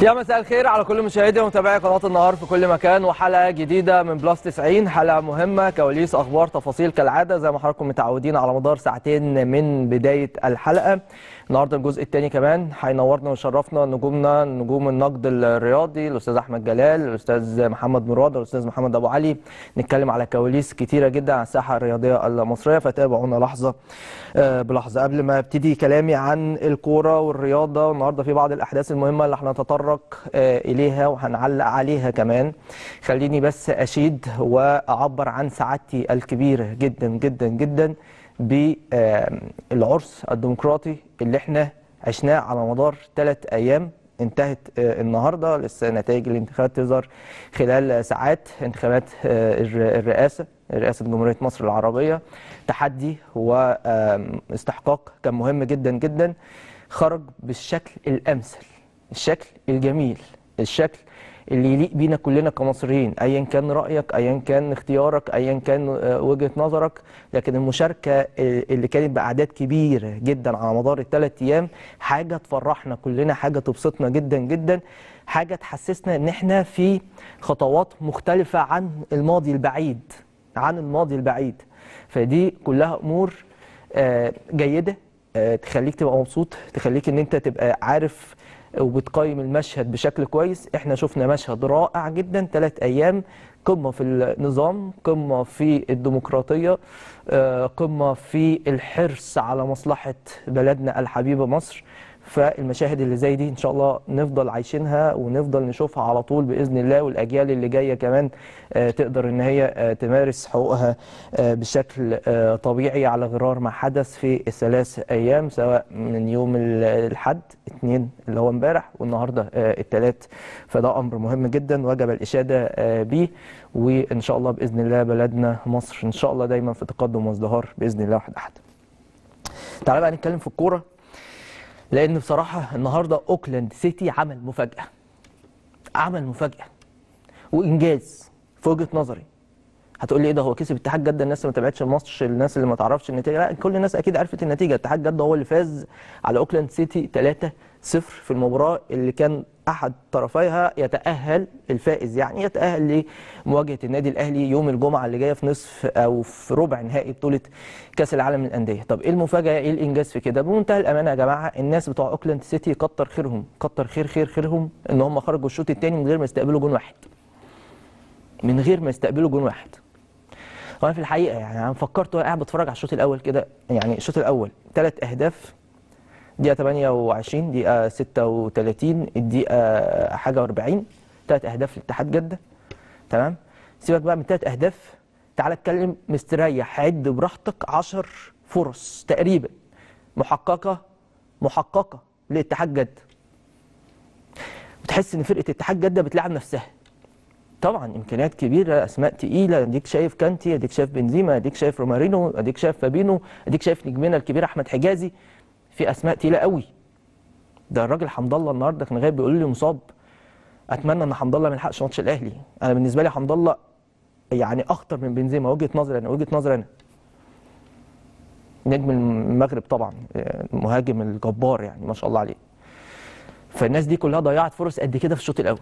يا مساء الخير على كل مشاهدي ومتابعي قناه النهار في كل مكان وحلقه جديده من بلس 90 حلقه مهمه كواليس اخبار تفاصيل كالعاده زي ما حضراتكم متعودين على مدار ساعتين من بدايه الحلقه النهارده الجزء الثاني كمان هينورنا ويشرفنا نجومنا نجوم النقد الرياضي الاستاذ احمد جلال الاستاذ محمد مراد الاستاذ محمد ابو علي نتكلم على كواليس كتيره جدا عن الساحه الرياضيه المصريه فتابعونا لحظه آه، بلحظه قبل ما ابتدي كلامي عن الكوره والرياضه النهارده في بعض الاحداث المهمه اللي هنتطرق آه، اليها وهنعلق عليها كمان خليني بس اشيد واعبر عن سعادتي الكبيره جدا جدا جدا بالعرس الديمقراطي اللي احنا عشناه على مدار ثلاث ايام انتهت آه، النهارده لسه نتائج الانتخابات تظهر خلال ساعات انتخابات آه، الر- الرئاسه رئاسه جمهوريه مصر العربيه تحدي واستحقاق كان مهم جدا جدا خرج بالشكل الامثل الشكل الجميل الشكل اللي يليق بينا كلنا كمصريين ايا كان رايك ايا كان اختيارك ايا كان آه، وجهه نظرك لكن المشاركه آه، اللي كانت باعداد كبيره جدا على مدار الثلاث ايام حاجه تفرحنا كلنا حاجه تبسطنا جدا جدا حاجه تحسسنا ان احنا في خطوات مختلفه عن الماضي البعيد عن الماضي البعيد فدي كلها امور آه، جيده آه، تخليك تبقى مبسوط تخليك ان انت تبقى عارف وبتقيم المشهد بشكل كويس احنا شفنا مشهد رائع جدا ثلاث ايام قمه في النظام قمه في الديمقراطيه آه، قمه في الحرص على مصلحه بلدنا الحبيبه مصر فالمشاهد اللي زي دي ان شاء الله نفضل عايشينها ونفضل نشوفها على طول باذن الله والاجيال اللي جايه كمان آه، تقدر ان هي آه، تمارس حقوقها آه، بشكل آه، طبيعي على غرار ما حدث في الثلاث ايام سواء من يوم ال- الحد اثنين اللي هو امبارح والنهارده الثلاث فده امر مهم جدا وجب الاشاده آه، بيه وان شاء الله باذن الله بلدنا مصر ان شاء الله دايما في تقدم وازدهار باذن الله واحد احد. تعالى بقى نتكلم في الكوره لان بصراحه النهارده اوكلاند سيتي عمل مفاجاه عمل مفاجاه وانجاز في وجهه نظري هتقول لي ايه ده هو كسب اتحاد جده الناس اللي ما تابعتش الماتش الناس اللي ما تعرفش النتيجه لا كل الناس اكيد عرفت النتيجه اتحاد جده هو اللي فاز على اوكلاند سيتي 3-0 في المباراه اللي كان احد طرفيها يتاهل الفائز يعني يتاهل لمواجهه النادي الاهلي يوم الجمعه اللي جايه في نصف او في ربع نهائي بطوله كاس العالم للانديه طب ايه المفاجاه ايه الانجاز في كده بمنتهى الامانه يا جماعه الناس بتوع اوكلاند سيتي كتر خيرهم كتر خير خير خيرهم ان هم خرجوا الشوط الثاني من غير ما يستقبلوا جون واحد من غير ما يستقبلوا جون واحد وانا في الحقيقه يعني انا فكرت وانا قاعد بتفرج على الشوط الاول كده يعني الشوط الاول ثلاث اهداف دقيقه 28 دقيقه 36 الدقيقه حاجه و40 ثلاث اهداف لاتحاد جده تمام سيبك بقى من ثلاث اهداف تعال اتكلم مستريح عد براحتك 10 فرص تقريبا محققه محققه لاتحاد جده بتحس ان فرقه اتحاد جده بتلعب نفسها طبعا امكانيات كبيره اسماء تقيله اديك شايف كانتي اديك شايف بنزيما اديك شايف رومارينو اديك شايف فابينو اديك شايف نجمنا الكبير احمد حجازي في اسماء تقيله قوي ده الراجل حمد الله النهارده كان غايب بيقول لي مصاب اتمنى ان حمد الله ما يلحقش ماتش الاهلي انا بالنسبه لي حمد الله يعني اخطر من بنزيما وجهه نظري انا وجهه نظري انا نجم المغرب طبعا المهاجم الجبار يعني ما شاء الله عليه فالناس دي كلها ضيعت فرص قد كده في الشوط الاول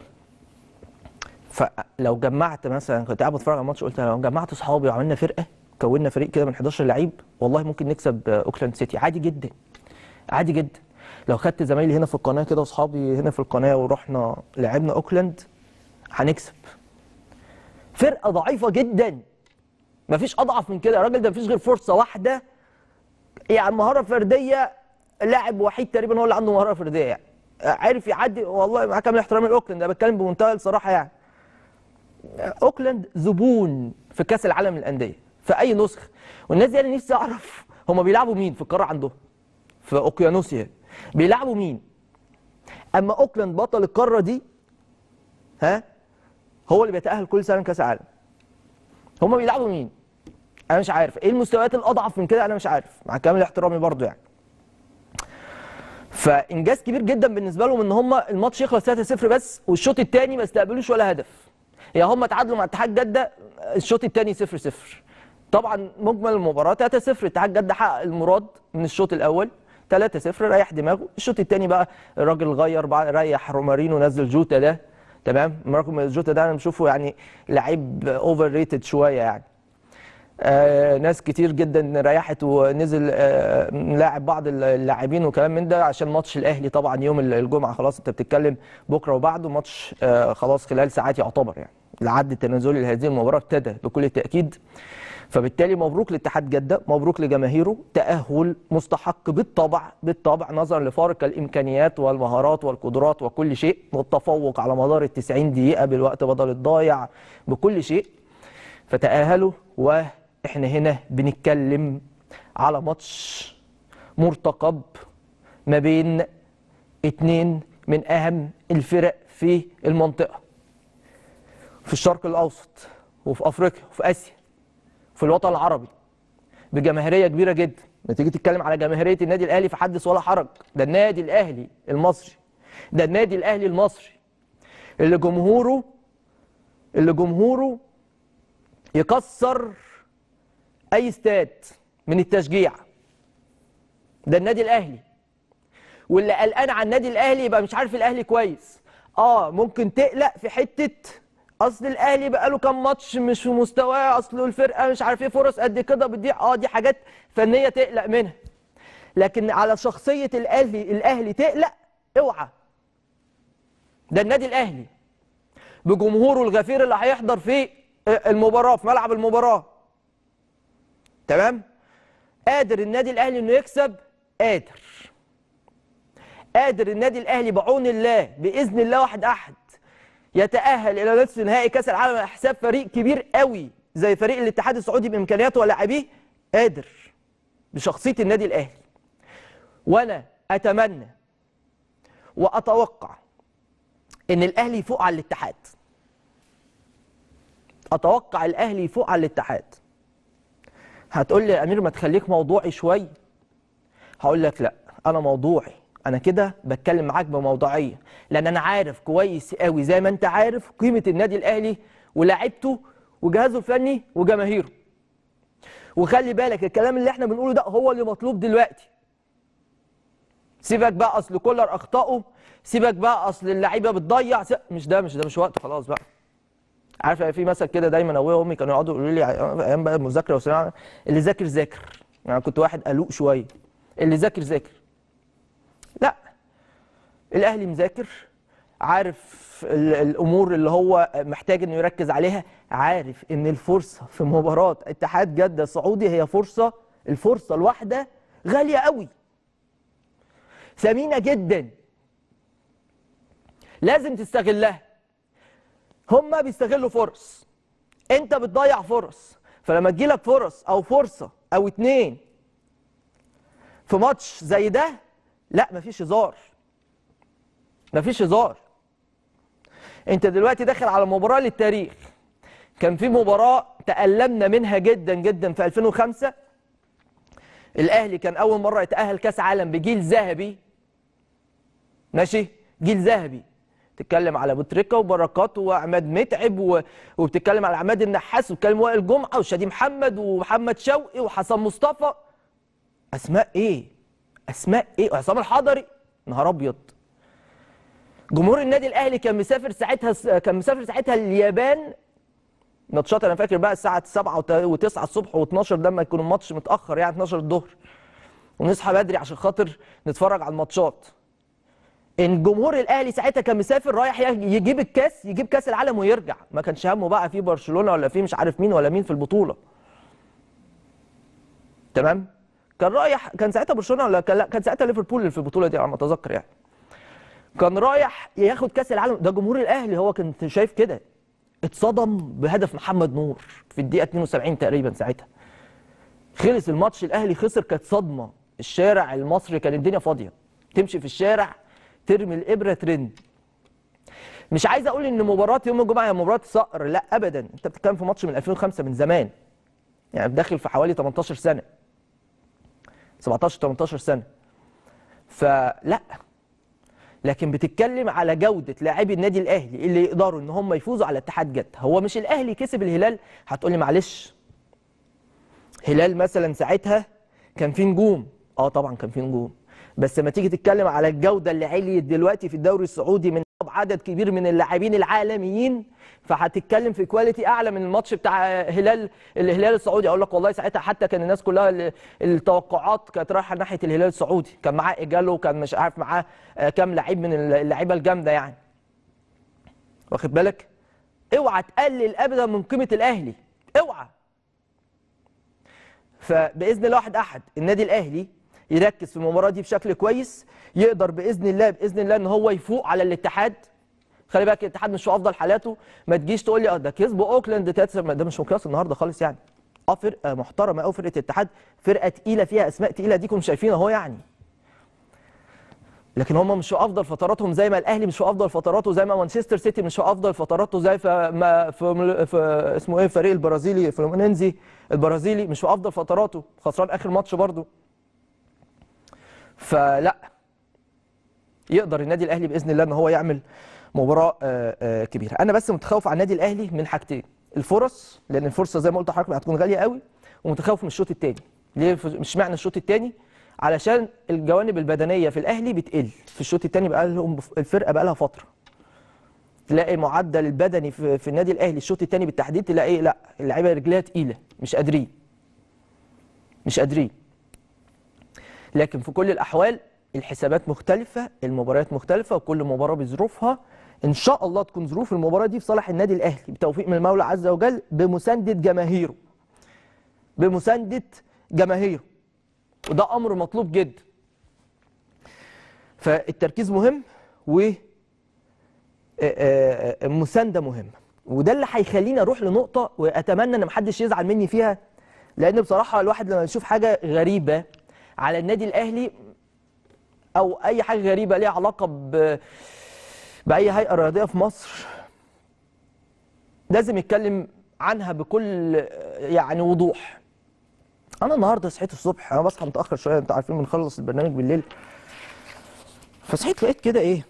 فلو جمعت مثلا كنت قاعد بتفرج على الماتش قلت لو جمعت اصحابي وعملنا فرقه كونا فريق كده من 11 لعيب والله ممكن نكسب آه، اوكلاند سيتي عادي جدا عادي جدا لو خدت زمايلي هنا في القناه كده واصحابي هنا في القناه ورحنا لعبنا اوكلاند هنكسب فرقه ضعيفه جدا مفيش اضعف من كده يا راجل ده مفيش غير فرصه واحده يعني مهاره فرديه لاعب وحيد تقريبا هو اللي عنده مهاره فرديه يعني عارف يعدي والله مع كامل احترامي لاوكلاند انا بتكلم بمنتهى الصراحه يعني اوكلاند زبون في كاس العالم للانديه في اي نسخه والناس دي انا نفسي اعرف هم بيلعبوا مين في القاره عندهم في اوقيانوسيا بيلعبوا مين اما اوكلاند بطل القاره دي ها هو اللي بيتاهل كل سنه كاس العالم هم بيلعبوا مين انا مش عارف ايه المستويات الاضعف من كده انا مش عارف مع كامل احترامي برضو يعني فانجاز كبير جدا بالنسبه لهم ان هم الماتش يخلص 3-0 بس والشوط الثاني ما استقبلوش ولا هدف يا هم تعادلوا مع اتحاد جده الشوط الثاني 0-0 طبعا مجمل المباراه 3-0 اتحاد جده حقق المراد من الشوط الاول 3-0 ريح دماغه الشوط الثاني بقى الراجل غير بقى ريح رومارينو نزل جوتا ده تمام رغم جوتا ده انا بشوفه يعني لعيب اوفر ريتد شويه يعني آه ناس كتير جدا ريحت ونزل آه لاعب بعض اللاعبين وكلام من ده عشان ماتش الاهلي طبعا يوم الجمعه خلاص انت بتتكلم بكره وبعده ماتش آه خلاص خلال ساعات يعتبر يعني العد التنازلي لهذه المباراه ابتدى بكل تاكيد فبالتالي مبروك لاتحاد جده مبروك لجماهيره تاهل مستحق بالطبع بالطبع نظرا لفارق الامكانيات والمهارات والقدرات وكل شيء والتفوق على مدار ال 90 دقيقه بالوقت بدل الضايع بكل شيء فتاهلوا واحنا هنا بنتكلم على ماتش مرتقب ما بين اتنين من اهم الفرق في المنطقه في الشرق الاوسط وفي افريقيا وفي اسيا في الوطن العربي بجماهيريه كبيره جدا لما تيجي تتكلم على جماهيريه النادي الاهلي فحدث ولا حرج ده النادي الاهلي المصري ده النادي الاهلي المصري اللي جمهوره اللي جمهوره يكسر اي استاد من التشجيع ده النادي الاهلي واللي قلقان على النادي الاهلي يبقى مش عارف الاهلي كويس اه ممكن تقلق في حته اصل الاهلي بقى له كام ماتش مش في مستواه اصل الفرقه مش عارف ايه فرص قد كده بتضيع اه دي حاجات فنيه تقلق منها لكن على شخصيه الاهلي الاهلي تقلق اوعى ده النادي الاهلي بجمهوره الغفير اللي هيحضر في المباراه في ملعب المباراه تمام قادر النادي الاهلي انه يكسب قادر قادر النادي الاهلي بعون الله باذن الله واحد احد يتأهل إلى نصف نهائي كأس العالم على حساب فريق كبير قوي زي فريق الاتحاد السعودي بإمكانياته ولاعبيه قادر بشخصية النادي الأهلي وأنا أتمنى وأتوقع إن الأهلي يفوق على الاتحاد أتوقع الأهلي يفوق على الاتحاد هتقول لي يا أمير ما تخليك موضوعي شوي هقول لك لا أنا موضوعي انا كده بتكلم معاك بموضوعيه لان انا عارف كويس قوي زي ما انت عارف قيمه النادي الاهلي ولاعيبته وجهازه الفني وجماهيره وخلي بالك الكلام اللي احنا بنقوله ده هو اللي مطلوب دلوقتي سيبك بقى اصل كولر اخطائه سيبك بقى اصل اللعيبه بتضيع مش ده مش ده مش وقت خلاص بقى عارف في مثل كده دايما ابويا وامي كانوا يقعدوا يقولوا لي ايام بقى المذاكره والثانويه اللي ذاكر ذاكر يعني كنت واحد قلوق شويه اللي ذاكر ذاكر لا الاهلي مذاكر عارف الامور اللي هو محتاج انه يركز عليها عارف ان الفرصه في مباراه اتحاد جده السعودي هي فرصه الفرصه الواحده غاليه قوي ثمينه جدا لازم تستغلها هما بيستغلوا فرص انت بتضيع فرص فلما تجيلك فرص او فرصه او اتنين في ماتش زي ده لا مفيش هزار مفيش هزار انت دلوقتي داخل على مباراه للتاريخ كان في مباراه تألمنا منها جدا جدا في 2005 الاهلي كان اول مره يتأهل كاس عالم بجيل ذهبي ماشي جيل ذهبي تتكلم على ابو تريكه وبركات وعماد متعب و... وبتتكلم على عماد النحاس وبتتكلم وائل جمعه وشادي محمد ومحمد شوقي وحسن مصطفى اسماء ايه اسماء ايه وعصام الحضري نهار ابيض جمهور النادي الاهلي كان مسافر ساعتها كان مسافر ساعتها اليابان ماتشات انا فاكر بقى الساعه 7 و9 الصبح و12 لما يكون الماتش متاخر يعني 12 الظهر ونصحى بدري عشان خاطر نتفرج على الماتشات الجمهور الاهلي ساعتها كان مسافر رايح يجيب الكاس يجيب كاس العالم ويرجع ما كانش همه بقى في برشلونه ولا في مش عارف مين ولا مين في البطوله تمام كان رايح كان ساعتها برشلونه ولا كان لا كان ساعتها ليفربول اللي في البطوله دي على ما اتذكر يعني كان رايح ياخد كاس العالم ده جمهور الاهلي هو كان شايف كده اتصدم بهدف محمد نور في الدقيقه 72 تقريبا ساعتها خلص الماتش الاهلي خسر كانت صدمه الشارع المصري كان الدنيا فاضيه تمشي في الشارع ترمي الابره ترند مش عايز اقول ان مباراه يوم الجمعه هي مباراه صقر لا ابدا انت بتتكلم في ماتش من 2005 من زمان يعني داخل في حوالي 18 سنه 17 18 سنه فلا لكن بتتكلم على جوده لاعبي النادي الاهلي اللي يقدروا ان هم يفوزوا على اتحاد جده هو مش الاهلي كسب الهلال هتقولي معلش هلال مثلا ساعتها كان فيه نجوم اه طبعا كان فيه نجوم بس لما تيجي تتكلم على الجوده اللي عليت دلوقتي في الدوري السعودي من عدد كبير من اللاعبين العالميين فهتتكلم في كواليتي اعلى من الماتش بتاع هلال الهلال السعودي اقول لك والله ساعتها حتى كان الناس كلها ال- التوقعات كانت رايحه ناحيه الهلال السعودي كان معاه ايجالو كان مش عارف معاه آه، كام لعيب من اللعيبه الجامده يعني واخد بالك اوعى تقلل ابدا من قيمه الاهلي اوعى فباذن الله واحد احد النادي الاهلي يركز في المباراه دي بشكل كويس يقدر باذن الله باذن الله ان هو يفوق على الاتحاد خلي بالك الاتحاد مش في افضل حالاته ما تجيش تقول لي اه ده كسبوا اوكلاند تلاتة- ده مش مقياس النهارده خالص يعني اه فرقه محترمه قوي فرقه الاتحاد فرقه تقيله فيها اسماء تقيله ديكم شايفين اهو يعني لكن هم مش في افضل فتراتهم زي ما الاهلي مش في افضل فتراته زي ما مانشستر سيتي مش في افضل فتراته زي في, ما في, في اسمه ايه الفريق البرازيلي فلومينينزي البرازيلي مش في افضل فتراته خسران اخر ماتش برضه فلا يقدر النادي الاهلي باذن الله ان هو يعمل مباراه آه، آه، كبيره انا بس متخوف على النادي الاهلي من حاجتين الفرص لان الفرصه زي ما قلت لحضرتك هتكون غاليه قوي ومتخوف من الشوط الثاني ليه الف- مش معنى الشوط الثاني علشان الجوانب البدنيه في الاهلي بتقل في الشوط الثاني بقى لهم الفرقه بقى لها فتره تلاقي معدل البدني في, في النادي الاهلي الشوط الثاني بالتحديد تلاقي لا اللعيبه رجليها تقيله مش قادرين مش قادرين لكن في كل الاحوال الحسابات مختلفه المباريات مختلفه وكل مباراه بظروفها ان شاء الله تكون ظروف المباراه دي في صالح النادي الاهلي بتوفيق من المولى عز وجل بمسانده جماهيره بمسانده جماهيره وده امر مطلوب جدا فالتركيز مهم و آه، آه، آه، مسانده مهمه وده اللي هيخليني اروح لنقطه واتمنى ان محدش يزعل مني فيها لان بصراحه الواحد لما يشوف حاجه غريبه على النادي الاهلي او اي حاجه غريبه ليها علاقه ب باي هيئه رياضيه في مصر لازم يتكلم عنها بكل آه، يعني وضوح انا النهارده صحيت الصبح انا بصحى متاخر شويه انتوا عارفين بنخلص البرنامج بالليل فصحيت لقيت كده ايه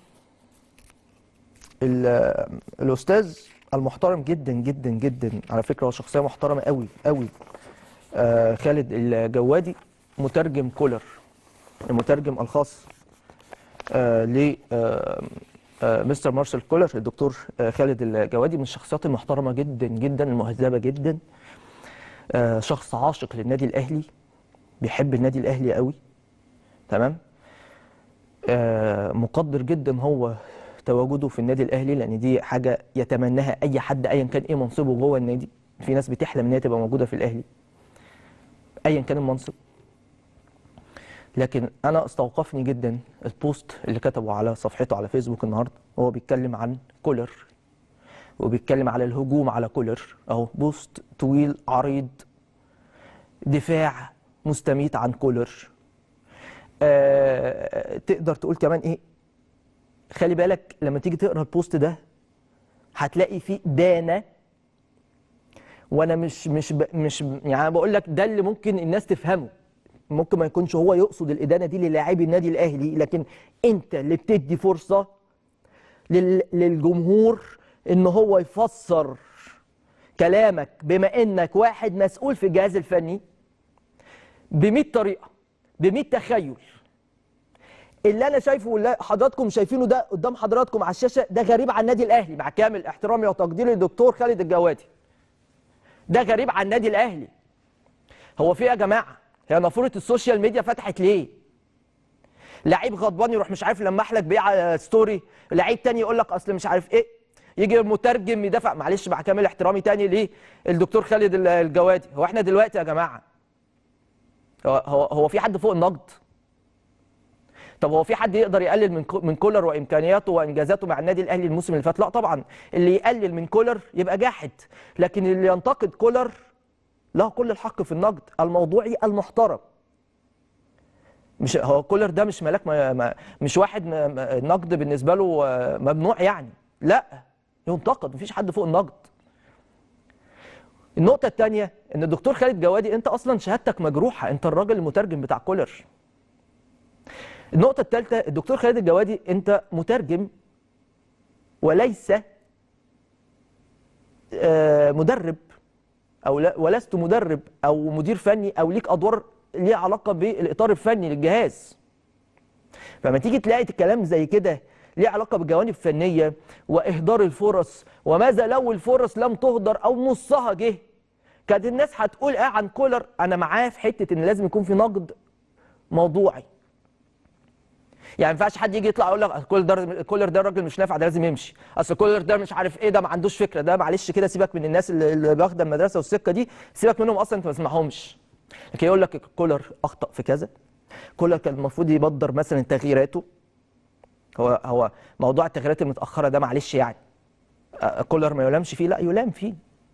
ال- الاستاذ المحترم جدا جدا جدا على فكره هو شخصيه محترمه قوي قوي آه خالد الجوادي مترجم كولر المترجم الخاص آه ل آه آه مستر مارسيل كولر الدكتور آه خالد الجوادي من الشخصيات المحترمه جدا جدا المهذبه جدا آه شخص عاشق للنادي الاهلي بيحب النادي الاهلي قوي تمام آه مقدر جدا هو تواجده في النادي الاهلي لان دي حاجه يتمناها اي حد ايا كان ايه منصبه جوه النادي في ناس بتحلم ان هي تبقى موجوده في الاهلي ايا كان المنصب لكن انا استوقفني جدا البوست اللي كتبه على صفحته على فيسبوك النهارده وهو بيتكلم عن كولر وبيتكلم على الهجوم على كولر اهو بوست طويل عريض دفاع مستميت عن كولر آه تقدر تقول كمان ايه خلي بالك لما تيجي تقرا البوست ده هتلاقي فيه دانه وانا مش مش ب مش يعني أنا بقول لك ده اللي ممكن الناس تفهمه ممكن ما يكونش هو يقصد الادانه دي للاعبي النادي الاهلي لكن انت اللي بتدي فرصه لل للجمهور ان هو يفسر كلامك بما انك واحد مسؤول في الجهاز الفني ب 100 طريقه ب 100 تخيل اللي انا شايفه واللي حضراتكم شايفينه ده قدام حضراتكم على الشاشه ده غريب عن النادي الاهلي مع كامل احترامي وتقديري للدكتور خالد الجوادي ده غريب عن النادي الاهلي هو في إيه يا جماعه هي نافوره السوشيال ميديا فتحت ليه لعيب غضبان يروح مش عارف لمح لك بيه على ستوري لعيب تاني يقول لك اصل مش عارف ايه يجي مترجم يدافع معلش مع كامل احترامي تاني ليه الدكتور خالد ال- الجوادي هو احنا دلوقتي يا جماعه هو هو, هو في حد فوق النقد طب هو في حد يقدر يقلل من كو- من كولر وامكانياته وانجازاته مع النادي الاهلي الموسم اللي فات لا طبعا اللي يقلل من كولر يبقى جاحد لكن اللي ينتقد كولر له كل الحق في النقد الموضوعي المحترم مش هو كولر ده مش ملاك ما ما مش واحد ما- ما- النقد بالنسبه له آه، ممنوع يعني لا ينتقد مفيش حد فوق النقد النقطة الثانية إن الدكتور خالد جوادي أنت أصلا شهادتك مجروحة، أنت الراجل المترجم بتاع كولر. النقطة الثالثة الدكتور خالد الجوادي أنت مترجم وليس آه، مدرب أو لا ولست مدرب أو مدير فني أو ليك أدوار ليها علاقة بالإطار الفني للجهاز. فما تيجي تلاقي كلام زي كده ليه علاقه بالجوانب الفنيه واهدار الفرص وماذا لو الفرص لم تهدر او نصها جه كانت الناس هتقول اه عن كولر انا معاه في حته ان لازم يكون في نقد موضوعي يعني ما ينفعش حد يجي يطلع يقول لك كولر ده كولر ده راجل مش نافع ده لازم يمشي اصل كولر ده مش عارف ايه ده ما عندوش فكره ده معلش كده سيبك من الناس اللي اللي واخده المدرسه والسكه دي سيبك منهم اصلا انت ما تسمعهمش لكن يقول لك كولر اخطا في كذا كولر كان المفروض يبدر مثلا تغييراته هو هو موضوع التغييرات المتاخره ده معلش يعني آه، كولر ما يلامش فيه لا يلام فيه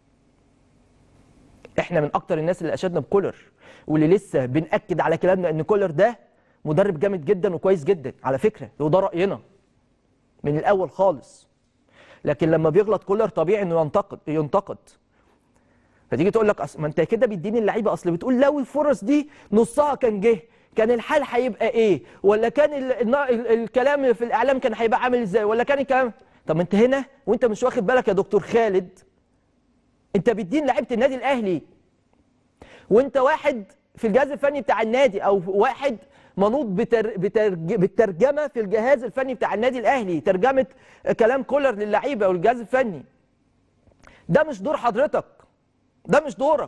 احنا من اكتر الناس اللي اشدنا بكولر واللي لسه بنأكد على كلامنا ان كولر ده مدرب جامد جدا وكويس جدا على فكره وده راينا من الاول خالص لكن لما بيغلط كولر طبيعي انه ينتقد ينتقد فتيجي تقول لك أصل ما انت كده بيديني اللعيبه اصل بتقول لو الفرص دي نصها كان جه كان الحال هيبقى ايه ولا كان ال ال ال الكلام في الاعلام كان هيبقى عامل ازاي ولا كان الكلام طب ما انت هنا وانت مش واخد بالك يا دكتور خالد انت بتدين لعيبه النادي الاهلي وانت واحد في الجهاز الفني بتاع النادي او واحد منوط بتر... بترج... بالترجمه في الجهاز الفني بتاع النادي الاهلي ترجمه كلام كولر للعيبه والجهاز الفني ده مش دور حضرتك ده مش دورك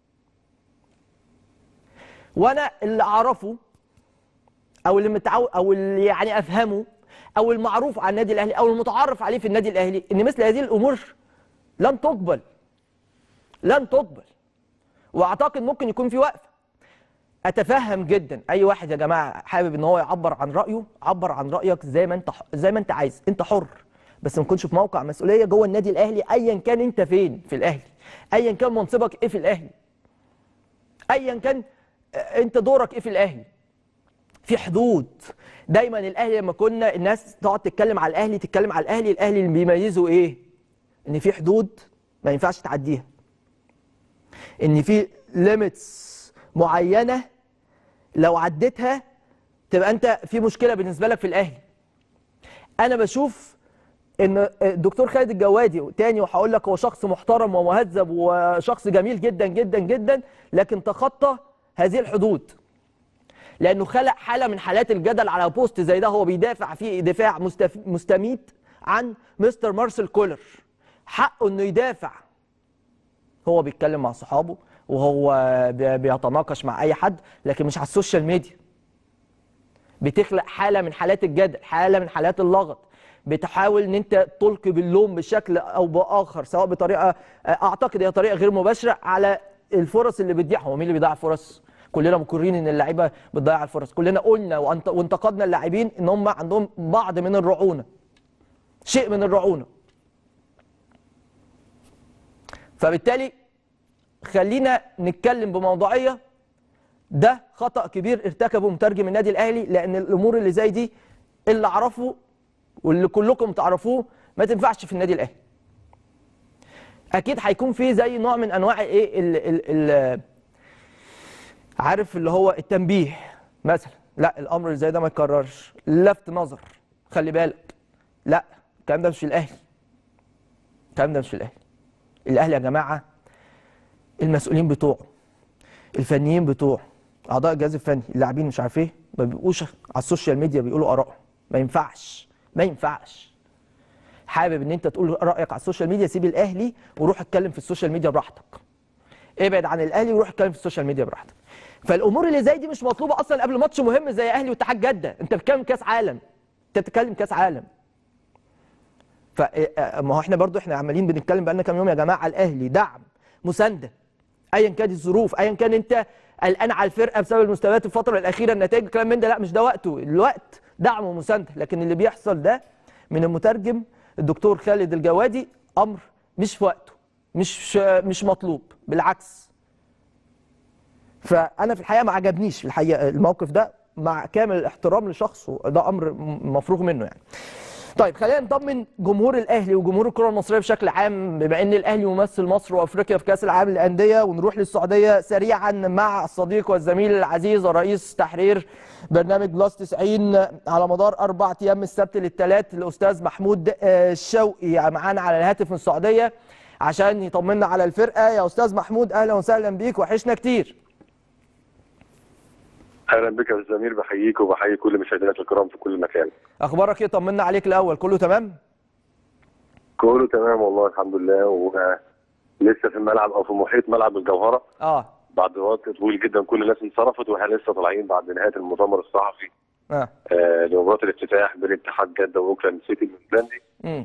وانا اللي اعرفه او اللي متعو او اللي يعني افهمه او المعروف عن النادي الاهلي او المتعارف عليه في النادي الاهلي ان مثل هذه الامور لن تقبل لن تقبل واعتقد ممكن يكون في وقفه اتفهم جدا اي واحد يا جماعه حابب ان هو يعبر عن رايه عبر عن رايك زي ما انت زي ما انت عايز انت حر بس ما تكونش في موقع مسؤوليه جوه النادي الاهلي ايا كان انت فين في الاهلي ايا كان منصبك ايه في الاهلي ايا كان آه، انت دورك ايه في الاهلي في حدود دايما الاهلي لما كنا الناس تقعد تتكلم على الاهلي تتكلم على الاهلي الاهلي اللي بيميزه ايه ان في حدود ما ينفعش تعديها ان في ليميتس معينه لو عديتها تبقى انت في مشكله بالنسبه لك في الاهلي انا بشوف ان الدكتور خالد الجوادي تاني وهقول لك هو شخص محترم ومهذب وشخص جميل جدا جدا جدا لكن تخطى هذه الحدود لانه خلق حاله من حالات الجدل على بوست زي ده هو بيدافع فيه دفاع مستف... مستميت عن مستر مارسيل كولر حقه انه يدافع هو بيتكلم مع صحابه وهو بي- بيتناقش مع اي حد لكن مش على السوشيال ميديا بتخلق حاله من حالات الجدل حاله من حالات اللغط بتحاول ان انت تلقي باللوم بشكل او باخر سواء بطريقه اعتقد هي طريقه غير مباشره على الفرص اللي بتضيعها هو مين اللي بيضيع فرص كلنا مقرين ان اللعيبه بتضيع الفرص كلنا قلنا وانت- وانتقدنا اللاعبين ان هم عندهم بعض من الرعونه شيء من الرعونه فبالتالي خلينا نتكلم بموضوعيه ده خطا كبير ارتكبه مترجم النادي الاهلي لان الامور اللي زي دي اللي اعرفه واللي كلكم تعرفوه ما تنفعش في النادي الاهلي اكيد هيكون في زي نوع من انواع ايه ال ال ال عارف اللي هو التنبيه مثلا لا الامر اللي زي ده ما يتكررش لفت نظر خلي بالك لا الكلام ده مش في الاهلي الكلام ده مش في الاهلي الاهلي يا جماعه المسؤولين بتوعه الفنيين بتوعه اعضاء الجهاز الفني اللاعبين مش عارف ايه ما بيبقوش على السوشيال ميديا بيقولوا ارائهم ما ينفعش ما ينفعش حابب ان انت تقول رايك على السوشيال ميديا سيب الاهلي وروح اتكلم في السوشيال ميديا براحتك ابعد عن الاهلي وروح اتكلم في السوشيال ميديا براحتك فالامور اللي زي دي مش مطلوبه اصلا قبل ماتش مهم زي اهلي واتحاد جده انت بتتكلم كاس عالم انت بتتكلم كاس عالم ف ما هو احنا برضو احنا عمالين بنتكلم بقالنا كام يوم يا جماعه الاهلي دعم مسانده ايا كانت الظروف ايا كان انت قلقان على الفرقه بسبب المستويات الفتره الاخيره النتائج الكلام من ده لا مش ده وقته الوقت دعم ومسانده لكن اللي بيحصل ده من المترجم الدكتور خالد الجوادي امر مش في وقته مش مش مطلوب بالعكس فانا في الحقيقه ما عجبنيش في الحقيقه الموقف ده مع كامل الاحترام لشخصه ده امر م- مفروغ منه يعني طيب خلينا نطمن جمهور الاهلي وجمهور الكره المصريه بشكل عام بما ان الاهلي ممثل مصر وافريقيا في كاس العالم للانديه ونروح للسعوديه سريعا مع الصديق والزميل العزيز ورئيس تحرير برنامج بلس 90 على مدار اربع ايام من السبت للثلاث الاستاذ محمود آه، شوقي معانا على الهاتف من السعوديه عشان يطمنا على الفرقه يا استاذ محمود اهلا وسهلا بيك وحشنا كتير اهلا بك يا استاذ امير بحييك وبحيي كل مشاهدينا الكرام في كل مكان اخبارك ايه طمنا عليك الاول كله تمام كله تمام والله الحمد لله ولسه في الملعب او في محيط ملعب الجوهره اه بعد وقت طويل جدا كل الناس انصرفت واحنا لسه طالعين بعد نهايه المؤتمر الصحفي اه آه لمباراه الافتتاح بين اتحاد جده واوكلاند سيتي النيوزيلندي امم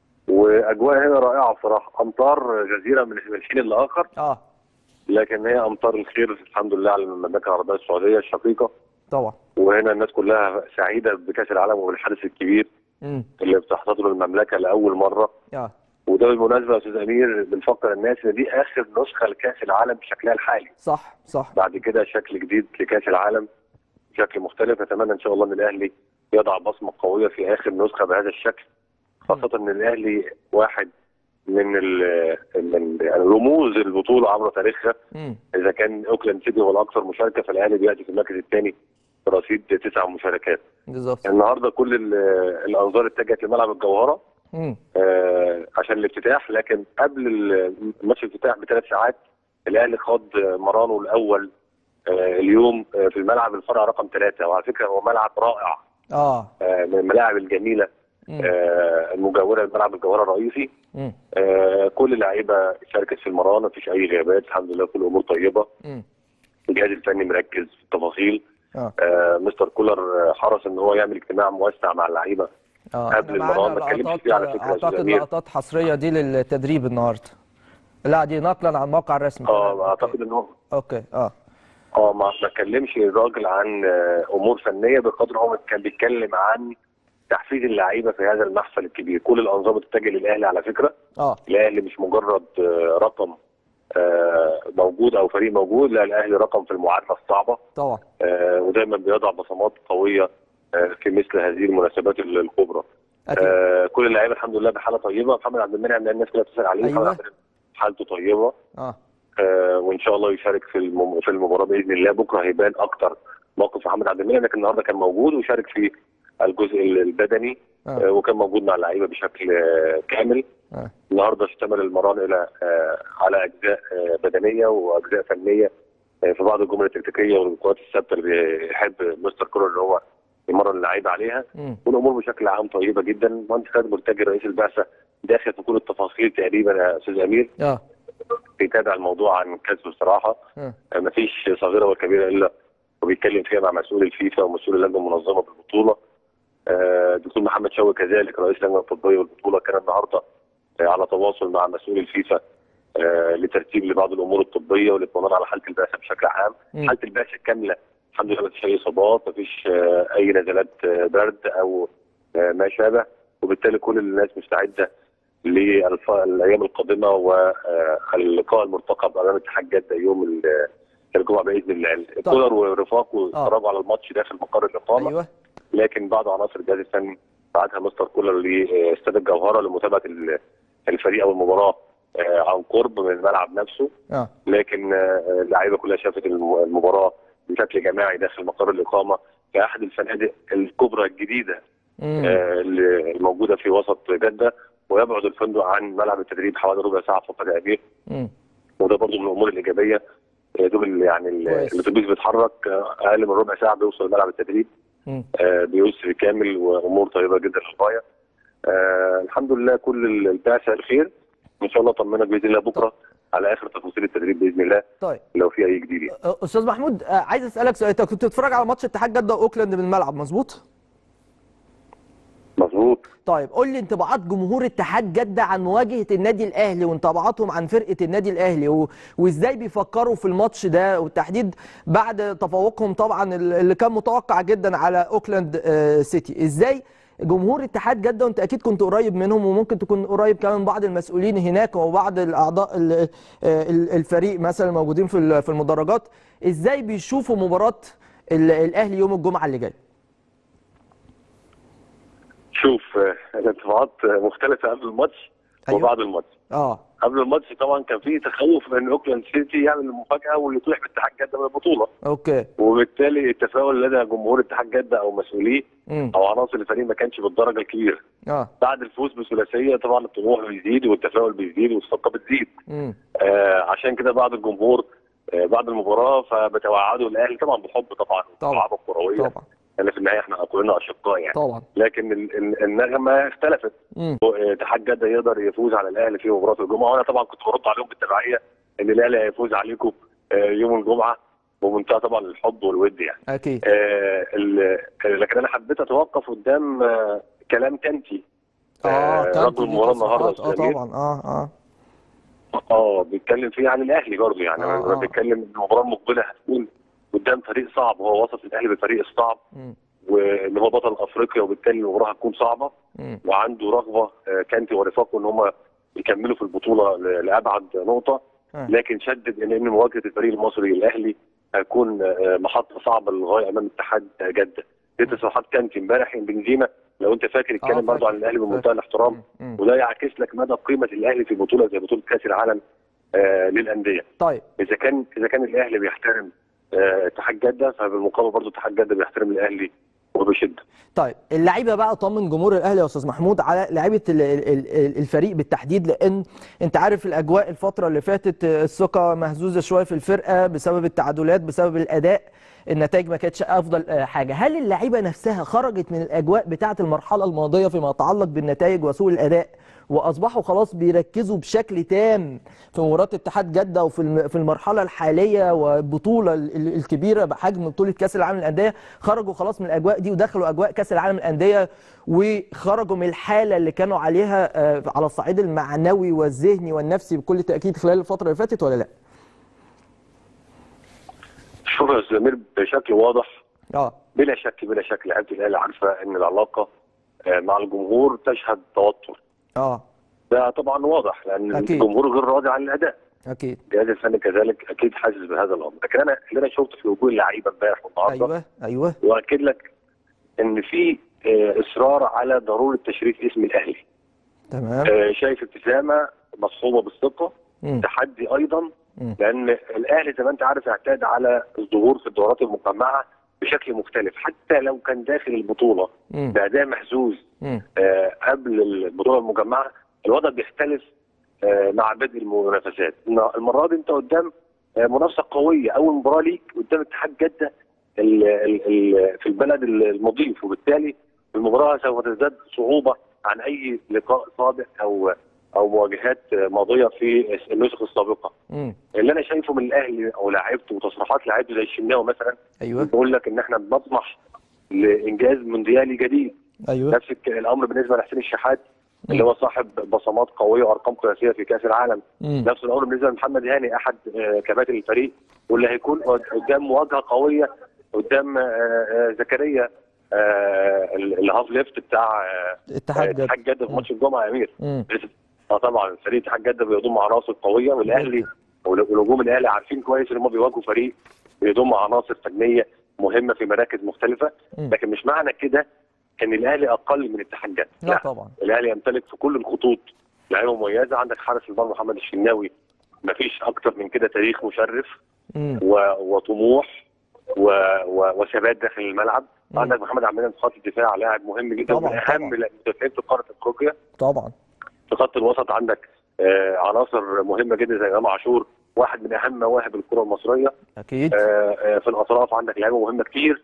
واجواء هنا رائعه بصراحه امطار غزيره من من حين لاخر اه لكن هي امطار الخير الحمد لله على المملكه العربيه السعوديه الشقيقه طبعا وهنا الناس كلها سعيده بكاس العالم وبالحدث الكبير امم اللي بتحتضنه المملكه لاول مره اه وده بالمناسبه يا استاذ امير بنفكر الناس ان دي اخر نسخه لكاس العالم بشكلها الحالي صح صح بعد كده شكل جديد لكاس العالم بشكل مختلف نتمنى ان شاء الله ان الاهلي يضع بصمه قويه في اخر نسخه بهذا الشكل خاصه ان الاهلي واحد من ال- من رموز البطوله عبر تاريخها امم اذا كان اوكلاند سيتي هو الاكثر مشاركه فالاهلي بياتي في المركز الثاني برصيد تسع مشاركات بالظبط النهارده كل ال- الانظار اتجهت لملعب الجوهره امم آه، عشان الافتتاح لكن قبل ال- ماتش الافتتاح بثلاث ساعات الاهلي خاض مرانه الاول آه، اليوم آه، في الملعب الفرع رقم ثلاثه وعلى فكره هو ملعب رائع اه آه، من الملاعب الجميله امم آه، المجاوره لملعب الجوهره الرئيسي امم آه، كل اللعيبه شاركت في المران مفيش اي غيابات الحمد لله كل الامور طيبه امم الجهاز الفني مركز في التفاصيل اه آه، مستر كولر آه، حرص ان هو يعمل اجتماع موسع مع اللعيبه اه قبل إحنا معانا المران ما اتكلمش لقطات فيه على فكرة يا أستاذ اعتقد أمير. لقطات حصريه دي للتدريب النهارده لا دي نقلا عن الموقع الرسمي اه اعتقد ان هو اوكي اه اه ما ما اتكلمش الراجل عن آه، امور فنيه بقدر هو كان بيتكلم عن تحفيز اللعيبه في هذا المحفل الكبير كل الانظار بتتجه للاهلي على فكره اه الاهلي مش مجرد آه، رقم آه، موجود او فريق موجود لا الاهلي رقم في المعادله الصعبه طبعا آه، ودايما بيضع بصمات قويه آه، في مثل هذه المناسبات ال- الكبرى اكيد آه، كل اللعيبه الحمد لله بحاله طيبه محمد عبد المنعم لان الناس كلها بتسال عليه أيوة. محمد عبد المنعم حالته طيبه اه آه، وان شاء الله يشارك في الم- في المباراه باذن الله بكره هيبان اكتر موقف محمد عبد المنعم لكن النهارده كان موجود وشارك في الجزء البدني آه، اه وكان موجود مع اللعيبه بشكل آه، كامل اه النهارده اشتمل المران الى آه، على اجزاء آه، بدنيه واجزاء فنيه آه، في بعض الجمل التكتيكيه والقوات الثابته اللي بيحب مستر كولر ان هو يمرن اللعيبه عليها امم والامور بشكل عام طيبه جدا مهندس خالد مرتجي رئيس البعثه داخل في كل التفاصيل تقريبا يا استاذ امير اه بيتابع الموضوع عن كسب بصراحه اه ما فيش صغيره ولا كبيره الا وبيتكلم فيها مع مسؤول الفيفا ومسؤول اللجنه المنظمه بالبطوله آه، دكتور محمد شوقي كذلك رئيس اللجنه الطبيه والبطوله كان النهارده آه، على تواصل مع مسؤول الفيفا آه، لترتيب لبعض الامور الطبيه والاطمئنان على حاله البعثه بشكل عام مم. حاله البعثه كامله الحمد لله ما فيش اي اصابات ما فيش آه، اي نزلات آه، برد او آه، ما شابه وبالتالي كل الناس مستعده للايام القادمه واللقاء المرتقب امام اتحاد جده يوم ال- الجمعه باذن الله كولر ورفاقه اتفرجوا على الماتش داخل مقر الاقامه ايوه لكن بعض عناصر الجهاز الفني بعتها مستر كولر لاستاد الجوهره لمتابعه ال- الفريق او المباراه آه، عن قرب من الملعب نفسه اه لكن آه، اللعيبه كلها شافت الم- المباراه بشكل جماعي داخل مقر الاقامه في احد الفنادق الكبرى الجديده امم آه، اللي الموجوده في وسط جده ويبعد الفندق عن ملعب التدريب حوالي ربع ساعه فقط تقريبا امم وده برضه من الامور الايجابيه يا دوب ال- يعني ال- كويس. الاتوبيس بيتحرك آه، اقل من ربع ساعه بيوصل ملعب التدريب امم آه، بيسر كامل وامور طيبه جدا للغايه آه، الحمد لله كل ال- البعثه الخير ان شاء الله طمنك باذن الله بكره على اخر تفاصيل التدريب باذن الله طيب لو في اي جديد يعني. أه، استاذ محمود أه، عايز اسالك سؤال انت كنت بتتفرج على ماتش اتحاد جده واوكلاند من الملعب مظبوط مظبوط طيب قول لي انطباعات جمهور اتحاد جده عن مواجهه النادي الاهلي وانطباعاتهم عن فرقه النادي الاهلي و... وازاي بيفكروا في الماتش ده والتحديد بعد تفوقهم طبعا ال- اللي كان متوقع جدا على اوكلاند آه، سيتي ازاي جمهور اتحاد جده وانت اكيد كنت قريب منهم وممكن تكون قريب كمان من بعض المسؤولين هناك وبعض الاعضاء ال- آه، ال- الفريق مثلا موجودين في ال- في المدرجات ازاي بيشوفوا مباراه ال- الاهلي يوم الجمعه اللي جاي شوف آه، الانطباعات آه، مختلفه قبل الماتش أيوة. وبعد الماتش اه قبل الماتش طبعا كان في تخوف من اوكلاند سيتي يعمل المفاجاه ويطيح باتحاد جده من البطوله اوكي وبالتالي التفاؤل لدى جمهور اتحاد جده او مسؤوليه امم او عناصر الفريق ما كانش بالدرجه الكبيره اه بعد الفوز بثلاثيه طبعا الطموح بيزيد والتفاؤل بيزيد والثقه بتزيد امم آه عشان كده بعض الجمهور آه، بعد المباراه فبتوعدوا الاهلي طبعا بحب طبعا طبعا. والعابه الكرويه طبعا لان في النهايه احنا كلنا اشقاء يعني طبعا لكن ال- ال- النغمه اختلفت مم. اتحاد جده يقدر يفوز على الاهلي في مباراه الجمعه وانا طبعا كنت برد عليهم بالتبعيه ان الاهلي هيفوز عليكم آه، يوم الجمعه بمنتهى طبعا الحب والود يعني اكيد آه، ال- لكن انا حبيت اتوقف قدام آه، كلام كانتي اه آه، كان رجل المباراه النهارده اه أستاذ أمير. طبعا اه اه اه بيتكلم فيه عن الاهلي برضه يعني آه، هو آه. بيتكلم ان المباراه المقبله هتكون قدام فريق صعب هو وصف الاهلي بالفريق الصعب مم. وان هو بطل افريقيا وبالتالي المباراه هتكون صعبه مم. وعنده رغبه آه، كانتي ورفاقه ان هم يكملوا في البطوله ل- لابعد نقطه آه. لكن شدد ان ان مواجهه الفريق المصري الاهلي هتكون آه، محطه صعبه للغايه امام اتحاد جده دي تصريحات كانتي امبارح بنزيما لو انت فاكر اتكلم برضه فاكر، عن الاهلي بمنتهى فاكر. الاحترام مم. مم. وده يعكس لك مدى قيمه الاهلي في بطوله زي بطوله كاس العالم آه، للانديه طيب اذا كان اذا كان الاهلي بيحترم آه، اتحاد جده فبالمقابل برضه اتحاد جده بيحترم الاهلي وبشده طيب اللعيبه بقى طمن جمهور الاهلي يا استاذ محمود على لعيبه ال- ال- ال- الفريق بالتحديد لان انت عارف الاجواء الفتره اللي فاتت آه، الثقه مهزوزه شويه في الفرقه بسبب التعادلات بسبب الاداء النتائج ما كانتش افضل آه، حاجه هل اللعيبه نفسها خرجت من الاجواء بتاعه المرحله الماضيه فيما يتعلق بالنتائج وسوء الاداء واصبحوا خلاص بيركزوا بشكل تام في مباراه اتحاد جده وفي الم- في المرحله الحاليه والبطوله ال- ال- الكبيره بحجم بطوله كاس العالم للانديه خرجوا خلاص من الاجواء دي ودخلوا اجواء كاس العالم للانديه وخرجوا من الحاله اللي كانوا عليها آه، على الصعيد المعنوي والذهني والنفسي بكل تاكيد خلال الفتره اللي فاتت ولا لا؟ شوف يا استاذ امير بشكل واضح اه بلا شك بلا شك لعيبه الاهلي عارفه ان العلاقه آه، مع الجمهور تشهد توتر اه ده طبعا واضح لان أكيد. الجمهور غير راضي عن الاداء اكيد الجهاز الفني كذلك اكيد حاسس بهذا الامر لكن انا اللي انا شفته في وجوه اللعيبه امبارح والنهارده ايوه ايوه واكد لك ان في آه، اصرار على ضروره تشريف اسم الاهلي تمام آه، شايف ابتسامه مصحوبه بالثقه مم. تحدي ايضا مم. لان الاهلي زي ما انت عارف اعتاد على الظهور في الدورات المجمعه بشكل مختلف حتى لو كان داخل البطوله مم. باداء محزوز مم. آه، قبل البطوله المجمعه الوضع بيختلف آه، مع بدء المنافسات الن- المره دي انت قدام آه، منافسه قويه اول مباراه ليك قدام اتحاد جده ال- ال- ال- في البلد المضيف وبالتالي المباراه سوف تزداد صعوبه عن اي لقاء سابق او او مواجهات آه، ماضيه في النسخ السابقه مم. اللي انا شايفه من الاهلي او لعيبته وتصريحات لعيبته زي الشناوي مثلا ايوه بيقول لك ان احنا بنطمح لانجاز مونديالي جديد ايوه نفس الك- الامر بالنسبه لحسين الشحات اللي هو صاحب بصمات قويه وارقام قياسيه في كاس العالم مم. نفس الامر بالنسبه لمحمد هاني احد آه، كباتن الفريق واللي هيكون قدام مواجهه قويه قدام آه، آه، زكريا آه، ال- الهاف ليفت بتاع آه، اتحاد جده اتحاد جده في ماتش الجمعه يا امير مم. اه طبعا فريق اتحاد جده بيضم عناصر قويه والاهلي ونجوم الاهلي عارفين كويس ان هم بيواجهوا فريق بيضم عناصر فنيه مهمه في مراكز مختلفه مم. لكن مش معنى كده ان الاهلي اقل من اتحاد جده لا طبعا الاهلي يمتلك في كل الخطوط لعيبه مميزه عندك حارس المرمى محمد الشناوي مفيش اكتر من كده تاريخ مشرف مم. و... وطموح و... و... وثبات داخل الملعب مم. عندك محمد عبد المنعم في خط الدفاع لاعب مهم جدا طبعاً، من اهم طبعاً. المدافعين في قاره افريقيا طبعا في خط الوسط عندك آه عناصر مهمه جدا زي امام عاشور واحد من اهم مواهب الكره المصريه اكيد آه آه في الاطراف عندك لعيبه مهمه كتير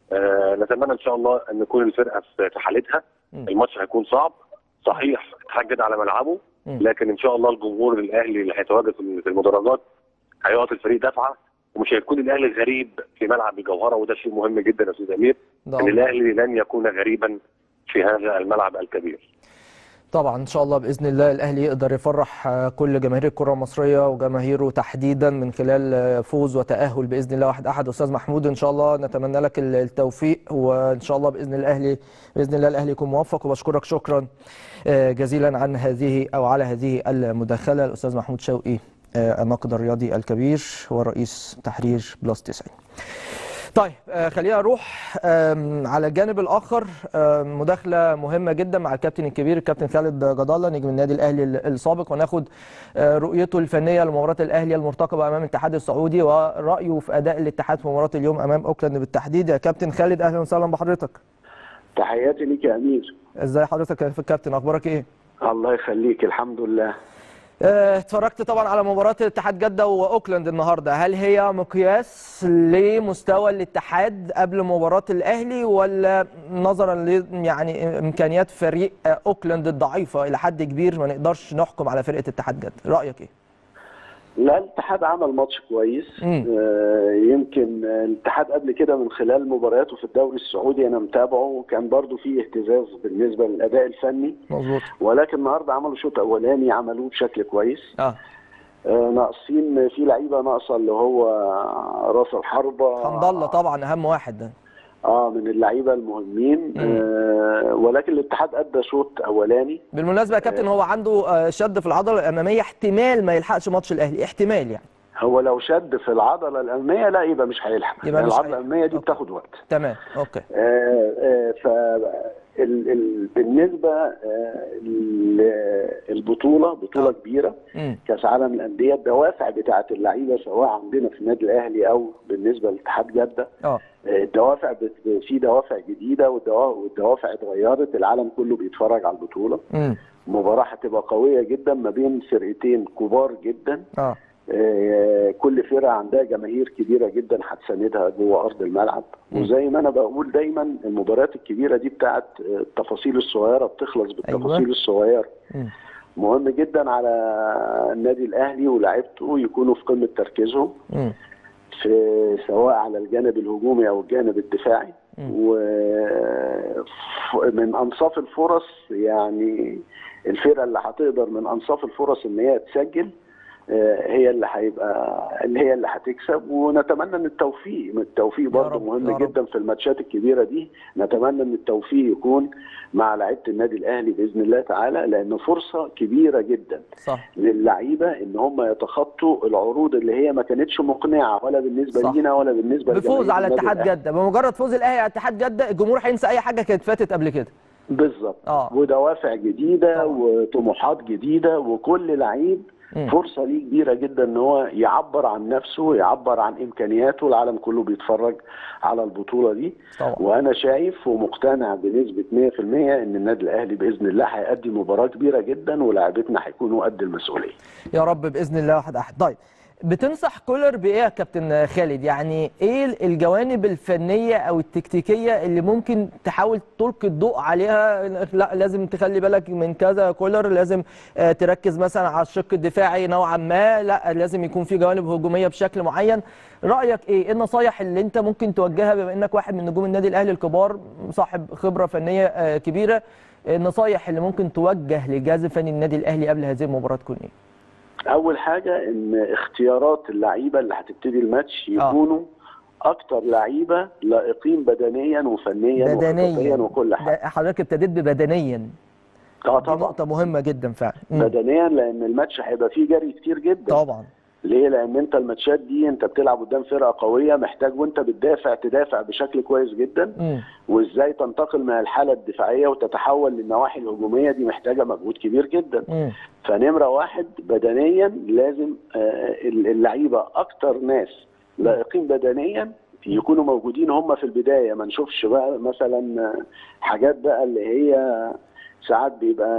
آه نتمنى ان شاء الله ان تكون الفرقه في في حالتها مم. الماتش هيكون صعب صحيح اتحجد على ملعبه مم. لكن ان شاء الله الجمهور الاهلي اللي هيتواجد في في المدرجات هيعطي الفريق دفعه ومش هيكون الاهلي غريب في ملعب الجوهره وده شيء مهم جدا يا استاذ امير ده ان الاهلي لن يكون غريبا في هذا الملعب الكبير طبعا ان شاء الله باذن الله الاهلي يقدر يفرح آه، كل جماهير الكره المصريه وجماهيره تحديدا من خلال آه، فوز وتاهل باذن الله واحد احد استاذ محمود ان شاء الله نتمنى لك ال- التوفيق وان شاء الله باذن الاهلي باذن الله الاهلي يكون موفق وبشكرك شكرا آه، جزيلا عن هذه او على هذه المداخله الاستاذ محمود شوقي آه، الناقد الرياضي الكبير ورئيس تحرير بلس 90 طيب آه، خلينا نروح آم، على الجانب الاخر آم، مداخله مهمه جدا مع الكابتن الكبير الكابتن خالد جدالة نجم النادي الاهلي ال- السابق وناخد آه، رؤيته الفنيه لمباراه الاهلي المرتقبه امام الاتحاد السعودي ورايه في اداء الاتحاد في مباراه اليوم امام اوكلاند بالتحديد يا كابتن خالد اهلا وسهلا بحضرتك تحياتي ليك يا امير ازاي حضرتك يا كابتن اخبارك ايه الله يخليك الحمد لله آه، اتفرجت طبعا على مباراة الاتحاد جدة واوكلاند النهارده، هل هي مقياس لمستوى الاتحاد قبل مباراة الاهلي ولا نظرا ل يعني امكانيات فريق آه، اوكلاند الضعيفة الى حد كبير ما نقدرش نحكم على فرقة اتحاد جدة، رأيك ايه؟ لا الاتحاد عمل ماتش كويس مم. آه يمكن آه، الاتحاد قبل كده من خلال مبارياته في الدوري السعودي انا متابعه وكان برضو فيه اهتزاز بالنسبه للاداء الفني مظبوط ولكن النهارده عملوا شوط اولاني عملوه بشكل كويس اه آه ناقصين في لعيبه ناقصه اللي هو راس الحربه حمد الله طبعا اهم واحد ده اه من اللعيبه المهمين آه ولكن الاتحاد ادى شوط اولاني بالمناسبة يا كابتن هو عنده آه، شد في العضلة الأمامية احتمال ما يلحقش ماتش الأهلي احتمال يعني هو لو شد في العضله الاماميه لا يبقى مش هيلحق يبقى مش العضله هيلحق. الاماميه دي أوكي. بتاخد وقت تمام اوكي آه، آه، ف ال- ال- بالنسبه آه، ل- البطوله بطوله آه. كبيره امم كاس عالم الانديه الدوافع بتاعه اللعيبه سواء عندنا في النادي الاهلي او بالنسبه لاتحاد جده اه آه، الدوافع بت- في دوافع جديده والدوا- والدوافع اتغيرت العالم كله بيتفرج على البطوله امم مباراه هتبقى قويه جدا ما بين فرقتين كبار جدا اه آه، كل فرقه عندها جماهير كبيره جدا هتساندها جوه ارض الملعب مم. وزي ما انا بقول دايما المباريات الكبيره دي بتاعت آه، التفاصيل الصغيره بتخلص بالتفاصيل أيوة. الصغيره مم. مهم جدا على النادي الاهلي ولاعيبته يكونوا في قمه تركيزهم مم. في سواء على الجانب الهجومي او الجانب الدفاعي مم. ومن انصاف الفرص يعني الفرقه اللي هتقدر من انصاف الفرص ان هي تسجل آه، هي اللي هيبقى اللي هي اللي هتكسب ونتمنى ان التوفيق التوفيق برضه رب، مهم يا رب. جدا في الماتشات الكبيره دي نتمنى ان التوفيق يكون مع لعيبه النادي الاهلي باذن الله تعالى لان فرصه كبيره جدا صح للعيبه ان هم يتخطوا العروض اللي هي ما كانتش مقنعه ولا بالنسبه صح. لينا ولا بالنسبه بفوز لجماهير على النادي اتحاد الأهلي. جده بمجرد فوز الاهلي على اتحاد جده الجمهور هينسى اي حاجه كانت فاتت قبل كده بالظبط آه. ودوافع جديده طبعا. وطموحات جديده وكل لعيب مم. فرصه ليه كبيره جدا ان هو يعبر عن نفسه يعبر عن امكانياته العالم كله بيتفرج على البطوله دي طبعا وانا شايف ومقتنع بنسبه 100% ان النادي الاهلي باذن الله هيأدي مباراه كبيره جدا ولاعيبتنا هيكونوا قد المسؤوليه يا رب باذن الله واحد احد طيب بتنصح كولر بايه يا كابتن خالد يعني ايه الجوانب الفنيه او التكتيكيه اللي ممكن تحاول تلقي الضوء عليها لا لازم تخلي بالك من كذا يا كولر لازم آه، تركز مثلا على الشق الدفاعي نوعا ما لا لازم يكون في جوانب هجوميه بشكل معين رايك ايه ايه النصايح اللي انت ممكن توجهها بما انك واحد من نجوم النادي الاهلي الكبار صاحب خبره فنيه آه، كبيره النصايح اللي ممكن توجه لجهاز فني النادي الاهلي قبل هذه المباراه تكون ايه اول حاجه ان اختيارات اللعيبه اللي هتبتدي الماتش آه. يكونوا اكتر لعيبه لائقين بدنيا وفنيا بدنيا وخططيا وكل حاجه ده حضرتك ابتديت ببدنيا اه دي طبعا نقطة مهمة جدا فعلا مم. بدنيا لان الماتش هيبقى فيه جري كتير جدا طبعا ليه؟ لان انت الماتشات دي انت بتلعب قدام فرقه قويه محتاج وانت بتدافع تدافع بشكل كويس جدا مم. وازاي تنتقل من الحاله الدفاعيه وتتحول للنواحي الهجوميه دي محتاجه مجهود كبير جدا مم. فنمره واحد بدنيا لازم آه، اللعيبه اكتر ناس لائقين بدنيا يكونوا موجودين هم في البدايه ما نشوفش بقى مثلا آه، حاجات بقى اللي هي ساعات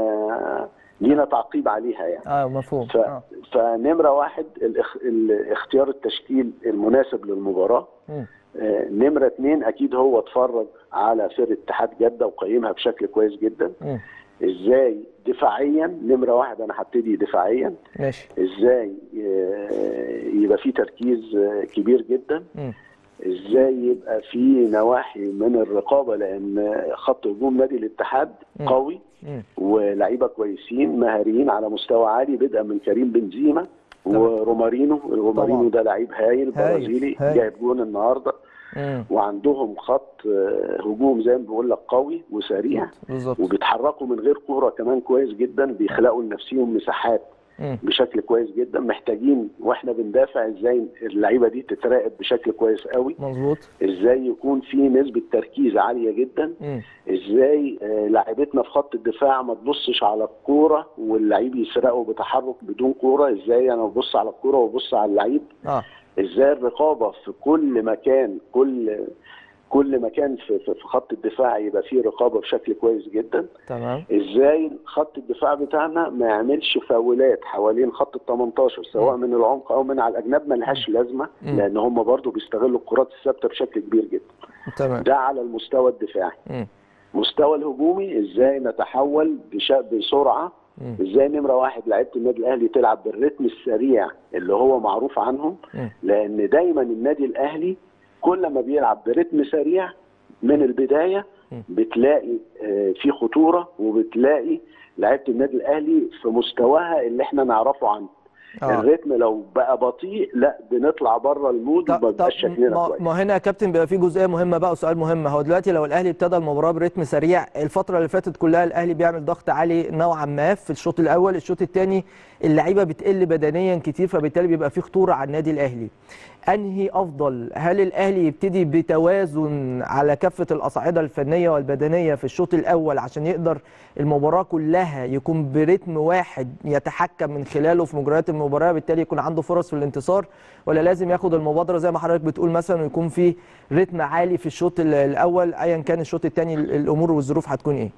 بيبقى لينا تعقيب عليها يعني اه مفهوم ف... آه. فنمره واحد الاخ... ال- اختيار التشكيل المناسب للمباراه مم. آه، نمره اثنين اكيد هو اتفرج على فرقه اتحاد جده وقيمها بشكل كويس جدا مم. ازاي دفاعيا نمره واحد انا هبتدي دفاعيا ماشي ازاي آه، يبقى في تركيز آه، كبير جدا مم. ازاي يبقى في نواحي من الرقابه لان خط هجوم نادي الاتحاد مم. قوي مم. ولاعيبه كويسين مهاريين على مستوى عالي بدءا من كريم بنزيما طبعا. ورومارينو رومارينو ده لعيب هايل هايل، برازيلي هايل. جايب جون النهارده مم. وعندهم خط آه، هجوم زي ما بقول لك قوي وسريع بالظبط وبيتحركوا من غير كوره كمان كويس جدا بيخلقوا لنفسهم مساحات مم. بشكل كويس جدا محتاجين واحنا بندافع ازاي اللعيبه دي تتراقب بشكل كويس قوي مظبوط ازاي يكون في نسبه تركيز عاليه جدا مم. ازاي آه، لاعيبتنا في خط الدفاع ما تبصش على الكوره واللعيب يسرقه بتحرك بدون كوره ازاي انا ببص على الكوره وببص على اللعيب اه ازاي الرقابه في كل مكان كل كل مكان في في في خط الدفاع يبقى فيه رقابه بشكل كويس جدا تمام ازاي خط الدفاع بتاعنا ما يعملش فاولات حوالين خط ال 18 سواء من العمق او من على الاجناب ما لهاش لازمه مم. لان هم برضو بيستغلوا الكرات الثابته بشكل كبير جدا تمام ده على المستوى الدفاعي مم. مستوى الهجومي ازاي نتحول بش- بسرعه مم. ازاي نمره واحد لعيبه النادي الاهلي تلعب بالريتم السريع اللي هو معروف عنهم مم. لان دايما النادي الاهلي كل ما بيلعب برتم سريع من البدايه مم. بتلاقي آه، في خطوره وبتلاقي لعيبه النادي الاهلي في مستواها اللي احنا نعرفه عنه اه الريتم لو بقى بطيء لا بنطلع بره المود وما طب طب بيبقاش شكلنا ما, كويس ما هنا يا كابتن بيبقى في جزئيه مهمه بقى وسؤال مهم هو دلوقتي لو الاهلي ابتدى المباراه برتم سريع الفتره اللي فاتت كلها الاهلي بيعمل ضغط عالي نوعا ما في الشوط الاول الشوط الثاني اللعيبه بتقل بدنيا كتير فبالتالي بيبقى في خطوره على النادي الاهلي انهي افضل هل الاهلي يبتدي بتوازن على كافه الاصعده الفنيه والبدنيه في الشوط الاول عشان يقدر المباراه كلها يكون برتم واحد يتحكم من خلاله في مجريات المباراه بالتالي يكون عنده فرص في الانتصار ولا لازم ياخد المبادره زي ما حضرتك بتقول مثلا ويكون في رتم عالي في الشوط ال- الاول ايا كان الشوط الثاني الامور والظروف هتكون ايه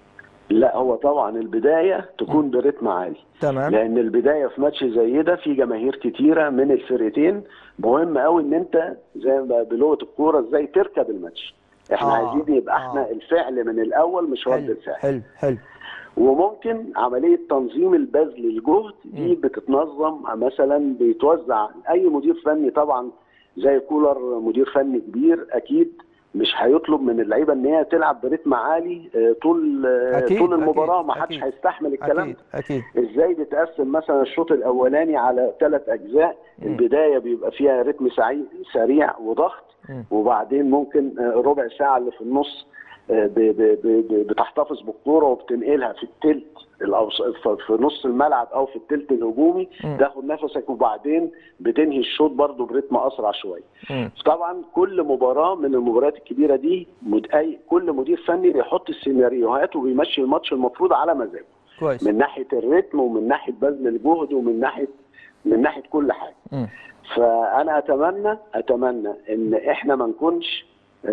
لا هو طبعا البدايه تكون برتم عالي تمام لان البدايه في ماتش زي ده في جماهير كتيره من الفرقتين مهم قوي ان انت زي ما بلغه الكوره ازاي تركب الماتش احنا آه، عايزين يبقى احنا آه. الفعل من الاول مش رد حلو الفعل حلو حلو وممكن عمليه تنظيم البذل الجهد دي بتتنظم مثلا بيتوزع اي مدير فني طبعا زي كولر مدير فني كبير اكيد مش هيطلب من اللعيبه ان هي تلعب برتم عالي آه، طول آه، أكيد، طول المباراه أكيد، ما حدش أكيد. هيستحمل الكلام اكيد ده اكيد ازاي بتقسم مثلا الشوط الاولاني على ثلاث اجزاء البدايه بيبقى فيها رتم سعي- سريع وضغط مم. وبعدين ممكن آه، ربع ساعه اللي في النص آه، ب- ب- ب- ب- بتحتفظ بالكوره وبتنقلها في التلت الأوس- ف- في نص الملعب او في التلت الهجومي مم. تاخد نفسك وبعدين بتنهي الشوط برضه برتم اسرع شويه مم. طبعا كل مباراه من المباريات الكبيره دي مد... أي كل مدير فني بيحط السيناريوهات وبيمشي الماتش المفروض على مزاجه كويس من ناحيه الريتم ومن ناحيه بذل الجهد ومن ناحيه من ناحيه كل حاجه مم. فانا اتمنى اتمنى ان احنا ما نكونش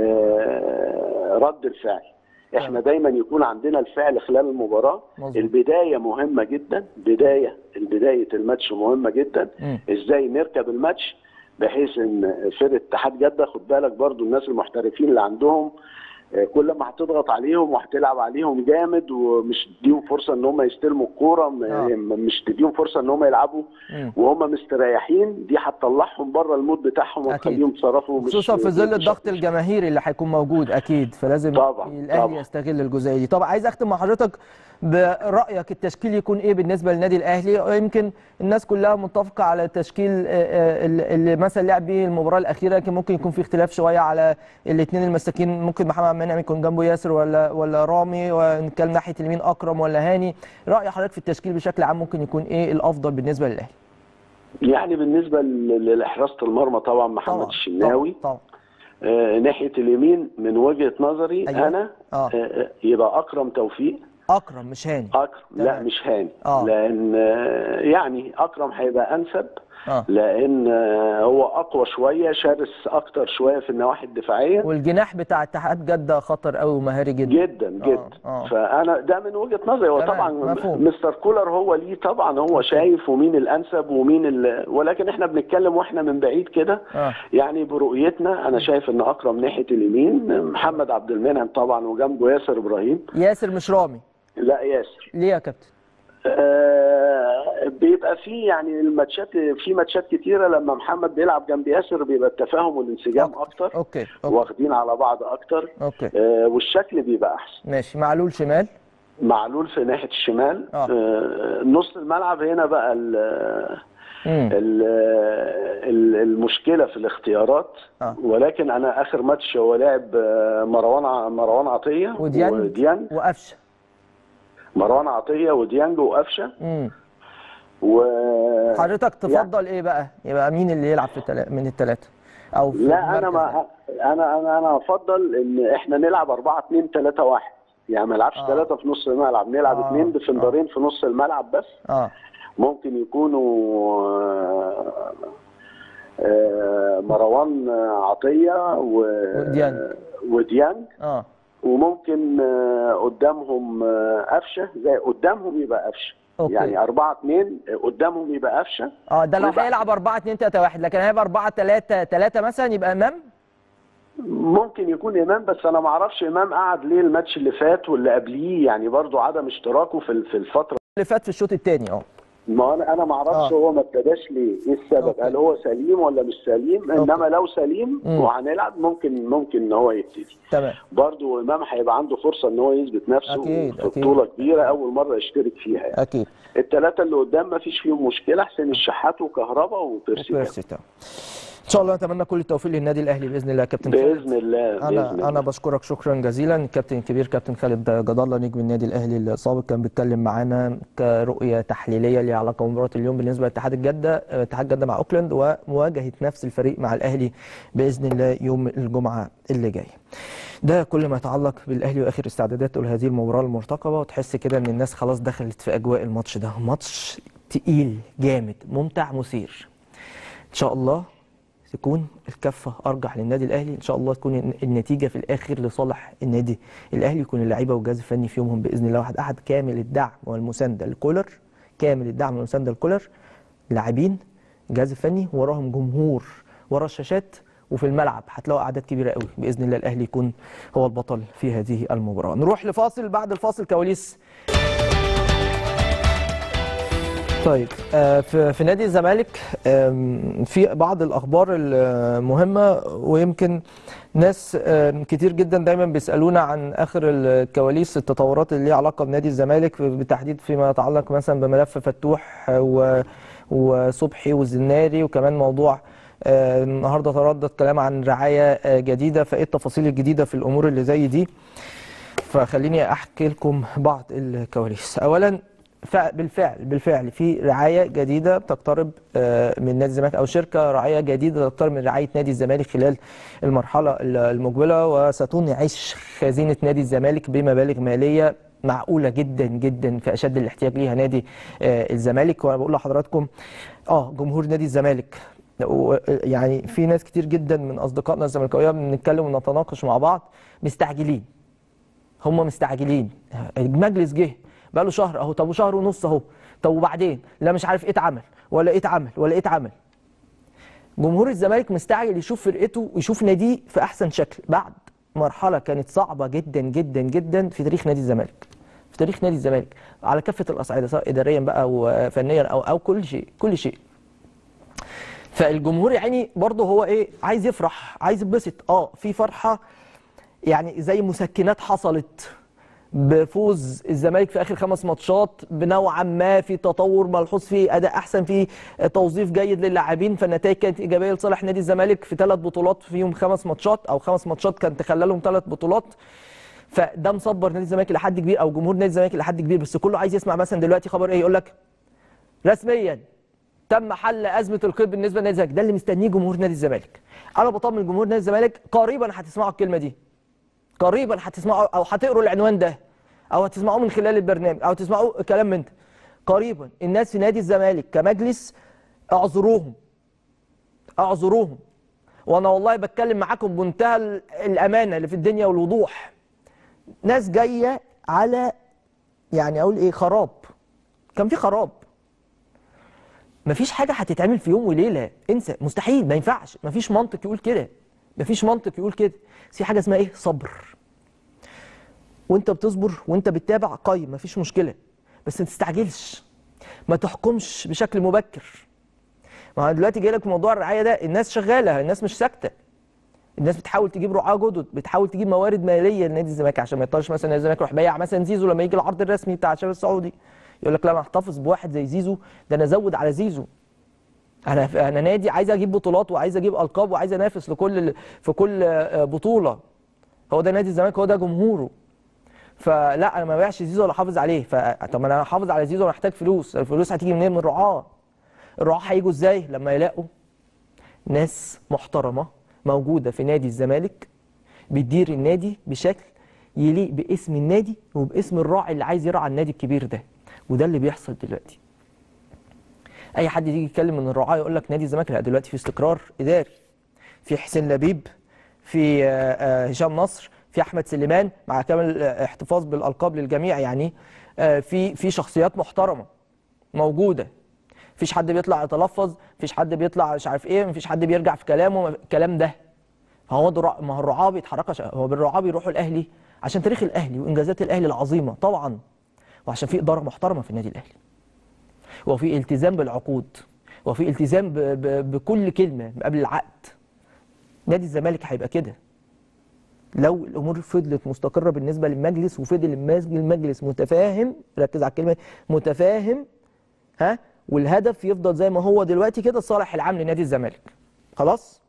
آه، رد الفعل احنا دايما يكون عندنا الفعل خلال المباراه مظبوط. البدايه مهمه جدا بدايه بدايه الماتش مهمه جدا مم. ازاي نركب الماتش بحيث ان فرقه اتحاد جده خد بالك برضو الناس المحترفين اللي عندهم آه، كل ما هتضغط عليهم وهتلعب عليهم جامد ومش تديهم فرصه ان هم يستلموا الكوره م- آه. مش تديهم فرصه ان هم يلعبوا مم. وهم مستريحين دي هتطلعهم بره المود بتاعهم أكيد. وتخليهم يتصرفوا مش- خصوصا في ظل مش- الضغط الجماهيري اللي هيكون موجود اكيد فلازم طبعاً، الاهلي طبعاً. يستغل الجزئيه دي طب عايز اختم مع حضرتك برايك التشكيل يكون ايه بالنسبه للنادي الاهلي يمكن الناس كلها متفقه على التشكيل آه، آه، اللي اللي مثلا لعب بيه المباراه الاخيره لكن ممكن يكون في اختلاف شويه على الاثنين المساكين ممكن محمد منعم يكون جنبه ياسر ولا ولا رامي ونتكلم ناحيه اليمين اكرم ولا هاني راي حضرتك في التشكيل بشكل عام ممكن يكون ايه الافضل بالنسبه للاهلي يعني بالنسبه ل- لحراسه المرمى طبعا محمد طبعا الشناوي طبعا, آه ناحيه اليمين من وجهه نظري أيوة. انا آه. آه يبقى اكرم توفيق طبعا. اكرم مش هاني اكرم لا تمام. مش هاني آه. لان آه، يعني اكرم هيبقى انسب اه لان آه، هو اقوى شويه شرس اكتر شويه في النواحي الدفاعيه والجناح بتاع اتحاد جده خطر قوي ومهاري جدا جدا جدا آه. فانا ده من وجهه نظري هو تمام، طبعا مفهوم. مستر كولر هو ليه طبعا هو شايف ومين الانسب ومين ال... ولكن احنا بنتكلم واحنا من بعيد كده اه يعني برؤيتنا انا شايف ان اكرم ناحيه اليمين محمد عبد المنعم طبعا وجنبه ياسر ابراهيم ياسر مش رامي لا ياسر ليه يا كابتن آه بيبقى في يعني الماتشات في ماتشات كتيره لما محمد بيلعب جنب ياسر بيبقى التفاهم والانسجام اكتر اوكي اوكي واخدين على بعض اكتر اوكي آه والشكل بيبقى احسن ماشي معلول شمال معلول في ناحيه الشمال آه. آه نص الملعب هنا بقى ال امم ال ال المشكله في الاختيارات آه. ولكن انا اخر ماتش هو لعب آه، مروان ع- مروان عطيه وديانج وديانج وقفشه مروان عطيه وديانج وقفشه امم و حضرتك تفضل ايه بقى يبقى مين اللي يلعب في التلا... من الثلاثه او في لا انا المركز ما انا انا انا افضل ان احنا نلعب 4 2 3 1 يعني ما نلعبش آه. ثلاثه في نص الملعب نلعب آه. اثنين ديفندرين في نص الملعب بس ده؟ اه ممكن يكونوا آه، آه، مروان عطيه و... وديانج. وديانج اه وممكن آه، قدامهم آه، قفشه زي قدامهم يبقى قفشه أوكي. يعني 4 2 قدامهم يبقى قفشه اه ده لو ويبقى- هيلعب 4 2 3 1 لكن هيبقى 4 3 3 مثلا يبقى امام ممكن يكون امام بس انا ما اعرفش امام قعد ليه الماتش اللي فات واللي قبليه يعني برضو عدم اشتراكه في في الفتره اللي فات في الشوط الثاني اه ما انا انا ما اعرفش آه. هو ما ابتداش ليه ايه السبب أوكي. هل هو سليم ولا مش سليم انما لو سليم مم. وهنلعب ممكن ممكن ان هو يبتدي تمام برضو امام هيبقى عنده فرصه ان هو يثبت نفسه أكيد، في أكيد. بطوله كبيره اول مره يشترك فيها يعني. اكيد الثلاثه اللي قدام ما فيش فيهم مشكله حسين الشحات وكهربا وبيرسي بيرسي تمام ان شاء الله نتمنى كل التوفيق للنادي الاهلي باذن الله يا كابتن خالد. باذن الله باذن انا الله انا بشكرك شكرا جزيلا الكابتن الكبير كابتن خالد جد الله نجم النادي الاهلي السابق كان بيتكلم معانا كرؤيه تحليليه ليها علاقه بمباراه اليوم بالنسبه لاتحاد الجده اتحاد جده مع اوكلاند ومواجهه نفس الفريق مع الاهلي باذن الله يوم الجمعه اللي جاي ده كل ما يتعلق بالاهلي واخر استعداداته لهذه المباراه المرتقبه وتحس كده ان الناس خلاص دخلت في اجواء الماتش ده ماتش تقيل جامد ممتع مثير ان شاء الله تكون الكفه ارجح للنادي الاهلي ان شاء الله تكون النتيجه في الاخر لصالح النادي الاهلي يكون اللعيبه والجهاز الفني في يومهم باذن الله واحد احد كامل الدعم والمسانده لكولر كامل الدعم والمسانده لكولر لاعبين الجهاز الفني وراهم جمهور ورا الشاشات وفي الملعب هتلاقوا اعداد كبيره قوي باذن الله الاهلي يكون هو البطل في هذه المباراه نروح لفاصل بعد الفاصل كواليس طيب آه، في في نادي الزمالك آم، في بعض الاخبار المهمه ويمكن ناس آم، كتير جدا دايما بيسالونا عن اخر الكواليس التطورات اللي ليها علاقه بنادي الزمالك بالتحديد فيما يتعلق مثلا بملف فتوح و- وصبحي والزناري وكمان موضوع آه، النهارده تردد كلام عن رعايه آه، جديده فايه التفاصيل الجديده في الامور اللي زي دي فخليني احكي لكم بعض الكواليس اولا ف- بالفعل بالفعل في رعايه جديده بتقترب آه، من نادي الزمالك او شركه راعيه جديده تقترب من رعايه نادي الزمالك خلال المرحله ال- المقبله وستنعش خزينه نادي الزمالك بمبالغ ماليه معقوله جدا جدا في اشد الاحتياج ليها نادي آه، الزمالك وانا بقول لحضراتكم اه جمهور نادي الزمالك و- يعني في ناس كتير جدا من اصدقائنا الزملكاويه بنتكلم ونتناقش مع بعض مستعجلين هم مستعجلين المجلس جه بقى له شهر اهو طب وشهر ونص اهو طب وبعدين لا مش عارف ايه اتعمل ولا ايه اتعمل ولا ايه اتعمل جمهور الزمالك مستعجل يشوف فرقته ويشوف ناديه في احسن شكل بعد مرحله كانت صعبه جدا جدا جدا في تاريخ نادي الزمالك في تاريخ نادي الزمالك على كافه الاصعده سواء اداريا بقى وفنيا او او كل شيء كل شيء فالجمهور يعني برضه هو ايه عايز يفرح عايز يتبسط اه في فرحه يعني زي مسكنات حصلت بفوز الزمالك في اخر خمس ماتشات بنوعا ما في تطور ملحوظ في اداء احسن في توظيف جيد للاعبين فالنتائج كانت ايجابيه لصالح نادي الزمالك في ثلاث بطولات فيهم خمس ماتشات او خمس ماتشات كان تخللهم ثلاث بطولات فده مصبر نادي الزمالك لحد كبير او جمهور نادي الزمالك لحد كبير بس كله عايز يسمع مثلا دلوقتي خبر ايه يقول لك رسميا تم حل ازمه القيد بالنسبه لنادي الزمالك ده اللي مستنيه جمهور نادي الزمالك انا بطمن جمهور نادي الزمالك قريبا هتسمعوا الكلمه دي قريبا هتسمعوا او هتقروا العنوان ده او هتسمعوه من خلال البرنامج او تسمعوا كلام من ده قريبا الناس في نادي الزمالك كمجلس اعذروهم اعذروهم وانا والله بتكلم معاكم بمنتهى ال- الامانه اللي في الدنيا والوضوح ناس جايه على يعني اقول ايه خراب كان في خراب مفيش حاجه هتتعمل في يوم وليله انسى مستحيل ما ينفعش مفيش منطق يقول كده مفيش منطق يقول كده بس في حاجه اسمها ايه صبر وانت بتصبر وانت بتتابع قيم مفيش مشكله بس ما تستعجلش ما تحكمش بشكل مبكر ما هو دلوقتي جاي لك موضوع الرعايه ده الناس شغاله الناس مش ساكته الناس بتحاول تجيب رعاه جدد بتحاول تجيب موارد ماليه لنادي الزمالك عشان ما يضطرش مثلا نادي الزمالك يروح بايع مثلا زيزو لما يجي العرض الرسمي بتاع الشباب السعودي يقول لك لا انا احتفظ بواحد زي زيزو ده انا ازود على زيزو انا انا نادي عايز اجيب بطولات وعايز اجيب القاب وعايز انافس لكل في كل آه، بطوله هو ده نادي الزمالك هو ده جمهوره فلا انا ما ببيعش زيزو ولا احافظ عليه فطب انا احافظ على زيزو محتاج فلوس الفلوس هتيجي منين من الرعاه الرعاه هيجوا ازاي لما يلاقوا ناس محترمه موجوده في نادي الزمالك بتدير النادي بشكل يليق باسم النادي وباسم الراعي اللي عايز يرعى النادي الكبير ده وده اللي بيحصل دلوقتي اي حد يجي يتكلم من الرعاه يقول لك نادي الزمالك لا دلوقتي في استقرار اداري في حسين لبيب في آه، آه، هشام نصر في احمد سليمان مع كامل آه، احتفاظ بالالقاب للجميع يعني آه، في في شخصيات محترمه موجوده مفيش حد بيطلع يتلفظ مفيش حد بيطلع مش عارف ايه مفيش حد بيرجع في كلامه الكلام ده هو ده الرع- ما هو الرعاه بيتحركوا عشان- هو بالرعاه بيروحوا الاهلي عشان تاريخ الاهلي وانجازات الاهلي العظيمه طبعا وعشان في اداره محترمه في النادي الاهلي وفي التزام بالعقود وفي التزام ب ب بكل كلمه قبل العقد نادي الزمالك هيبقى كده لو الامور فضلت مستقره بالنسبه للمجلس وفضل المج- المجلس متفاهم ركز على الكلمه متفاهم ها والهدف يفضل زي ما هو دلوقتي كده الصالح العام لنادي الزمالك خلاص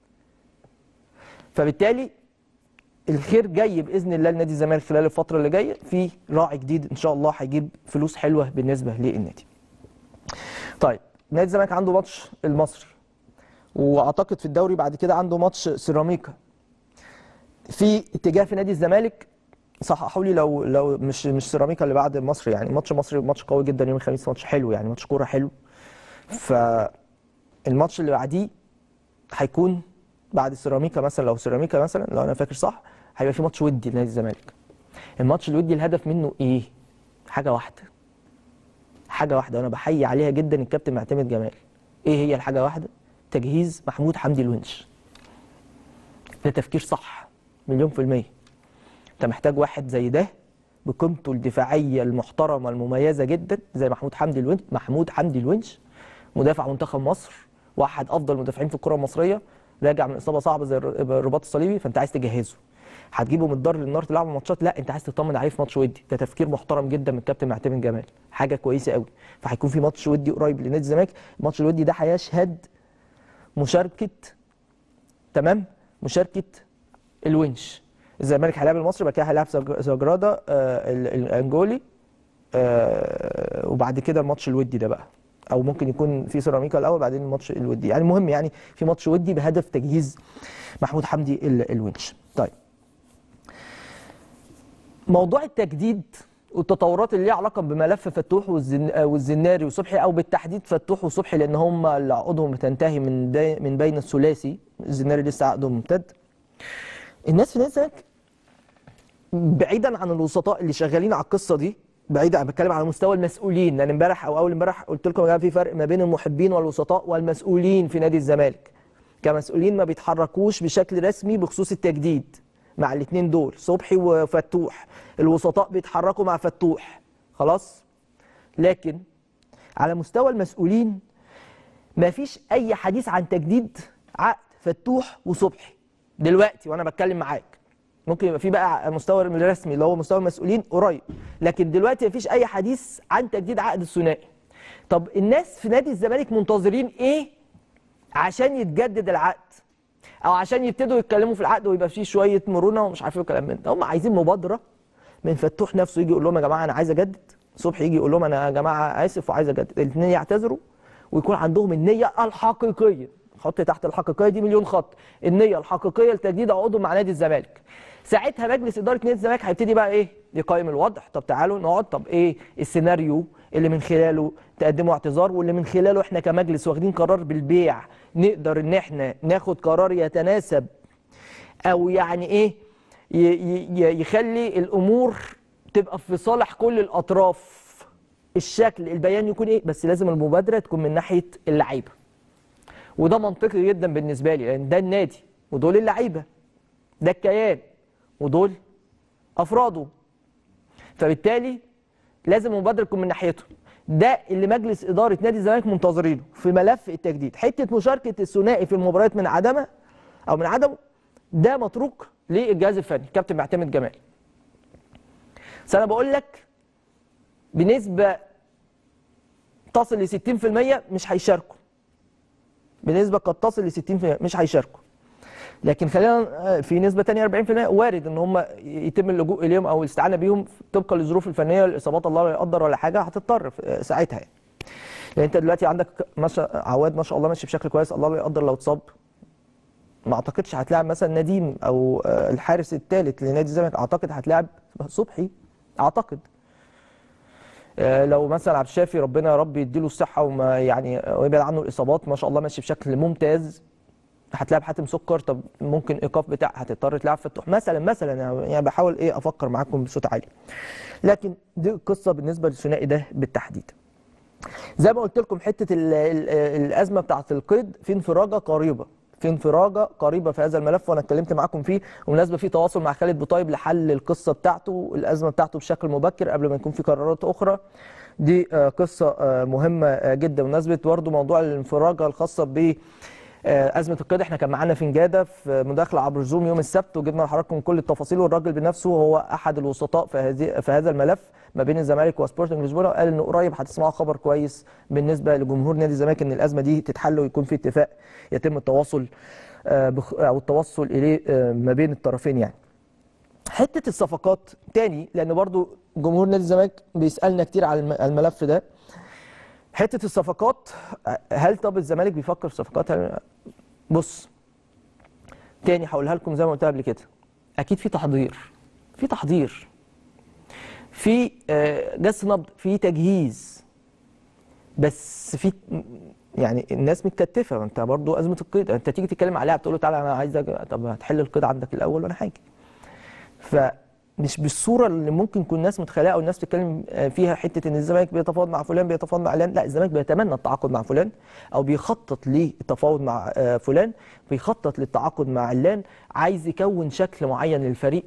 فبالتالي الخير جاي باذن الله لنادي الزمالك خلال الفتره اللي جايه في راعي جديد ان شاء الله هيجيب فلوس حلوه بالنسبه للنادي طيب نادي الزمالك عنده ماتش المصري واعتقد في الدوري بعد كده عنده ماتش سيراميكا في اتجاه في نادي الزمالك صححوا لي لو لو مش مش سيراميكا اللي بعد مصر يعني ماتش مصري ماتش قوي جدا يوم الخميس ماتش حلو يعني ماتش كوره حلو فالماتش اللي بعديه هيكون بعد سيراميكا مثلا لو سيراميكا مثلا لو انا فاكر صح هيبقى في ماتش ودي لنادي الزمالك الماتش الودي الهدف منه ايه حاجه واحده حاجه واحده وانا بحيي عليها جدا الكابتن معتمد جمال ايه هي الحاجه واحده تجهيز محمود حمدي الونش ده تفكير صح مليون في المية انت محتاج واحد زي ده بقيمته الدفاعية المحترمة المميزة جدا زي محمود حمدي الونش محمود حمدي الونش مدافع منتخب مصر واحد افضل المدافعين في الكرة المصرية راجع من اصابة صعبة زي الر- الرباط الصليبي فانت عايز تجهزه هتجيبه من الدار للنار تلعبه ماتشات لا انت عايز تطمن عليه في ماتش ودي ده تفكير محترم جدا من الكابتن معتمد جمال حاجه كويسه قوي فهيكون في ماتش ودي قريب لنادي الزمالك الماتش الودي ده هيشهد مشاركه تمام مشاركه الونش الزمالك هيلاعب المصري بعد كده هيلاعب زج- زجرادا آه ال- الانجولي آه وبعد كده الماتش الودي ده بقى او ممكن يكون في سيراميكا الاول بعدين الماتش الودي يعني المهم يعني في ماتش ودي بهدف تجهيز محمود حمدي ال- الونش طيب موضوع التجديد والتطورات اللي ليها علاقه بملف فتوح والزن... والزناري وصبحي او بالتحديد فتوح وصبحي لان هم اللي عقودهم بتنتهي من دي... من بين الثلاثي الزناري لسه عقده ممتد الناس في نادي الزمالك بعيدا عن الوسطاء اللي شغالين على القصه دي بعيدا انا بتكلم على مستوى المسؤولين لان امبارح او اول امبارح قلت لكم يا جماعه في فرق ما بين المحبين والوسطاء والمسؤولين في نادي الزمالك كمسؤولين ما بيتحركوش بشكل رسمي بخصوص التجديد مع الاثنين دول صبحي وفتوح الوسطاء بيتحركوا مع فتوح خلاص لكن على مستوى المسؤولين ما فيش اي حديث عن تجديد عقد فتوح وصبحي دلوقتي وانا بتكلم معاك ممكن يبقى في بقى على المستوى الرسمي اللي هو مستوى المسؤولين قريب لكن دلوقتي ما فيش اي حديث عن تجديد عقد الثنائي طب الناس في نادي الزمالك منتظرين ايه عشان يتجدد العقد او عشان يبتدوا يتكلموا في العقد ويبقى فيه شويه مرونه ومش عارف ايه وكلام من ده هم عايزين مبادره من فتوح نفسه يجي يقول لهم يا جماعه انا عايز اجدد صبحي يجي يقول لهم انا يا جماعه اسف وعايز اجدد الاثنين يعتذروا ويكون عندهم النيه الحقيقيه حط تحت الحقيقيه دي مليون خط النيه الحقيقيه لتجديد عقودهم مع نادي الزمالك ساعتها مجلس اداره نادي الزمالك هيبتدي بقى ايه يقيم الوضع طب تعالوا نقعد طب ايه السيناريو اللي من خلاله تقدموا اعتذار واللي من خلاله احنا كمجلس واخدين قرار بالبيع نقدر ان احنا ناخد قرار يتناسب او يعني ايه ي- ي- يخلي الامور تبقى في صالح كل الاطراف الشكل البيان يكون ايه بس لازم المبادره تكون من ناحيه اللعيبه وده منطقي جدا بالنسبه لي لان ده النادي ودول اللعيبه ده الكيان ودول افراده فبالتالي لازم المبادره تكون من ناحيته ده اللي مجلس اداره نادي الزمالك منتظرينه في ملف التجديد حته مشاركه الثنائي في المباريات من عدمها او من عدمه ده متروك للجهاز الفني كابتن معتمد جمال بس انا بقول لك بنسبه تصل ل 60% مش هيشاركوا بنسبه قد تصل ل 60% مش هيشاركوا لكن خلينا آه، في نسبه تانية 40% وارد ان هم يتم اللجوء اليهم او الاستعانه بيهم طبقا للظروف الفنيه الاصابات الله لا يقدر ولا حاجه هتضطر في- آه، ساعتها يعني لان انت دلوقتي عندك ما شاء عواد ما شاء الله ماشي بشكل كويس الله لا يقدر لو اتصاب ما اعتقدش هتلاعب مثلا نديم او آه، الحارس الثالث لنادي الزمالك اعتقد هتلاعب صبحي اعتقد آه، لو مثلا عبد الشافي ربنا يا رب يديله الصحه وما يعني ويبعد عنه الاصابات ما شاء الله ماشي بشكل ممتاز هتلاعب حاتم سكر طب ممكن ايقاف بتاع هتضطر تلعب فتوح مثلا مثلا يعني بحاول ايه افكر معاكم بصوت عالي لكن دي القصه بالنسبه للثنائي ده بالتحديد زي ما قلت لكم حته ال ال الازمه بتاعه القيد في انفراجه قريبه في انفراجه قريبه في هذا الملف وانا اتكلمت معاكم فيه وبالمناسبه في تواصل مع خالد بوطيب لحل القصه بتاعته الازمه بتاعته بشكل مبكر قبل ما يكون في قرارات اخرى دي آه، قصه آه، مهمه آه، جدا بمناسبه برضه موضوع الانفراجه الخاصه ب آه، ازمه القيد احنا كان معانا فنجاده في مداخله عبر زوم يوم السبت وجبنا لحضراتكم كل التفاصيل والراجل بنفسه هو احد الوسطاء في هذه في هذا الملف ما بين الزمالك وسبورتنج لشبونه وقال انه قريب هتسمعوا خبر كويس بالنسبه لجمهور نادي الزمالك ان الازمه دي تتحل ويكون في اتفاق يتم التواصل آه، بخ- او التوصل اليه آه، ما بين الطرفين يعني حته الصفقات تاني لان برضو جمهور نادي الزمالك بيسالنا كتير على الم- على الملف ده حته الصفقات هل طب الزمالك بيفكر في صفقات هل- بص تاني هقولها لكم زي ما قلتها قبل كده اكيد في تحضير في تحضير في آه، جس نبض في تجهيز بس في يعني الناس متكتفه ما انت برضو ازمه القيد انت تيجي تتكلم عليها بتقول له تعالى انا عايز أج- طب هتحل القيد عندك الاول وانا حاجه فمش بالصوره اللي ممكن يكون الناس متخيلها او الناس بتتكلم آه، فيها حته ان الزمالك بيتفاوض مع فلان بيتفاوض مع علان لا الزمالك بيتمنى التعاقد مع فلان او بيخطط للتفاوض مع آه، فلان بيخطط للتعاقد مع علان عايز يكون شكل معين للفريق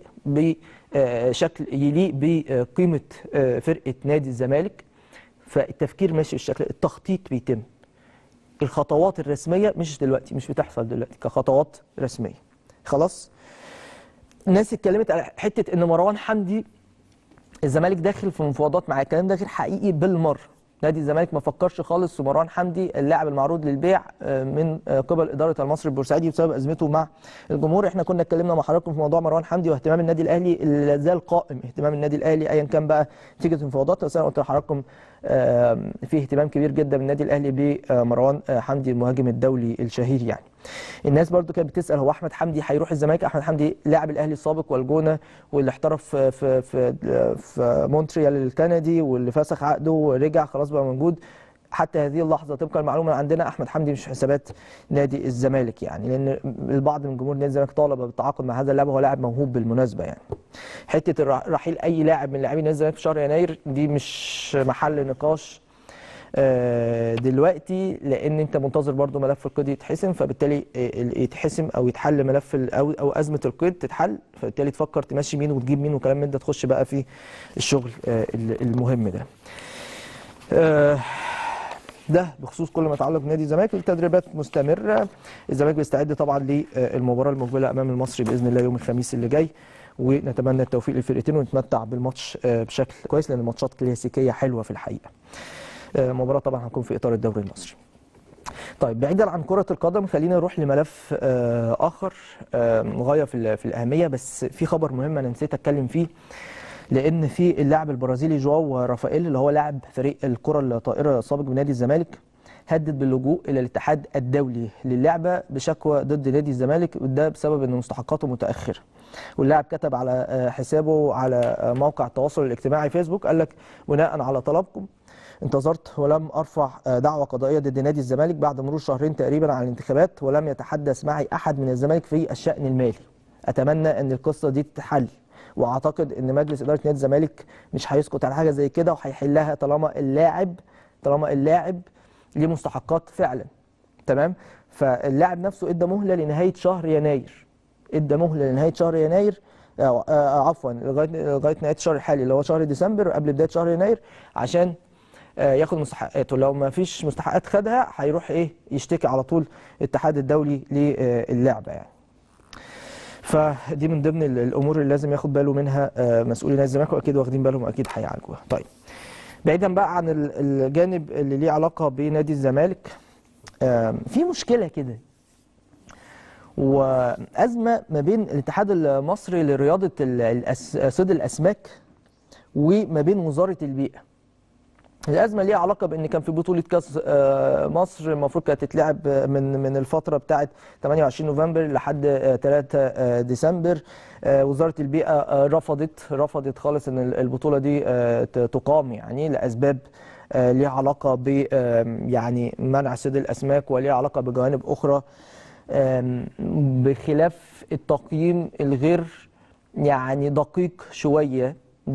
بشكل يليق بقيمه آه، فرقه نادي الزمالك فالتفكير ماشي بالشكل التخطيط بيتم الخطوات الرسميه مش دلوقتي مش بتحصل دلوقتي كخطوات رسميه خلاص الناس اتكلمت على حته ان مروان حمدي الزمالك داخل في مفاوضات معاه الكلام ده غير حقيقي بالمره نادي الزمالك ما فكرش خالص في مروان حمدي اللاعب المعروض للبيع آه، من آه، قبل اداره المصري البورسعيدي بسبب ازمته مع الجمهور احنا كنا اتكلمنا مع حضراتكم في موضوع مروان حمدي واهتمام النادي الاهلي اللي لا زال قائم اهتمام النادي الاهلي ايا كان بقى نتيجه المفاوضات بس انا قلت لحضراتكم آه، في اهتمام كبير جدا من النادي الاهلي بمروان آه، حمدي المهاجم الدولي الشهير يعني الناس برضو كانت بتسال هو احمد حمدي هيروح الزمالك احمد حمدي لاعب الاهلي السابق والجونه واللي احترف في في في, في مونتريال الكندي واللي فسخ عقده ورجع خلاص بقى موجود حتى هذه اللحظه طبقا المعلومه اللي عندنا احمد حمدي مش في حسابات نادي الزمالك يعني لان البعض من جمهور نادي الزمالك طالب بالتعاقد مع هذا اللاعب هو لاعب موهوب بالمناسبه يعني حته الرح- رحيل اي لاعب من لاعبي نادي الزمالك في شهر يناير دي مش محل نقاش آه، دلوقتي لان انت منتظر برضو ملف القيد يتحسم فبالتالي آه، ال- يتحسم او يتحل ملف ال- او او ازمه القيد تتحل فبالتالي تفكر تمشي مين وتجيب مين وكلام من ده تخش بقى في الشغل آه، ال- المهم ده آه، ده بخصوص كل ما يتعلق بنادي الزمالك التدريبات مستمره الزمالك بيستعد طبعا للمباراه المقبله امام المصري باذن الله يوم الخميس اللي جاي ونتمنى التوفيق للفرقتين ونتمتع بالماتش آه، بشكل كويس لان الماتشات كلاسيكيه حلوه في الحقيقه آه، مباراه طبعا هتكون في اطار الدوري المصري طيب بعيدا عن كرة القدم خلينا نروح لملف آه، آخر آه، غاية في ال- في الأهمية بس في خبر مهم أنا نسيت أتكلم فيه لأن في اللاعب البرازيلي جواو رافائيل اللي هو لاعب فريق الكرة الطائرة السابق بنادي الزمالك هدد باللجوء إلى الاتحاد الدولي للعبة بشكوى ضد نادي الزمالك وده بسبب أن مستحقاته متأخرة واللاعب كتب على آه، حسابه على آه، موقع التواصل الاجتماعي فيسبوك قال لك بناء على طلبكم انتظرت ولم ارفع آه، دعوى قضائيه ضد نادي الزمالك بعد مرور شهرين تقريبا على الانتخابات ولم يتحدث معي احد من الزمالك في الشان المالي اتمنى ان القصه دي تتحل واعتقد ان مجلس اداره نادي الزمالك مش هيسكت على حاجه زي كده وهيحلها طالما اللاعب طالما اللاعب ليه مستحقات فعلا تمام فاللاعب نفسه ادى مهله لنهايه شهر يناير ادى مهله لنهايه شهر يناير آه، آه، عفوا لغايه لغايه نهايه الشهر الحالي اللي هو شهر ديسمبر قبل بدايه شهر يناير عشان آه، ياخد مستحقاته لو ما فيش مستحقات خدها هيروح ايه يشتكي على طول الاتحاد الدولي للعبه يعني فدي من ضمن ال- الامور اللي لازم ياخد باله منها آه، مسؤولي نادي الزمالك واكيد واخدين بالهم واكيد هيعالجوها طيب بعيدا بقى عن ال- الجانب اللي ليه علاقه بنادي الزمالك آم، في مشكله كده وازمه ما بين الاتحاد المصري لرياضه ال- الأس- صيد الاسماك وما بين وزاره البيئه الازمه ليها علاقه بان كان في بطوله كاس آه، مصر المفروض كانت تتلعب من من الفتره بتاعه 28 نوفمبر لحد آه، 3 آه، ديسمبر آه، وزاره البيئه آه، رفضت رفضت خالص ان البطوله دي آه، ت- تقام يعني لاسباب آه، ليها علاقه ب آم، يعني منع صيد الاسماك وليها علاقه بجوانب اخرى آم، بخلاف التقييم الغير يعني دقيق شويه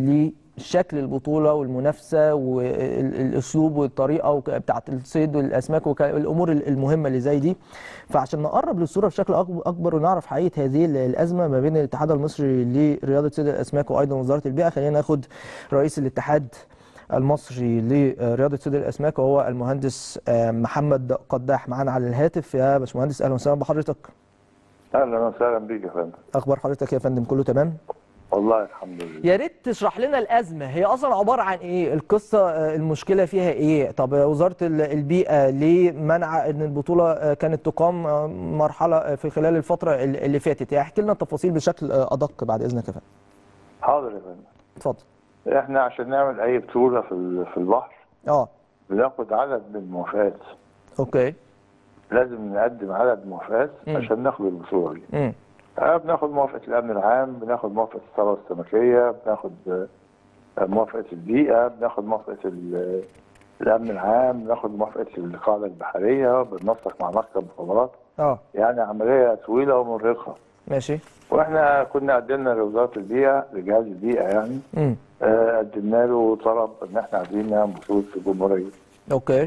لشكل البطوله والمنافسه والاسلوب والطريقه وك- بتاعه الصيد والاسماك والامور المهمه اللي زي دي فعشان نقرب للصوره بشكل أك- اكبر ونعرف حقيقه هذه الازمه ما بين الاتحاد المصري لرياضه صيد الاسماك وايضا وزاره البيئه خلينا ناخد رئيس الاتحاد المصري لرياضه صيد الاسماك وهو المهندس آه، محمد قداح معانا على الهاتف يا باشمهندس اهلا وسهلا بحضرتك اهلا وسهلا بيك يا فندم اخبار حضرتك يا فندم كله تمام والله الحمد لله يا ريت تشرح لنا الازمه هي اصلا عباره عن ايه القصه آه، المشكله فيها ايه طب وزاره ال- البيئه ليه منع ان البطوله آه، كانت تقام آه، مرحله آه، في خلال الفتره ال- اللي فاتت يعني احكي لنا التفاصيل بشكل آه، ادق بعد اذنك يا فندم حاضر يا فندم اتفضل احنا عشان نعمل اي بطوله في ال- في البحر اه بناخد عدد من الموافقات اوكي لازم نقدم عدد موافقات مم. عشان ناخد البطوله دي امم آه، بناخد موافقه الامن العام بناخد موافقه الثروه السمكيه بناخد آه، موافقه البيئه بناخد موافقه ال- الامن العام بناخد موافقه القاعده البحريه بننسق مع مكتب مخابرات اه يعني عمليه طويله ومرهقه ماشي واحنا كنا قدمنا لوزاره البيئه لجهاز البيئه يعني امم آه، قدمنا له طلب ان احنا عايزين نعمل بطوله الجمهوريه اوكي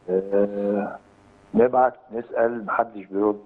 آه، نبعت نسال محدش بيرد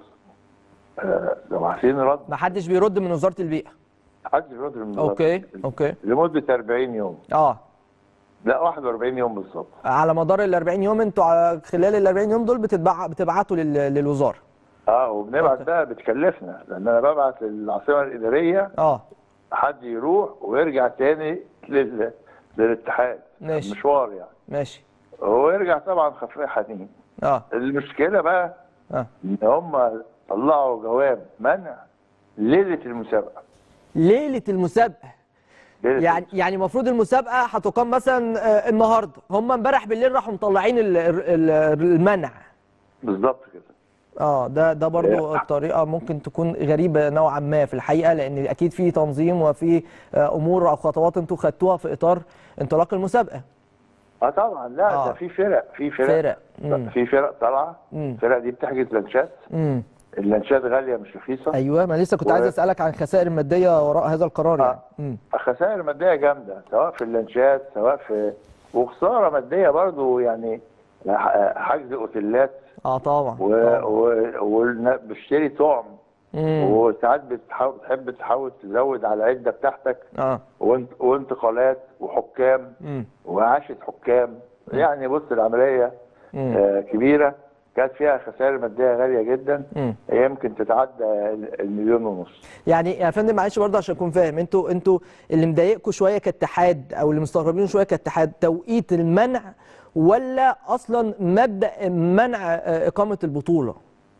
آه، لو عايزين رد ما حدش بيرد من وزاره البيئه محدش بيرد من الوزارة. اوكي اوكي لمده 40 يوم اه لا 41 يوم بالظبط على مدار ال 40 يوم انتوا على- خلال ال 40 يوم دول بتتبع بتبعتوا لل- للوزاره اه وبنبعت أوكي. بقى بتكلفنا لان انا ببعت للعاصمه الاداريه اه حد يروح ويرجع تاني لل... للاتحاد ماشي. مشوار يعني ماشي هو يرجع طبعا خفيف حنين اه المشكله بقى اه ان هم طلعوا جواب منع ليله المسابقه ليله المسابقه ليلة يعني يعني المفروض المسابقه هتقام مثلا آه، النهارده هم امبارح بالليل راحوا مطلعين ال- ال- المنع بالظبط كده اه ده ده برضو إيه. طريقه ممكن تكون غريبه نوعا ما في الحقيقه لان اكيد في تنظيم وفي آه، امور او خطوات انتوا خدتوها في اطار انطلاق المسابقه اه طبعا لا آه. ده في فرق في فرق فرق مم. في فرق طالعه مم. الفرق دي بتحجز لانشات امم اللانشات غاليه مش رخيصه ايوه ما لسه كنت و- عايز اسالك عن الخسائر الماديه وراء هذا القرار يعني آه. امم خسائر ماديه جامده سواء في اللانشات سواء في وخساره ماديه برضو يعني ح- حجز اوتيلات اه طبعا و... طبعاً. و... وبشتري طعم مم. وساعات بتحاول تحب تحاول تزود على العده بتاعتك اه وانت... وانتقالات وحكام امم وعاشة حكام يعني بص العمليه امم آه كبيره كانت فيها خسائر ماديه غاليه جدا امم هي يمكن تتعدى ال- المليون ونص يعني يا فندم معلش برضه عشان اكون فاهم انتوا انتوا اللي مضايقكم شويه كاتحاد او اللي مستغربين شويه كاتحاد توقيت المنع ولا اصلا مبدا منع آه، اقامه البطوله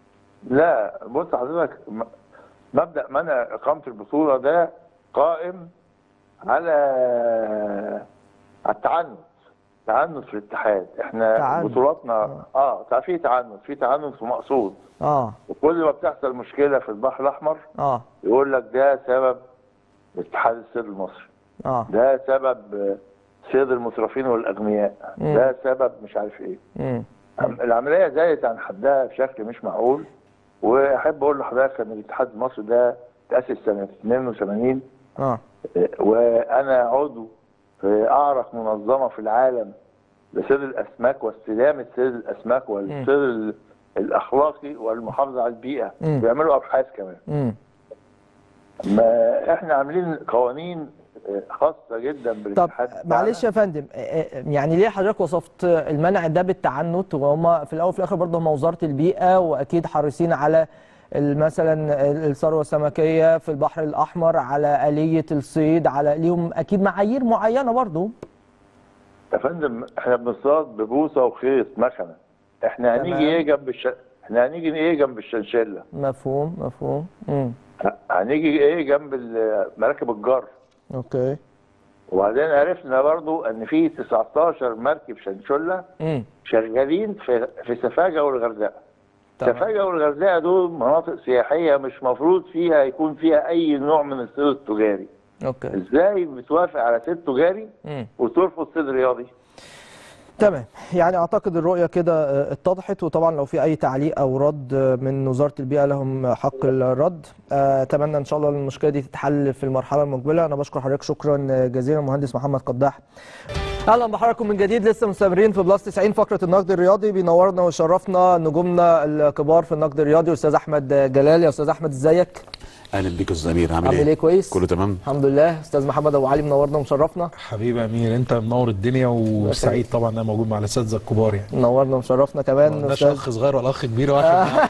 لا بص حضرتك م- مبدا منع اقامه البطوله ده قائم على على التعنت تعنت في الاتحاد احنا تعنت. بطولاتنا اه تع- في تعنت في تعنت في مقصود اه وكل ما بتحصل مشكله في البحر الاحمر اه يقول لك ده سبب اتحاد الصيد المصري اه ده سبب آه، صيد المترفين والاغنياء مم. ده سبب مش عارف ايه امم العمليه زادت عن حدها بشكل مش معقول واحب اقول لحضرتك ان الاتحاد المصري ده تاسس سنه 82 اه وانا عضو في اعرق منظمه في العالم لصيد الاسماك واستدامه صيد الاسماك والصيد ال- الاخلاقي والمحافظه على البيئه مم. بيعملوا ابحاث كمان امم ما احنا عاملين قوانين خاصه جدا طب بالاتحاد بتاعنا. معلش يا فندم آه، آه، يعني ليه حضرتك وصفت المنع ده بالتعنت وهم في الاول وفي الاخر برضه هم وزاره البيئه واكيد حريصين على ال- مثلا الثروه السمكيه في البحر الاحمر على اليه الصيد على ليهم اكيد معايير معينه برضه يا فندم احنا بنصطاد ببوصه وخيط مكنه احنا تمام. هنيجي ايه جنب الش... احنا هنيجي ايه جنب الشنشله مفهوم مفهوم امم ه- هنيجي ايه جنب ال- مراكب الجر اوكي وبعدين عرفنا برضو ان في 19 مركب شنشله امم شغالين في في سفاجه والغردقه تمام. سفاجه والغردقه دول مناطق سياحيه مش مفروض فيها يكون فيها اي نوع من الصيد التجاري اوكي ازاي بتوافق على صيد تجاري امم وترفض صيد رياضي تمام يعني اعتقد الرؤيه كده آه، اتضحت وطبعا لو في اي تعليق او رد آه، من وزاره البيئه لهم حق الرد آه، اتمنى ان شاء الله المشكله دي تتحل في المرحله المقبله انا بشكر حضرتك شكرا جزيلا المهندس محمد قداح اهلا بحضراتكم من جديد لسه مستمرين في بلس 90 فقره النقد الرياضي بينورنا ويشرفنا نجومنا الكبار في النقد الرياضي استاذ احمد جلال يا استاذ احمد ازيك اهلا بيك يا استاذ امير عامل عامل ايه كويس كله تمام الحمد لله استاذ محمد ابو علي منورنا ومشرفنا حبيبي امير انت منور الدنيا وسعيد طبعا انا موجود مع الاساتذه الكبار يعني منورنا ومشرفنا كمان مالناش استاذ اخ صغير ولا اخ كبير واحد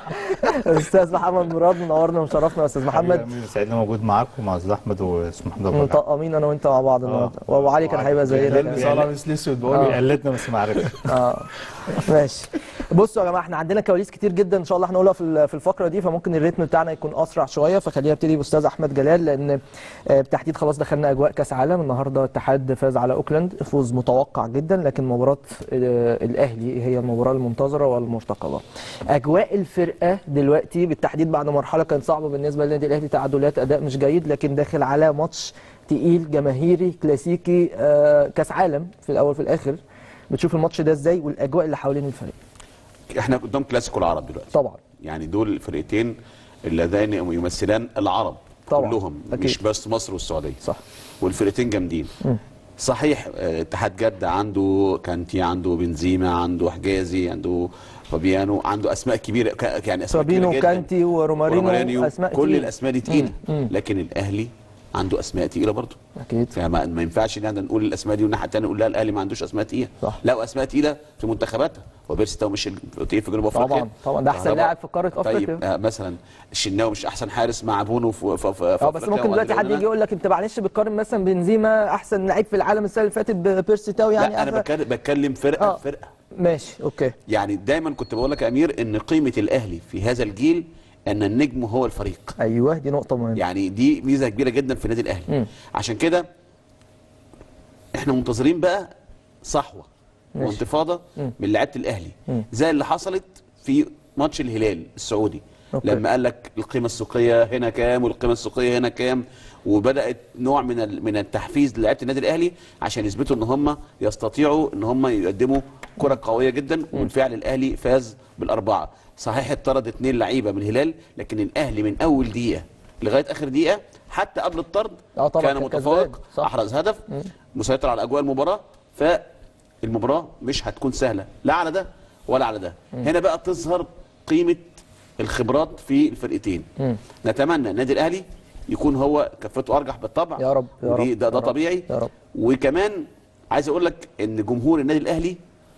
استاذ محمد مراد منورنا ومشرفنا يا استاذ محمد محمد سعيدنا موجود معاكم ومع استاذ احمد واسمه محمد ابو العلا. مطقمين انا وانت مع بعض النهارده وابو علي كان هيبقى زينا بيلبس كمان. على مثل اسود بقول له بيقلدنا بس ما عرفش اه ماشي بصوا يا جماعه احنا عندنا كواليس كتير جدا ان شاء الله هنقولها في ال- في الفقره دي فممكن الريتم بتاعنا يكون اسرع شويه فخلينا نبتدي باستاذ احمد جلال لان آه، بالتحديد خلاص دخلنا اجواء كاس عالم النهارده الاتحاد فاز على اوكلاند فوز متوقع جدا لكن مباراه آه، الاهلي هي المباراه المنتظره والمرتقبه اجواء الفرقه دلوقتي بالتحديد بعد مرحله كانت صعبه بالنسبه للنادي الاهلي تعادلات اداء مش جيد لكن داخل على ماتش تقيل جماهيري كلاسيكي آه، كاس عالم في الاول في الاخر بتشوف الماتش ده ازاي والاجواء اللي حوالين الفريق احنا قدام كلاسيكو العرب دلوقتي طبعا يعني دول الفرقتين اللذين يمثلان العرب طبعا. كلهم أكيد. مش بس مصر والسعوديه صح والفرقتين جامدين صحيح آه، اتحاد جده عنده كانتي عنده بنزيما عنده حجازي عنده فابيانو عنده اسماء كبيره ك- يعني اسماء فابينو كبيره جدا وكانتي ورومارينو ورومارينيو اسماء كل تقيلة. الاسماء دي تقيله لكن الاهلي عنده اسماء تقيله برضه اكيد فما ما ينفعش ان احنا نقول الاسماء دي والناحيه الثانيه نقول لا الاهلي ما عندوش اسماء تقيله صح. لا واسماء تقيله في منتخباتها وبيرستا ومش في جنوب افريقيا طبعا طبعا ده احسن كهربا. لاعب في قاره افريقيا طيب آه مثلا الشناوي مش احسن حارس مع بونو في في في اه بس ممكن دلوقتي حد يجي يقول لك انت معلش بتقارن مثلا بنزيما احسن لعيب في العالم السنه اللي فاتت ببيرسي تاو يعني لا انا أحسن- بتكلم بتكلم فرقه آه. فرقه ماشي اوكي يعني دايما كنت بقول لك يا امير ان قيمه الاهلي في هذا الجيل ان النجم هو الفريق ايوه دي نقطه مهمه يعني دي ميزه كبيره جدا في النادي الاهلي عشان كده احنا منتظرين بقى صحوه ماشي. وانتفاضه من لعيبه الاهلي زي اللي حصلت في ماتش الهلال السعودي أوكي. لما قال لك القيمه السوقيه هنا كام والقيمه السوقيه هنا كام وبدات نوع من ال- من التحفيز للعيبه النادي الاهلي عشان يثبتوا ان هم يستطيعوا ان هم يقدموا كره قويه جدا وبالفعل الاهلي فاز بالاربعه صحيح اتطرد اثنين لعيبه من الهلال لكن الاهلي من اول دقيقه لغايه اخر دقيقه حتى قبل الطرد آه طبعاً كان كان متفوق كسبان. صح. احرز هدف مسيطر على اجواء المباراه فالمباراه مش هتكون سهله لا على ده ولا على ده هنا بقى تظهر قيمه الخبرات في الفرقتين نتمنى النادي الاهلي يكون هو كفته ارجح بالطبع يا رب، يا ودي رب، ده, يا ده رب، طبيعي يا رب. وكمان عايز اقول لك ان جمهور النادي الاهلي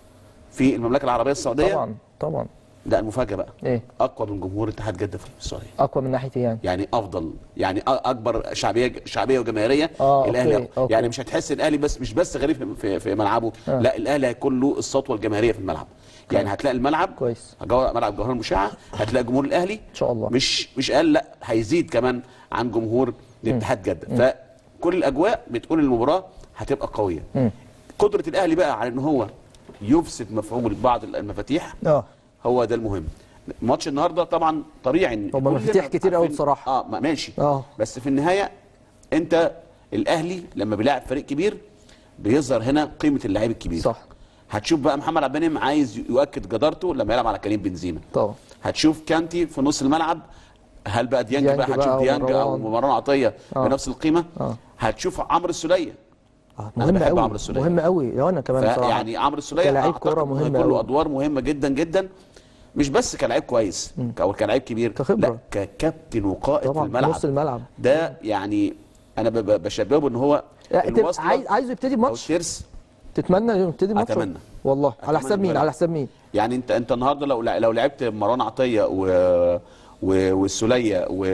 في المملكه العربيه السعوديه طبعا طبعا ده المفاجاه بقى ايه اقوى من جمهور اتحاد جده في السعوديه اقوى من ناحيه ايه يعني يعني افضل يعني أ- اكبر شعبيه شعبيه وجماهيريه آه، الاهلي أوكي، أوكي. يعني مش هتحس الاهلي بس مش بس غريب في- في, في ملعبه آه. لا الاهلي هيكون له السطوه الجماهيريه في الملعب يعني هتلاقي الملعب كويس. جو- ملعب جوهر المشعه هتلاقي جمهور الاهلي ان شاء الله. مش مش قال لا هيزيد كمان عن جمهور الاتحاد جده فكل الاجواء بتقول المباراه هتبقى قويه قدره الاهلي بقى على ان هو يفسد مفعول بعض المفاتيح اه هو ده المهم ماتش النهارده طبعا طبيعي ان هما كلنا مفاتيح كتير قوي عارفين- بصراحة. اه ما- ماشي آه. بس في النهايه انت الاهلي لما بيلاعب فريق كبير بيظهر هنا قيمه اللاعب الكبير صح. هتشوف بقى محمد عبد المنعم عايز يؤكد جدارته لما يلعب على كريم بنزيما طبعا هتشوف كانتي في نص الملعب هل بقى ديانج, ديانج بقى بقى هتشوف ديانج او ومروان. مروان عطيه آه. بنفس القيمه آه. هتشوف عمرو السوليه آه، أنا مهم بحب قوي عمرو السولية. مهم قوي يا انا كمان بصراحه يعني عمرو السوليه كلاعب أعتقد كورة إنه مهم هيكون له أوي. ادوار مهمه جدا جدا مش بس كلاعب كويس او كلاعب كبير كخبرة. لا ككابتن وقائد طبعا، في الملعب نص الملعب. ده يعني انا ب- ب- بشبهه ان هو لا، تبقى الوصلة عايز عايزه يبتدي او بماتش الترس تتمنى يبتدي ماتش أتمنى. والله على أتمنى حساب مين إنه على يلعب. حساب مين يعني انت انت النهارده لو لو لعبت مروان عطيه و و- والسوليه و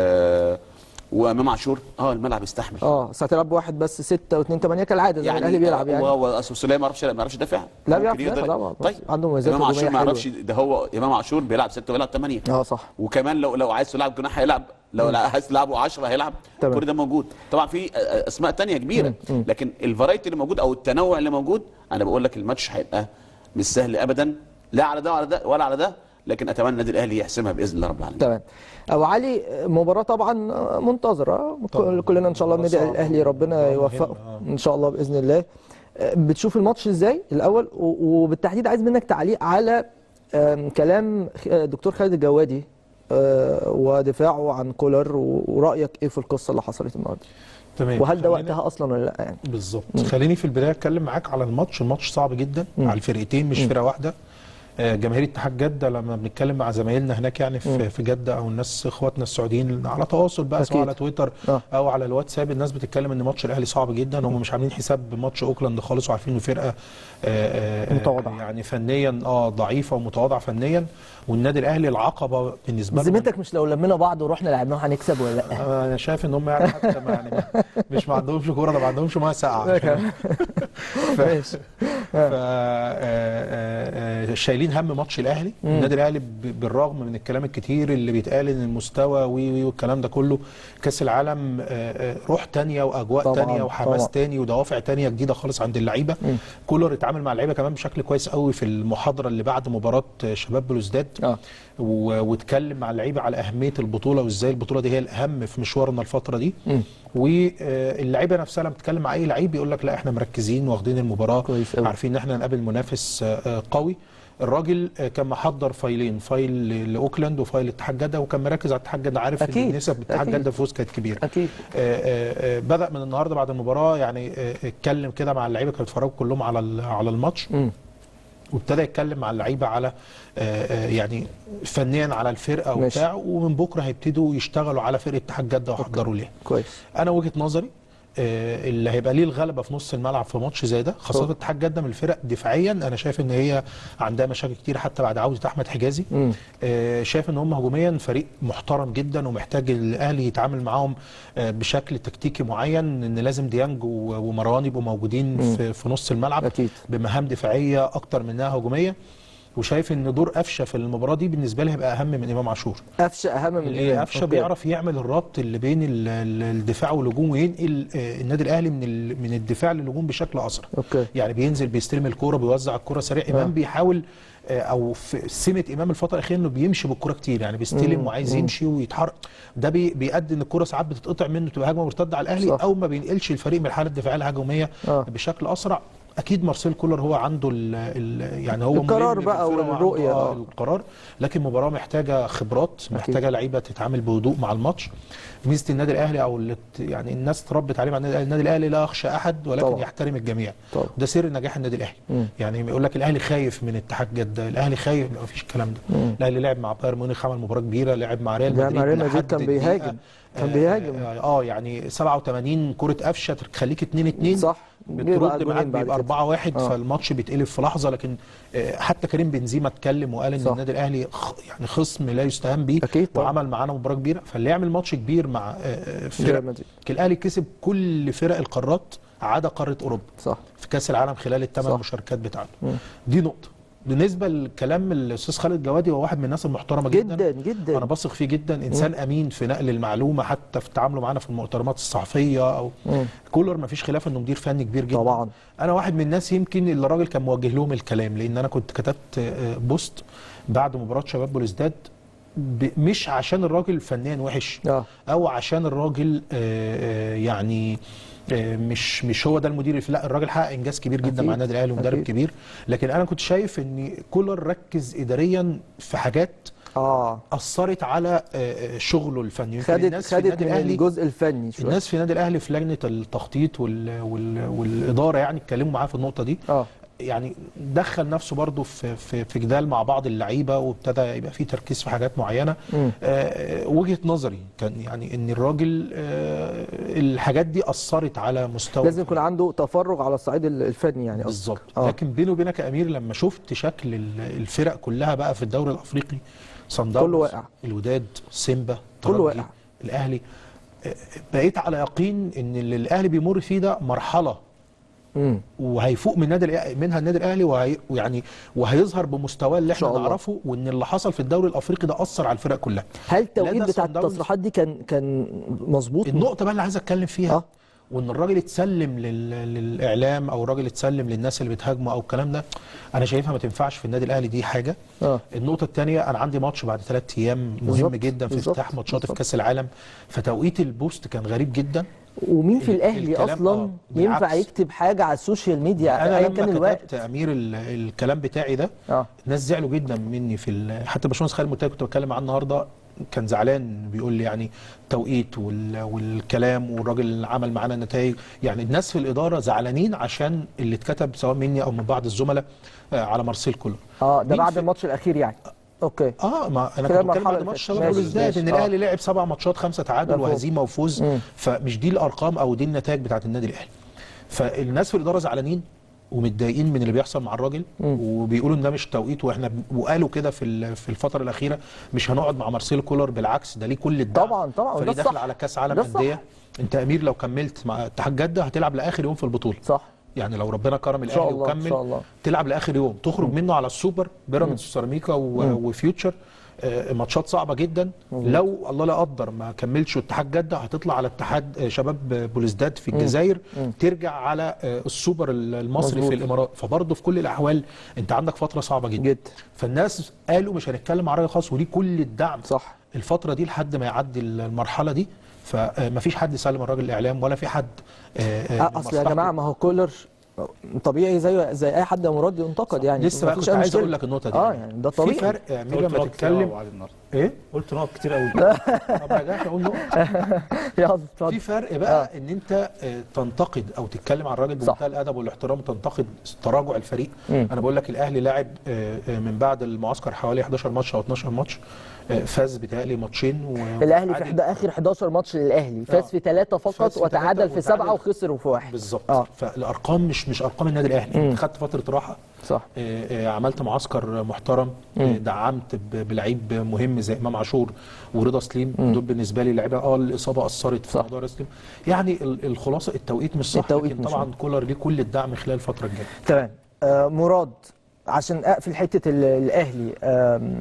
وامام عاشور اه الملعب يستحمل اه بس هتلعب بواحد بس 6 و2 8 كالعاده زي ما الاهلي بيلعب يعني هو اصل سوليه ما يعرفش ما يعرفش يدافع لا ممكن بيعرف يقدر- يدافع طبعا، طيب عنده مميزات امام عاشور هجومية ما يعرفش حلوة. ده هو امام عاشور بيلعب 6 وبيلعب 8 اه صح وكمان لو لو عايز تلعب جناح هيلعب لو عايز تلعبوا 10 هيلعب تمام. كل ده موجود طبعا في آه، اسماء تانية كبيره لكن الفرايتي اللي موجود او التنوع اللي موجود انا بقول لك الماتش هيبقى مش سهل ابدا لا على ده ولا ده ولا على ده لكن اتمنى النادي الاهلي يحسمها باذن الله رب العالمين تمام ابو علي مباراه طبعا منتظره طبعاً. كلنا ان شاء الله النادي صعبة. الاهلي ربنا مهمة، يوفقه آه. ان شاء الله باذن الله بتشوف الماتش ازاي الاول و- وبالتحديد عايز منك تعليق على آم، كلام خ- دكتور خالد الجوادي آه، ودفاعه عن كولر و- ورايك ايه في القصه اللي حصلت النهارده تمام وهل ده خلينا- وقتها اصلا ولا لا يعني بالظبط خليني في البدايه اتكلم معاك على الماتش الماتش صعب جدا مم. على الفرقتين مش فرقه واحده آه، جماهير اتحاد جده لما بنتكلم مع زمايلنا هناك يعني في, في جده او الناس اخواتنا السعوديين على تواصل بقى سواء أكيد. على تويتر آه. او على الواتساب الناس بتتكلم ان ماتش الاهلي صعب جدا هم مش عاملين حساب ماتش اوكلاند خالص وعارفين انه فرقه آه، آه، آه، متواضعة. يعني فنيا اه ضعيفه ومتواضعه فنيا والنادي الاهلي العقبه بالنسبه لهم ذمتك مش لو لمينا بعض ورحنا لعبناهم هنكسب ولا لا انا شايف ان هم يعني حتى ما يعني ما- مش ما عندهمش كوره ده ما عندهمش ميه ساقعه ماشي ف آه، آه، آه، شايلين هم ماتش الاهلي النادي الاهلي ب- بالرغم من الكلام الكتير اللي بيتقال ان المستوى وي وي والكلام ده كله كاس العالم آه، آه، روح تانية واجواء طبعاً، تانية وحماس طبعاً. تاني ودوافع تانية جديده خالص عند اللعيبه كولر اتعامل مع اللعيبه كمان بشكل كويس قوي في المحاضره اللي بعد مباراه شباب بلوزداد اه و- واتكلم مع اللعيبه على اهميه البطوله وازاي البطوله دي هي الاهم في مشوارنا الفتره دي واللعيبه نفسها لما بتتكلم مع اي لعيب بيقول لك لا احنا مركزين واخدين المباراه كويس أوي. عارفين ان احنا هنقابل منافس آه، آه، قوي الراجل آه، كان محضر فايلين فايل لاوكلاند وفايل اتحاد جده وكان مركز على اتحاد جده عارف أكيد، ان نسب اتحاد أكيد. جده فوز كانت كبيره اكيد آه، آه، آه، بدا من النهارده بعد المباراه يعني آه، اتكلم كده مع اللعيبه كانوا اتفرجوا كلهم على ال- على الماتش مم. وابتدى يتكلم مع اللعيبه على آه، آه، يعني فنيا على الفرقه ماشي. وبتاع ومن بكره هيبتدوا يشتغلوا على فرقه اتحاد جده ويحضروا ليها كويس انا وجهه نظري آه، اللي هيبقى ليه الغلبه في نص الملعب في ماتش زي ده خاصه طبعا. اتحاد جده من الفرق دفاعيا انا شايف ان هي عندها مشاكل كتير حتى بعد عوده احمد حجازي مم. آه، شايف ان هم هجوميا فريق محترم جدا ومحتاج الاهلي يتعامل معاهم آه، بشكل تكتيكي معين ان لازم ديانج و- ومروان يبقوا موجودين في, في نص الملعب أكيد. بمهام دفاعيه اكتر منها هجوميه وشايف ان دور قفشه في المباراه دي بالنسبه لي هيبقى اهم من امام عاشور قفشه اهم من اللي إمام. قفشه أوكي. بيعرف يعمل الربط اللي بين ال- ال- الدفاع والهجوم وينقل آه، النادي الاهلي من ال- من الدفاع للهجوم بشكل اسرع اوكي يعني بينزل بيستلم الكوره بيوزع الكوره سريع امام بيحاول آه، او في سمه امام الفتره الاخيره انه بيمشي بالكوره كتير يعني بيستلم وعايز يمشي ويتحرك ده بي بيؤدي ان الكوره ساعات بتتقطع منه تبقى هجمه مرتده على الاهلي صح. او ما بينقلش الفريق من الحاله الدفاعيه الهجوميه آه. بشكل اسرع اكيد مارسيل كولر هو عنده ال ال يعني هو القرار ملم بقى بالفرقة وعنده، والرؤية، آه آه. القرار لكن مباراه محتاجه خبرات محتاجه لعيبه تتعامل بهدوء مع الماتش ميزه النادي الاهلي او اللي ت- يعني الناس اتربت عليه مع النادي الاهلي النادي الاهلي لا يخشى احد ولكن طبعا. يحترم الجميع طبعا. ده سر نجاح النادي الاهلي مم. يعني يقول لك الاهلي خايف من اتحاد جده الاهلي خايف ما فيش الكلام ده الاهلي لعب مع بايرن ميونخ عمل مباراه كبيره لعب مع ريال لعب مدريد مع ريال مدريد لحد كان الدقيقة- بيهاجم. كان آه، بيهاجم. اه آه، يعني 87 كره قفشه تخليك 2 2 صح بيبقى بترد جونين معاك بعد بيبقى كده. 4 1 آه. فالماتش بيتقلب في لحظه لكن آه، حتى كريم بنزيما اتكلم وقال ان صح. النادي الاهلي خ- يعني خصم لا يستهان به أكيد طبعا. وعمل معانا مباراه كبيره فاللي يعمل ماتش كبير مع آه، آه، فرق ريال مدريد الاهلي كسب كل فرق القارات عدا قاره اوروبا صح في كاس العالم خلال الثمان صح. مشاركات بتاعته دي نقطه بالنسبه لكلام الاستاذ خالد جوادي هو واحد من الناس المحترمه جدا جدا جدا انا بثق فيه جدا انسان امين في نقل المعلومه حتى في تعامله معانا في المؤتمرات الصحفيه او مم. كولر ما فيش خلاف انه مدير فني كبير جدا طبعا. انا واحد من الناس يمكن اللي الراجل كان موجه لهم الكلام لان انا كنت كتبت آه، بوست بعد مباراه شباب بوليسداد ب- مش عشان الراجل فنيا وحش اه او عشان الراجل آه، آه، يعني آه، مش مش هو ده المدير الف- لا الراجل حقق انجاز كبير جدا أكيد. مع النادي الاهلي ومدرب أكيد. كبير لكن انا كنت شايف ان كولر ركز اداريا في حاجات اه اثرت على آه، آه، شغله الفني يمكن خدت الناس في خدت النادي من الاهلي الجزء الفني شويه الناس في النادي الاهلي في لجنه التخطيط وال وال والاداره يعني اتكلموا معاه في النقطه دي اه يعني دخل نفسه برضه في في في جدال مع بعض اللعيبه وابتدى يبقى في تركيز في حاجات معينه مم. آه وجهه نظري كان يعني ان الراجل آه الحاجات دي اثرت على مستوى لازم يكون عنده تفرغ على الصعيد الفني يعني قصدي. بالظبط آه. لكن بيني وبينك يا امير لما شفت شكل ال- الفرق كلها بقى في الدوري الافريقي صن داونز كله واقع. الوداد سيمبا كله ترجي، واقع. الاهلي آه، بقيت على يقين ان اللي الاهلي بيمر فيه ده مرحله مم. وهيفوق من النادي الأ- منها النادي الاهلي وهي ويعني وهيظهر بمستواه اللي احنا شاء الله. نعرفه وان اللي حصل في الدوري الافريقي ده اثر على الفرق كلها هل التوقيت لا ده بتاع صن داونز. التصريحات دي كان كان مظبوط النقطه بقى اللي عايز اتكلم فيها آه. وان الراجل اتسلم لل... للاعلام او الراجل اتسلم للناس اللي بتهاجمه او الكلام ده انا شايفها ما تنفعش في النادي الاهلي دي حاجه اه النقطه الثانيه انا عندي ماتش بعد ثلاث ايام مهم بالظبط، جدا في بالظبط، افتتاح ماتشات في بالظبط. كاس العالم فتوقيت البوست كان غريب جدا ومين في ال- الاهلي الكلام- اصلا آه، ينفع بالعكس. يكتب حاجه على السوشيال ميديا انا ايا لما كان كتبت الوقت امير ال... الكلام بتاعي ده اه الناس زعلوا جدا مني في ال... حتى باشمهندس خالد مرتضى كنت بتكلم معاه النهارده كان زعلان بيقول لي يعني توقيت وال... والكلام والراجل عمل معانا نتائج يعني الناس في الاداره زعلانين عشان اللي اتكتب سواء مني او من بعض الزملاء آه، على مارسيل كولر اه ده مين بعد في- الماتش الاخير يعني اوكي اه ما انا كده كنت بتكلم المرحلة بعد اللي ماتش فاتت. شباب ماشي، والازداد ان ماشي، آه. الاهلي لعب سبع ماتشات خمسه تعادل مفهوم. وهزيمه وفوز مم. فمش دي الارقام او دي النتائج بتاعت النادي الاهلي فالناس في الاداره زعلانين ومتضايقين من اللي بيحصل مع الراجل وبيقولوا ان ده مش توقيت واحنا وقالوا كده في ال- في الفتره الاخيره مش هنقعد مع مارسيل كولر بالعكس ده ليه كل الدعم طبعاً، طبعاً، وده فريق داخل الصح. على كاس عالم ده الصح. انديه انت امير لو كملت مع اتحاد جده هتلعب لاخر يوم في البطوله صح يعني لو ربنا كرم شاء الاهلي الله، إن وكمل شاء الله. تلعب لاخر يوم تخرج منه على السوبر بيراميدز وسيراميكا و- وفيوتشر آه، ماتشات صعبه جدا لو الله لا قدر ما كملتش اتحاد جده هتطلع على اتحاد آه، شباب آه، بوليسداد في الجزائر ترجع على آه، السوبر ال- المصري مظبوط. في الامارات فبرضه في كل الاحوال انت عندك فتره صعبه جدا جدا فالناس قالوا مش هنتكلم مع راجل خاص وليه كل الدعم صح الفتره دي لحد ما يعدي المرحله دي فمفيش حد سلم الراجل الاعلام ولا في حد آه، آه، آه، اصل يا مصلحته. جماعه ما هو كولر طبيعي زي زي اي حد يا مراد ينتقد يعني لسه بقى مفيش كنت أي عايز مشكلة. اقول لك النقطه دي اه يعني ده في طبيعي فرق يا امير قلت لما نقط كتير قوي تتكلم على النهارده ايه قلت نقط كتير قوي طب رجعت اقول نقطه يلا في اتفضل فرق بقى ان انت آه، تنتقد او تتكلم عن الراجل صح. بمنتهى الادب والاحترام وتنتقد تراجع الفريق مم. انا بقول لك الاهلي لاعب آه، آه، من بعد المعسكر حوالي 11 ماتش او 12 ماتش آه، فاز بتهيألي ماتشين و- الاهلي في وتعادل. حد اخر 11 ماتش للاهلي فاز آه. في ثلاثه فاز فقط في وتعادل تلاتة في سبعه وتعادل. وخسر في واحد بالظبط اه فالارقام مش مش ارقام النادي الاهلي مم. انت خدت فتره راحه صح آه، آه، عملت معسكر محترم آه، دعمت ب- بلعيب مهم زي امام عاشور ورضا سليم دول بالنسبه لي لعيبه اه الاصابه اثرت في صح. موضوع رضا سليم يعني ال- الخلاصه التوقيت مش صح التوقيت لكن مش طبعا صح. كولر ليه كل الدعم خلال الفتره الجايه تمام آه مراد عشان اقفل حته ال- الاهلي آم،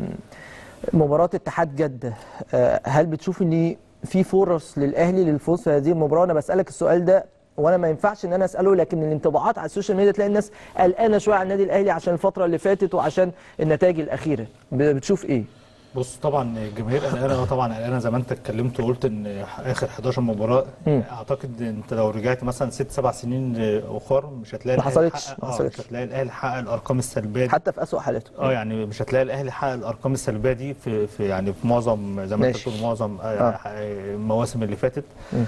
مباراه اتحاد جده آه هل بتشوف ان في فرص للاهلي للفوز في هذه المباراه انا بسالك السؤال ده وانا ما ينفعش ان انا اساله لكن الانطباعات على السوشيال ميديا تلاقي الناس قلقانه شويه على النادي الاهلي عشان الفتره اللي فاتت وعشان النتائج الاخيره ب- بتشوف ايه بص طبعا الجماهير قلقانه طبعا قلقانه زي ما انت اتكلمت وقلت ان اخر 11 مباراه مم. اعتقد انت لو رجعت مثلا ست سبع سنين اخر مش هتلاقي ما الأهلي حصلتش، حقق- ما اه حصلتش. مش هتلاقي الاهلي حقق الارقام السلبيه دي حتى في اسوأ حالاته اه يعني مش هتلاقي الاهلي حقق الارقام السلبيه دي في, في يعني في معظم زي ما انت ماشي. بتقول معظم آه. آه. آه، المواسم اللي فاتت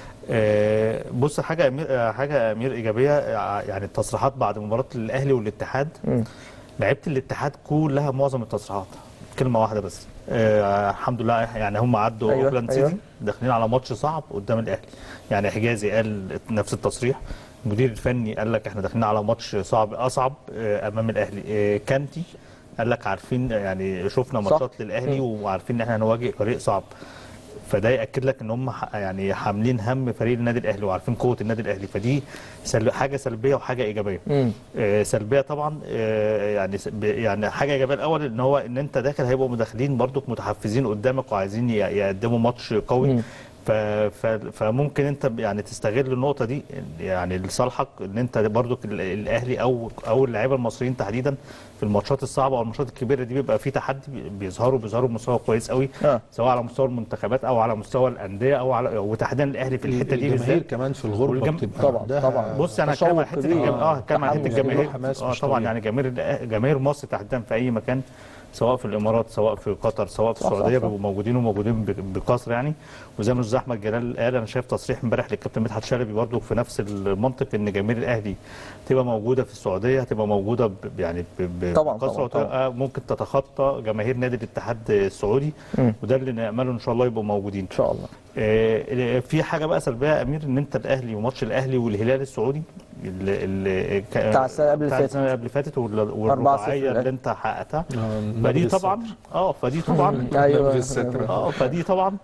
آه بص حاجه أمير آه، حاجه امير ايجابيه آه، يعني التصريحات بعد مباراه الاهلي والاتحاد مم. لعيبه الاتحاد كلها معظم التصريحات كلمه واحده بس آه الحمد لله يعني هم عدوا أيوة، اوكلاند أيوة. سيتي داخلين على ماتش صعب قدام الاهلي يعني حجازي قال نفس التصريح المدير الفني قال لك احنا داخلين على ماتش صعب اصعب آه امام الاهلي آه كانتي قال لك عارفين يعني شفنا صح. ماتشات للاهلي وعارفين ان احنا هنواجه فريق صعب فده ياكد لك ان هم ح- يعني حاملين هم فريق النادي الاهلي وعارفين قوه النادي الاهلي فدي سل... حاجه سلبيه وحاجه ايجابيه مم. آه، سلبيه طبعا آه، يعني س- ب- يعني حاجه ايجابيه الاول ان هو ان انت داخل هيبقوا مداخلين برضك متحفزين قدامك وعايزين ي- يقدموا ماتش قوي مم. ف... ف... فممكن انت ب- يعني تستغل النقطه دي يعني لصالحك ان انت برضك ال- الاهلي او او اللعيبه المصريين تحديدا في الماتشات الصعبه او الماتشات الكبيره دي بيبقى في تحدي بي- بيظهروا بيظهروا بمستوى كويس قوي آه. سواء على مستوى المنتخبات او على مستوى الانديه او على وتحديدا الاهلي في الحته دي الجماهير بالذات كمان في الغربه والجم- بتبقى طبعاً، عندها- طبعاً. بص انا هتكلم عن تشوق حته كبير. الجم... اه هتكلم عن حته تحمس الجماهير حماس اه مش طبعا طبيعي. يعني جماهير جماهير مصر تحديدا في اي مكان سواء في الامارات سواء في قطر سواء في صح، صح، السعوديه صح. بيبقوا موجودين وموجودين ب- بكثره يعني وزي ما الاستاذ احمد جلال قال انا شايف تصريح امبارح للكابتن مدحت شلبي برضه في نفس المنطق ان جماهير الاهلي تبقى موجوده في السعوديه هتبقى موجوده ب... يعني ب... ب... طبعاً، بكثره طبعاً، وتبقى ممكن تتخطى جماهير نادي الاتحاد السعودي مم. وده اللي نامله ان شاء الله يبقوا موجودين ان شاء الله آه، في حاجه بقى سلبيه يا امير ان انت الاهلي وماتش الاهلي والهلال السعودي اللي اللي ك- بتاع السنة قبل بتاع اللي السنه اللي قبل اللي فاتت وال- 4-0 والرباعيه الأهلي. اللي انت حققتها آه، فدي نبغي طبعا اه فدي طبعا ايوه نبغي الستر. اه فدي طبعا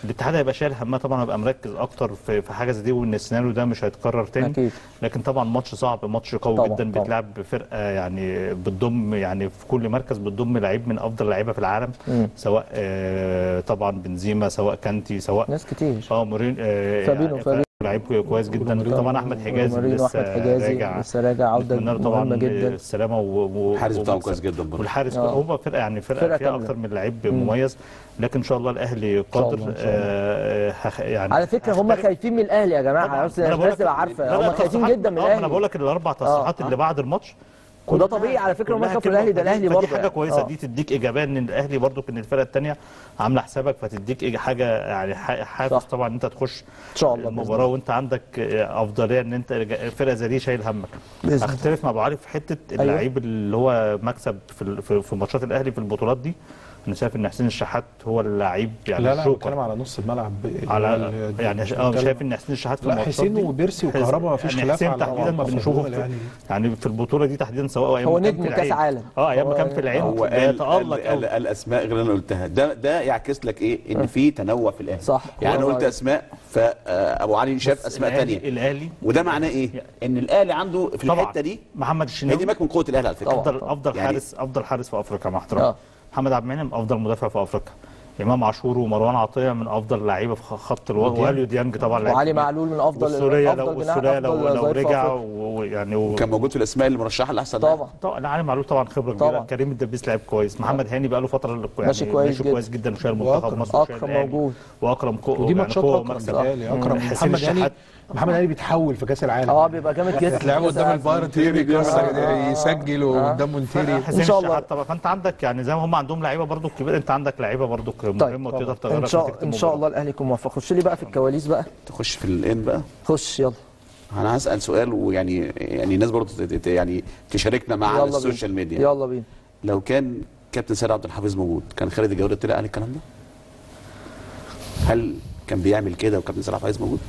الاتحاد هيبقى شايل همها طبعا هيبقى مركز اكتر في في حاجه زي دي وان السيناريو ده مش هيتكرر تاني أكيد. لكن طبعا ماتش صعب ماتش قوي طبعاً، جدا طبعاً. بيتلعب بفرقه يعني بتضم يعني في كل مركز بتضم لعيب من افضل اللعيبه في العالم مم. سواء آه، طبعا بنزيما سواء كانتي سواء ناس كتير اه مورين آه، فابينو، يعني فابينو. لعيب كويس جدا طبعا احمد حجازي مارينو لسه احمد حجازي راجع لسه راجع عوده نتمنى له طبعا مهمه جدا السلامه و... و... الحارس بتاعه ومكسب. كويس جدا برضه. والحارس آه. هو فرقه يعني فرقه, فرقة فيها كاملة. اكتر من لعيب مميز لكن ان شاء الله الاهلي قادر الله، إن شاء الله. آه هخ- يعني على فكره هم هختلف. خايفين من الاهلي يا جماعه طبعاً. بس أنا بقول الناس لك- تبقى عارفه لا، لا، هم خايفين تصريحات- جدا من اه ما انا الاهلي بقول لك الاربع تصريحات آه. اللي بعد الماتش وده كلها- طبيعي على فكرة، هم كلها كانوا في كلمة الأهلي، ده الأهلي فدي برضه حاجه يعني. كويسه آه. دي تديك ايجابيه ان الاهلي برضو ان الفرقه الثانيه عامله حسابك فتديك إيج- حاجه يعني ح- حافز صح. طبعا ان انت تخش ان شاء الله بإذن المباراه وانت عندك افضليه ان انت فرقه زي دي شايل همك بإذن الله. اختلف مع ابو علي في حته أيوة. اللعيب اللي هو مكسب في ال- في في ماتشات الاهلي في البطولات دي انا شايف ان حسين الشحات هو اللعيب يعني لا لا الجوكر. بتكلم على نص الملعب على ال- يعني مش اه بتكلم- شايف ان حسين الشحات في لا الماتشات حسين دي- وبيرسي حسين- وكهربا مفيش يعني خلاف حسين على تحديدا هم في بنشوفه الجول في يعني. يعني في البطوله دي تحديدا سواء ايام هو ما كان نجم في كأس العين. عالم. اه ايام ما هو كان في العين هو قال بيتالق قال, قال, قوي قال اسماء غير اللي انا قلتها ده ده يعكس لك ايه ان في تنوع في الاهلي صح. يعني انا برافو قلت عليك. اسماء فابو علي شاف اسماء الأهلي- تانية الاهلي وده معناه ايه ان الاهلي عنده في طبعا الحته دي محمد هي دي الشناوي مكمن قوه الاهلي على فكره طبعا. افضل افضل يعني- حارس افضل حارس في افريقيا مع آه. احترامي محمد عبد المنعم افضل مدافع في افريقيا امام عاشور ومروان عطيه من افضل اللعيبه في خط الوسط واليو ديانج طبعا لعيب وعلي كبير. معلول من افضل والسورية افضل لو جناح والسورية لو, افضل لو ظهير في رجع أفريقيا. ويعني و... كان موجود في الاسماء اللي مرشحه لاحسن طبعا طبعا لا علي معلول طبعا خبره كبيره طبعا. كريم الدبيس لعيب كويس محمد هاني بقى له فتره يعني ماشي كويس ماشي جدا. كويس جدا وشايل منتخب وأكرم. مصر وشايل أكرم الأهلي. موجود. واكرم كو ودي يعني ماتشات قوة اكرم ومكسب. بتهيألي اكرم حسين محمد هاني الشحات محمد هاني بيتحول في كاس العالم اه بيبقى جامد جدا تلعبه قدام البايرن تيري آه. يسجل وقدام مونتيري حسين إن شاء الله. الشحات طبعا فانت عندك يعني زي ما هم عندهم لعيبه برضو كبيره انت عندك لعيبه برضو مهمه وتقدر تغير ان شاء ان شاء الله الاهلي يكون موفق خش لي بقى في الكواليس بقى تخش في الان بقى خش يلا انا هسال سؤال ويعني يعني الناس برضه ت- ت- يعني تشاركنا مع يلا بينا. السوشيال ميديا يلا بينا لو كان كابتن سيد عبد الحفيظ موجود كان خالد الجواد طلع قال الكلام ده؟ هل كان بيعمل كده وكابتن سيد عبد الحفيظ موجود؟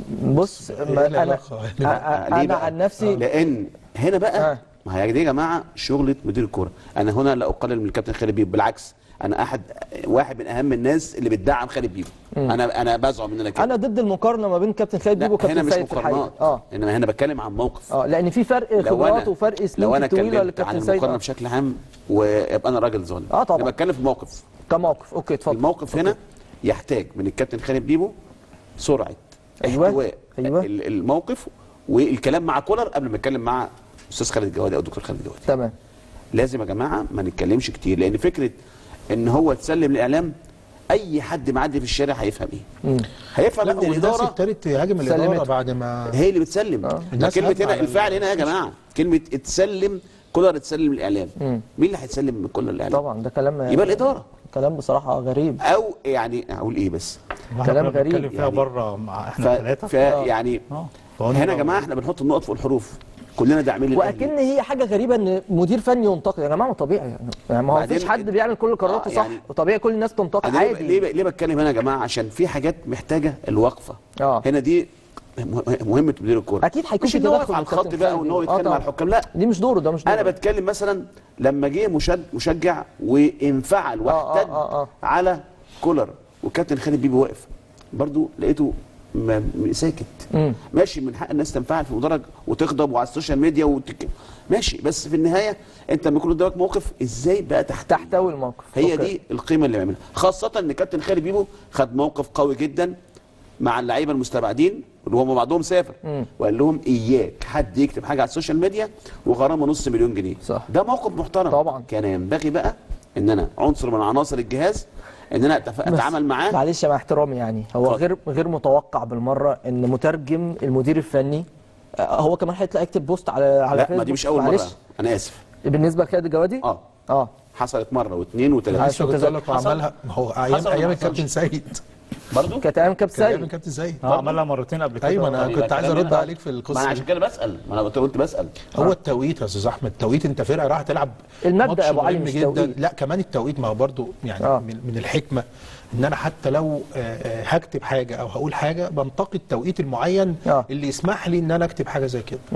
بص ما إيه انا العلاقة؟ أ- أ- ليه انا بقى؟ عن نفسي لان هنا بقى آه. ما هي دي يا جماعه شغله مدير الكوره انا هنا لا اقلل من الكابتن خالد بيبو بالعكس انا احد واحد من اهم الناس اللي بتدعم خالد بيبو انا انا بزعم ان انا كده انا ضد المقارنه ما بين كابتن خالد لا بيبو هنا وكابتن مش سيد في الحقيقه مقارنات اه انما هنا بتكلم عن موقف اه لان في فرق لو خبرات انا وفرق لو سنين انا طويله اتكلمت عن للكابتن سيد المقارنه آه. بشكل عام ويبقى انا راجل ظالم آه طبعا. انا بتكلم في موقف كموقف اوكي اتفضل الموقف هنا يحتاج من الكابتن خالد بيبو سرعه أيوة. احتواء أيوة. ال- الموقف والكلام مع كولر قبل ما يتكلم مع استاذ خالد الجوادي او دكتور خالد الجوادي تمام لازم يا جماعه ما نتكلمش كتير لان فكره ان هو تسلم الاعلام اي حد معدي في الشارع هيفهم ايه هيفهم لا ان والناس الاداره ابتدت تهاجم الاداره سلمته. بعد ما هي اللي بتسلم آه. ما الناس كلمه هجمة هنا على الفعل هنا يا جماعه كلمه اتسلم كولر اتسلم الاعلام مم. مين اللي هيتسلم من كولر الاعلام طبعا ده كلام يبقى الاداره كلام بصراحه غريب او يعني اقول ايه بس كلام غريب بنتكلم فيها يعني. بره مع ف... احنا ثلاثه ف... يعني اه فهو هنا يا لو- جماعه احنا بنحط النقط فوق الحروف كلنا داعمين للاهلي واكن هي حاجه غريبه ان مدير فني ينتقد يا جماعه ما طبيعي يعني, يعني ما هو بعدين مفيش حد بيعمل كل قراراته آه، صح يعني- وطبيعي كل الناس تنتقد أنا ليه عادي ليه ليه بتكلم هنا يا جماعه عشان في حاجات محتاجه الوقفه اه هنا دي مه- مهمه مدير الكوره اكيد هيكون مش في ان هو تدخل يقف على من الخط كابتن بقى خالد وان هو بيبو. آه يتكلم مع طبعاً. الحكام لا دي مش دوره ده مش دوره انا بتكلم مثلا لما جه مشج مشجع وانفعل واحتد آه، آه. على كولر وكابتن خالد بيبي واقف برضو لقيته م- م- ساكت مم. ماشي من حق الناس تنفعل في مدرج وتغضب وعلى السوشيال ميديا وتك... ماشي بس في النهايه انت لما يكون قدامك موقف ازاي بقى تحت تحتوي الموقف هي أوكي. دي القيمه اللي بيعملها خاصه ان كابتن خالد بيبو خد موقف قوي جدا مع اللعيبه المستبعدين اللي هم بعضهم سافر مم. وقال لهم اياك حد يكتب حاجه على السوشيال ميديا وغرامه نص مليون جنيه صح. ده موقف محترم طبعاً. كان ينبغي بقى ان انا عنصر من عناصر الجهاز ان انا أتف... بس اتعامل معاه معلش مع احترامي يعني هو اتفضل. غير غير متوقع بالمره ان مترجم المدير الفني آه، هو كمان هيطلع يكتب بوست على على لا فيسبوك ما دي مش اول معلش مره انا اسف بالنسبه لخالد الجوادي اه اه حصلت مره واثنين وثلاثه عايز- لسه كنت اقول لك حصل؟ وعملها ما هو ايام حصل ولا ايام ما الكابتن سيد برضه كانت ايام كابتن كان ايام سيد الكابتن سيد اه عملها مرتين قبل كده ايوه انا طيب، كنت عايز كلام ارد هنا. عليك في ما انا القصه عشان دي. كده بسال ما انا قلت بسال هو التوقيت يا استاذ احمد التوقيت انت فرقه رايحه تلعب المبدأ ماتش يا أبو علي مهم مش جدا توقيت. لا كمان التوقيت ما هو برضه يعني آه. من, من الحكمه ان انا حتى لو آه، آه، هكتب حاجه او هقول حاجه بنتقي التوقيت المعين آه. اللي يسمح لي ان انا اكتب حاجه زي كده مم.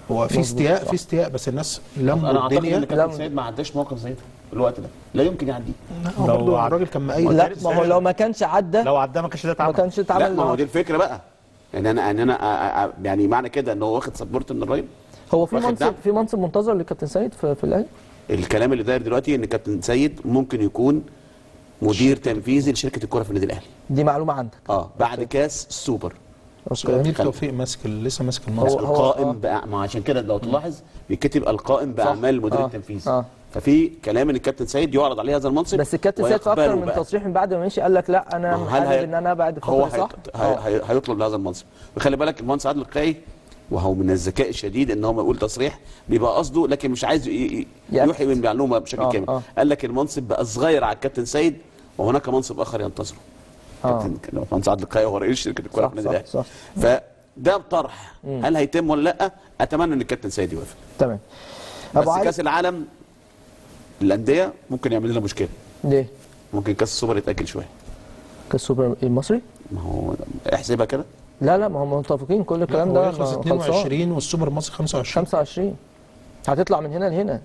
هو في استياء في استياء بس الناس لموا انا اعتقد الدنيا ان لا. كابتن سيد ما عداش موقف زي ده في الوقت ده لا يمكن يعديه هو لو برضه عد- الراجل كان مقيد لا ما هو لو ما كانش عدى لو عداه ما كانش ده ما اتعمل كانش لا اتعمل ما هو معاه. دي الفكره بقى يعني انا ان انا أ- أ- يعني معنى كده ان هو واخد سبورت من الراجل هو في واخد منصب دعم. في منصب منتظر لكابتن سيد في, في الاهلي الكلام اللي داير دلوقتي ان كابتن سيد ممكن يكون مدير تنفيذي لشركه الكره في النادي الاهلي دي معلومه عندك اه بعد كاس السوبر بس اوكي امير توفيق ماسك ال- لسه ماسك هو- المنصب هو- القائم آه. بأ... ما عشان كده لو تلاحظ بيتكتب القائم باعمال المدير آه. التنفيذي آه. ففي كلام ان الكابتن سيد يعرض عليه هذا المنصب بس الكابتن سيد في اكتر ويقبله من بقى. تصريح من بعد ما مشي قال لك لا انا ما هو هل حابب هي- ان انا بعد هو فتره صح هي... آه. هي... هيطلب لهذا المنصب وخلي بالك المهندس عادل القيعي وهو من الذكاء الشديد ان هو ما يقول تصريح بيبقى قصده لكن مش عايز ي... ي... يأكد. يوحي بالمعلومه بشكل آه، كامل آه. قال لك المنصب بقى صغير على الكابتن سيد وهناك منصب اخر ينتظره آه. كابتن المهندس عادل القيعي هو رئيس شركه الكره صح، في النادي صح، الاهلي فده طرح هل هيتم ولا لا اتمنى ان الكابتن سيد يوافق تمام بس ابو علي كاس العالم الانديه ممكن يعمل لنا مشكله ليه ممكن كاس السوبر يتاجل شويه كاس السوبر المصري ما هو احسبها كده لا لا ما هم متفقين كل الكلام هو ده يخلص ما- خلصان 22 والسوبر المصري 25 25 هتطلع من هنا لهنا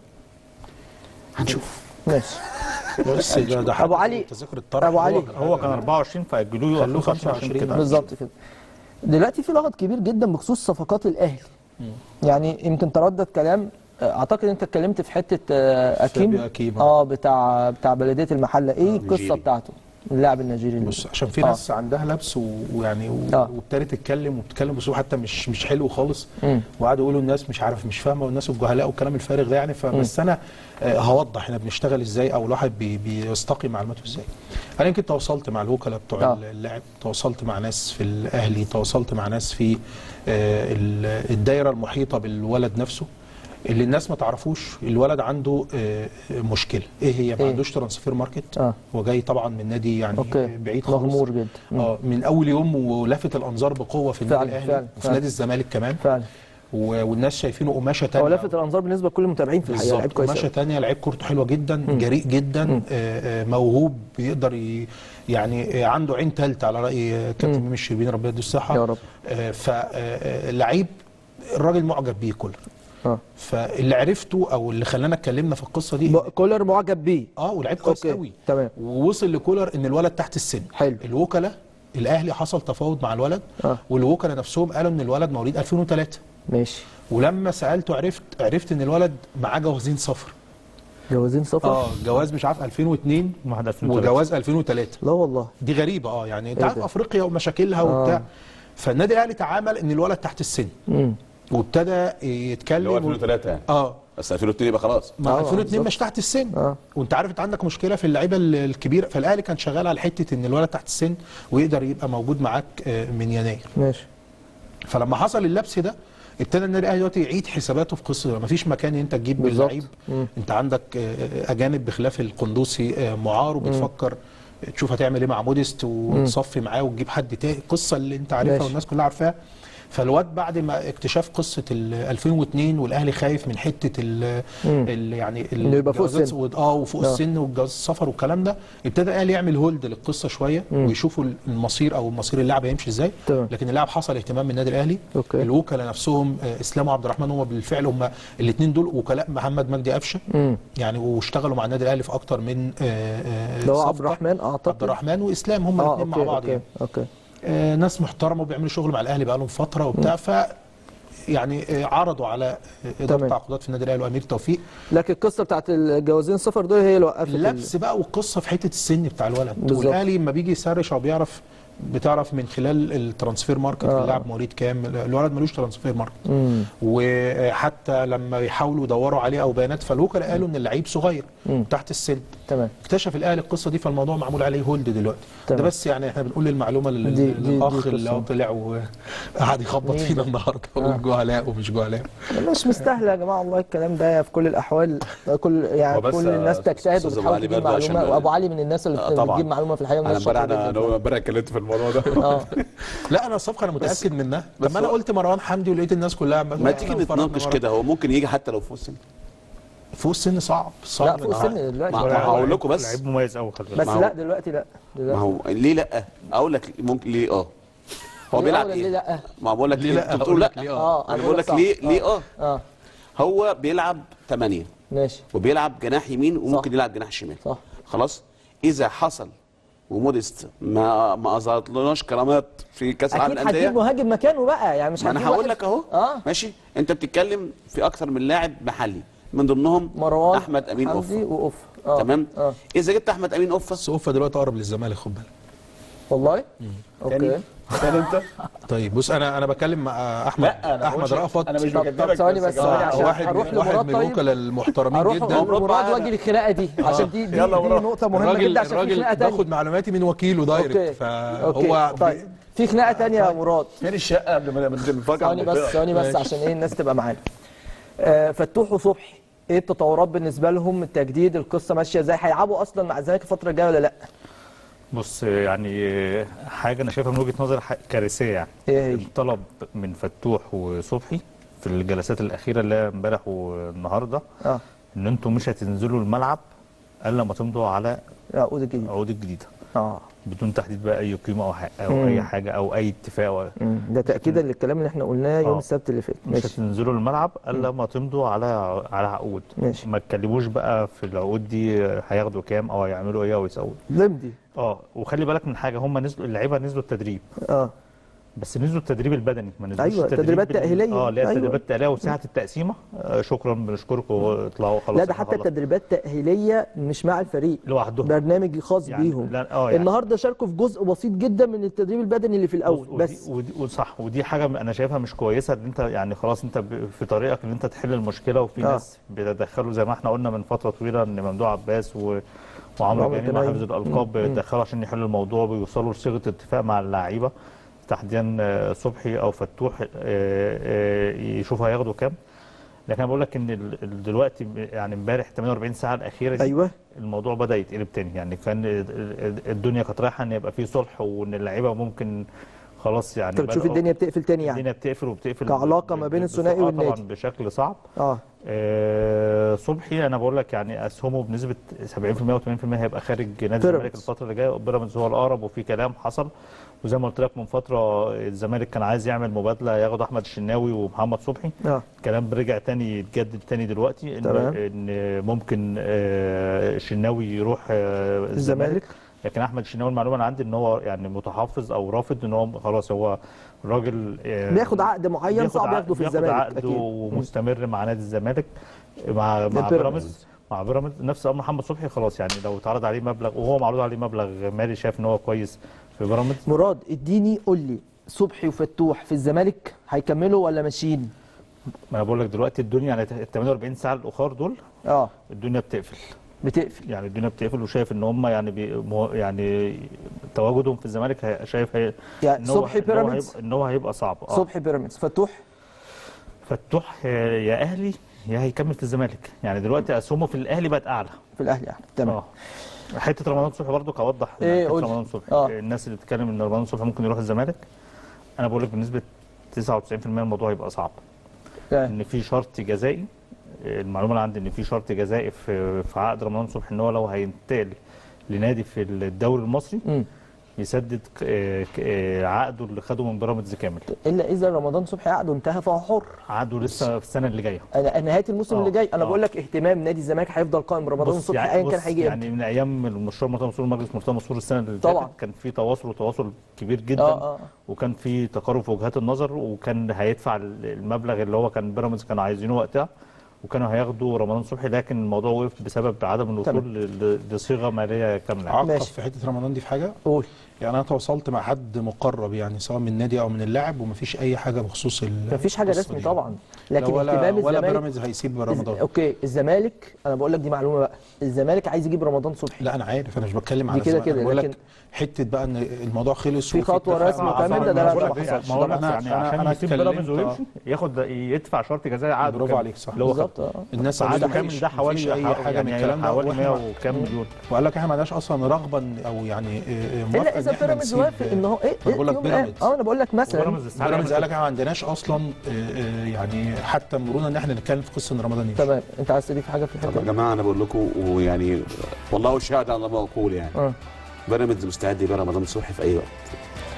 هنشوف ماشي بس ده ده أبو علي- تذاكر الطرح أبو علي. هو- هو كان 24 فاجلوه له خلوه 25 25 كده بالظبط كده دلوقتي في لغط كبير جدا بخصوص صفقات الاهلي يعني يمكن تردد كلام آه، اعتقد انت اتكلمت في حته آه، اكيم سابي أكيم. اه بتاع بتاع بلديه المحله ايه القصه نيجيري. بتاعته اللاعب النيجيري اللي- بص عشان في آه. ناس عندها لبس و- ويعني و- آه. وابتدت تتكلم وبتتكلم باسلوب حتى مش مش حلو خالص مم. وقعدوا يقولوا الناس مش عارف مش فاهمه والناس الجهلاء والكلام الفارغ ده يعني فبس انا آه، هوضح احنا بنشتغل ازاي او الواحد بي بيستقي معلوماته ازاي. انا يمكن تواصلت مع الوكلاء بتوع آه. اللاعب تواصلت مع ناس في الاهلي تواصلت مع ناس في آه، ال- الدايره المحيطه بالولد نفسه اللي الناس ما تعرفوش الولد عنده آه، مشكله ايه هي ما إيه؟ عندوش ترانسفير ماركت اه هو جاي طبعا من نادي يعني اوكي بعيد خالص مغمور جدا مم. اه من اول يوم ولافت الانظار بقوه في النادي فعلا، الاهلي فعلا، وفي فعلا. نادي الزمالك كمان فعلا و- والناس شايفينه قماشه تانية هو لافت الانظار بالنسبه لكل المتابعين في الحقيقه لعيب بالظبط كويس قماشه أوي. تانية لعيب كورته حلوه جدا جريء جدا آه، آه، موهوب بيقدر ي... يعني آه، عنده عين ثالثه على راي آه، كابتن ميمي الشربيني ربنا يديه الصحه يا رب. فاللعيب الراجل معجب بيه كولر اه فاللي عرفته او اللي خلانا اتكلمنا في القصه دي ب- كولر معجب بيه اه ولعيب كويس أوكي، قوي تمام. ووصل لكولر ان الولد تحت السن حلو. الوكلاء الاهلي حصل تفاوض مع الولد آه. والوكلاء نفسهم قالوا ان الولد مواليد 2003 ماشي ولما سالته عرفت عرفت ان الولد معاه جوازين سفر جوازين سفر اه جواز مش عارف 2002 واحد 2003 وجواز 2003 لا والله دي غريبه اه يعني انت إيه عارف ده؟ افريقيا ومشاكلها وبتاع فالنادي الاهلي تعامل ان الولد تحت السن امم وابتدى يتكلم اللي هو و- 2003 يعني اه بس 2002 يبقى خلاص ما آه، 2002 بالظبط. مش تحت السن آه. وانت عارف انت عندك مشكله في اللعيبه ال- الكبيره فالاهلي كان شغال على حته ان الولد تحت السن ويقدر يبقى موجود معاك آه، من يناير ماشي فلما حصل اللبس ده ابتدى النادي الاهلي دلوقتي يعيد حساباته في قصه ما فيش مكان انت تجيب بالظبط. باللعيب مم. انت عندك آه، اجانب بخلاف القندوسي آه، معار وبتفكر تشوف هتعمل ايه مع موديست وتصفي معاه وتجيب حد تاني القصه اللي انت عارفها ماشي. والناس كلها عارفاها فالواد بعد ما اكتشاف قصه ال 2002 والاهلي خايف من حته ال ال يعني إنه يبقى فوق الجوازات السن. و- اه وفوق آه. السن والجواز السفر والكلام ده ابتدى الاهلي يعمل هولد للقصه شويه ويشوفوا المصير او مصير اللاعب هيمشي ازاي تمام. لكن اللاعب حصل اهتمام من النادي الاهلي أوكي. الوكلاء نفسهم آه، اسلام وعبد الرحمن هم بالفعل هم الاثنين دول وكلاء محمد مجدي قفشه امم يعني واشتغلوا مع النادي الاهلي في اكتر من آه، آه، اللي هو عبد صفقة. الرحمن اعتقد عبد الرحمن واسلام هم اه الاثنين مع اوكي بعض اوكي يعني اوكي آه، ناس محترمه وبيعملوا شغل مع الاهلي بقالهم فتره وبتاع ف يعني آه، عرضوا على آه، اداره تمام. تعاقدات في النادي الاهلي وامير توفيق لكن القصه بتاعت الجوازين السفر دول هي اللي وقفت ال- اللبس بقى والقصه في حته السن بتاع الولد بالظبط. والاهلي لما بيجي يسرش او بيعرف بتعرف من خلال الترانسفير ماركت آه. اللاعب مواليد كام الولد ملوش ترانسفير ماركت مم. وحتى لما يحاولوا يدوروا عليه او بيانات فالوكلاء قالوا ان اللعيب صغير مم. تحت السن تمام اكتشف الاهلي القصه دي فالموضوع معمول عليه هولد دلوقتي تمام. ده بس يعني احنا بنقول المعلومه لل- دي- دي- دي للاخ اللي قصة. هو طلع وقعد يخبط مين فينا ده؟ النهارده ويقول جهلاء ومش جهلاء مش مستاهله يا جماعه والله الكلام ده في كل الاحوال كل يعني هو بس كل الناس يا تجتهد أستاذ أبو وبتحاول علي تجيب برضه عشان- معلومه وابو علي من الناس اللي آه، بت- طبعاً. بتجيب معلومه في الحقيقه انا والناس امبارح شاطرة انا جداً. أنا امبارح اتكلمت في الموضوع ده اه لا انا الصفقه انا متاكد منها بس لما انا هو- قلت مروان حمدي ولقيت الناس كلها عمالة ما تقول تيجي إحنا فرقنا نتناقش ورا. كده هو ممكن يجي حتى لو فوق السن فوق السن صعب صعب لا فوق إن- السن دلوقتي ما- ما هقول لكم بس لعيب مميز قوي خلي بالك بس ما هو- لا دلوقتي لا ما دلوقتي هو ليه لا اقول لك ممكن ليه اه هو ليه بيلعب ولا ايه؟ ليه لا ما بقول لك ليه ليه لا؟ انت بتقول هقول لا لك ليه اه انا بقول لك ليه صح. ليه اه اه هو بيلعب 8 ماشي وبيلعب جناح يمين وممكن صح. يلعب جناح شمال صح خلاص اذا حصل وموديست ما ما اظهرتلناش كرامات في كاس العالم اكيد هتجيب للانديه مهاجم مكانه بقى يعني مش ما انا هتجيب هقول واحد- لك اهو اه ماشي انت بتتكلم في اكثر من لاعب محلي من ضمنهم مروان احمد امين حمدي اوفا واوف اه تمام اه اذا جبت احمد امين اوفا بس اوفا دلوقتي اقرب للزمالك خد بالك والله اوكي تاني انت طيب بص انا انا بتكلم مع احمد لا انا احمد بقولش- رأفت انا مش طب- طب بكدبك ثواني بس، ثواني آه، عشان واحد هروح من واحد لمراد من طيب. الوكلاء المحترمين اروح جدا اروح لمراد واجي الخناقه دي عشان دي دي, يلا دي مراد. نقطه مهمه الراجل جدا عشان في الراجل خناقه تانية باخد معلوماتي من وكيله دايركت اوكي فهو اوكي طيب في خناقه تانية يا مراد فين الشقه قبل ما نفكر ثواني بس ثواني بس عشان ايه الناس تبقى معانا آه، فتوح وصبحي ايه التطورات بالنسبه لهم التجديد القصه ماشيه ازاي هيلعبوا اصلا مع الزمالك الفتره الجايه ولا لا بص يعني حاجه انا شايفها من وجهه نظري ح- كارثيه يعني ايه هي الطلب من فتوح وصبحي في الجلسات الاخيره اللي هي امبارح والنهارده اه ان انتم مش هتنزلوا الملعب الا ما تمضوا على العقود الجديده عقود الجديده اه بدون تحديد بقى اي قيمه او, ح- أو مم. اي حاجه او اي اتفاق أو- مم. ده تاكيدا للكلام اللي احنا قلناه يوم آه. السبت اللي فات مش ماشي هتنزلوا الملعب الا ما تمضوا على على عقود ماشي. ما تكلموش بقى في العقود دي هياخدوا كام او هيعملوا ايه او يسووا ضمدي اه وخلي بالك من حاجه هم نزلوا اللعيبه نزلوا التدريب اه بس نزلوا التدريب البدني ما نزلوش أيوة، التدريب تدريبات بال- تأهيلية. اه اللي هي أيوة. التدريبات التأهيلية وساعة التقسيمة آه شكرا بنشكركم اطلعوا خلاص لا ده إحنا حتى خلصنا. التدريبات تأهيلية مش مع الفريق لوحدهم برنامج خاص يعني بيهم لا اه يعني النهارده شاركوا في جزء بسيط جدا من التدريب البدني اللي في الاول ودي بس ودي وصح ودي حاجه انا شايفها مش كويسه ان انت يعني خلاص انت ب- في طريقك ان انت تحل المشكله وفي آه. ناس بيتدخلوا زي ما احنا قلنا من فتره طويله ان ممدوح عباس و وعمرو وعمرو جاني مع جنايد. حفظ الالقاب بيتدخلوا عشان يحلوا الموضوع بيوصلوا لصيغه اتفاق مع اللعيبه تحديدا آه، صبحي او فتوح آه، آه، يشوفوا هياخدوا كام لكن انا بقول لك ان ال- ال- دلوقتي يعني امبارح 48 ساعه الاخيره دي ايوه الموضوع بدا يتقلب تاني يعني كان ال- ال- الدنيا كانت رايحه ان يبقى في صلح وان اللعيبه ممكن خلاص يعني انت بتشوف بدأوا- الدنيا بتقفل تاني يعني الدنيا بتقفل وبتقفل كعلاقة ما ب- بين ب- الثنائي آه والنادي. طبعا بشكل صعب اه آه صبحي انا بقول لك يعني اسهمه بنسبه 70% و80% هيبقى خارج نادي الزمالك بيراميدز. الفتره اللي جايه بيراميدز هو الاقرب وفي كلام حصل وزي ما قلت لك من فتره الزمالك كان عايز يعمل مبادله ياخد احمد الشناوي ومحمد صبحي اه الكلام رجع تاني يتجدد تاني دلوقتي ان تمام. ان ممكن آه، الشناوي يروح آه، الزمالك لكن احمد الشناوي المعلومه انا عندي ان هو يعني متحفظ او رافض ان هو خلاص هو راجل آه، بياخد عقد معين بياخد صعب عقد- ياخده في بياخد الزمالك عقد اكيد ومستمر مع نادي الزمالك مع مع بيراميدز. بيراميدز مع بيراميدز نفس امر محمد صبحي خلاص يعني لو اتعرض عليه مبلغ وهو معروض عليه مبلغ مالي شايف ان هو كويس في بيراميدز مراد اديني قول لي صبحي وفتوح في الزمالك هيكملوا ولا ماشيين ما انا بقول لك دلوقتي الدنيا يعني ال 48 ساعه الاخر دول اه الدنيا بتقفل بتقفل يعني الدنيا بتقفل وشايف ان هم يعني بي مو- يعني تواجدهم في الزمالك هي- شايف هي يعني إن هو- صبحي إن هو بيراميدز هيبقى- ان هو هيبقى صعب اه صبحي بيراميدز فتوح فتوح آه، يا اهلي يا هيكمل في الزمالك يعني دلوقتي اسهمه في الاهلي بقت اعلى في الاهلي يعني تمام اه حته رمضان صبحي برضو اوضح إيه، حته قول. رمضان صبحي آه. الناس اللي بتتكلم ان رمضان صبحي ممكن يروح الزمالك انا بقول لك بنسبه 99% الموضوع هيبقى صعب آه. ان في شرط جزائي المعلومه اللي عندي ان في شرط جزائي في في عقد رمضان صبحي ان هو لو هينتقل لنادي في الدوري المصري مم. يسدد ك- آه، ك- آه، عقده اللي خده من بيراميدز كامل الا اذا رمضان صبحي عقده انتهى فهو حر عقده لسه في السنه اللي جايه أنا نهايه الموسم آه، اللي جاي انا آه. بقول لك اهتمام نادي الزمالك هيفضل قائم برمضان بص صبحي يعني ايا كان بص هيجي يعني امتى من ايام المشروع مرتضى منصور مجلس مرتضى منصور السنه اللي طبعا. فاتت كان في تواصل وتواصل كبير جدا اه اه وكان في تقارب في وجهات النظر وكان هيدفع المبلغ اللي هو كان بيراميدز كانوا عايزينه وقتها وكانوا هياخدوا رمضان صبحي لكن الموضوع وقف بسبب عدم الوصول ل- لصيغه ماليه كامله عقب ماشي. في حته رمضان دي في حاجه قول يعني انا تواصلت مع حد مقرب يعني سواء من النادي او من اللاعب ومفيش اي حاجه بخصوص ال- مفيش حاجه القصة رسمي دي. طبعا لا لكن ولا اهتمام ولا الزمالك بيراميدز هيسيب رمضان اوكي الزمالك انا بقول لك دي معلومه بقى الزمالك عايز يجيب رمضان صبحي لا انا عارف انا مش بتكلم على دي كده الزمالك، أنا كده، بقول لكن- لك حته بقى ان الموضوع خلص في وفي خطوة اتفاق رسمي مع وكلام بعض. ده- ده لا، بقول ده لك ما حصلش. ما هو ده نفس أنا- يعني أنا- عشان أنا يسيب اتكلمت، بيراميدز آه. ويمشي ياخد يدفع شرط جزائي عقده برافو كام؟ عليك صح اللي هو بالظبط اه الناس عقده قالت كامل مفيش- ده حوالي مفيش اي حاجه من يعني الكلام ده حوالي 100 وإحنا- وكام مليون وقال لك احنا ما عندناش اصلا رغبه او يعني آه، آه، موافقه الا إن اذا إحنا بيراميدز نسيب- وافق ان هو ايه ما بقول لك يوم الآن. بيراميدز. اه انا بقول لك مثلا بيراميدز استعجل بيراميدز قال لك احنا ما عندناش اصلا آه، آه، يعني حتى مرونه ان احنا نتكلم في قصه ان رمضان يمشي تمام انت عايز تضيف حاجه في طب يا الحته دي؟ جماعه انا بقول لكم ويعني والله الشاهد على ما اقول يعني اه بيراميدز مستعد يبيع رمضان صبحي في اي وقت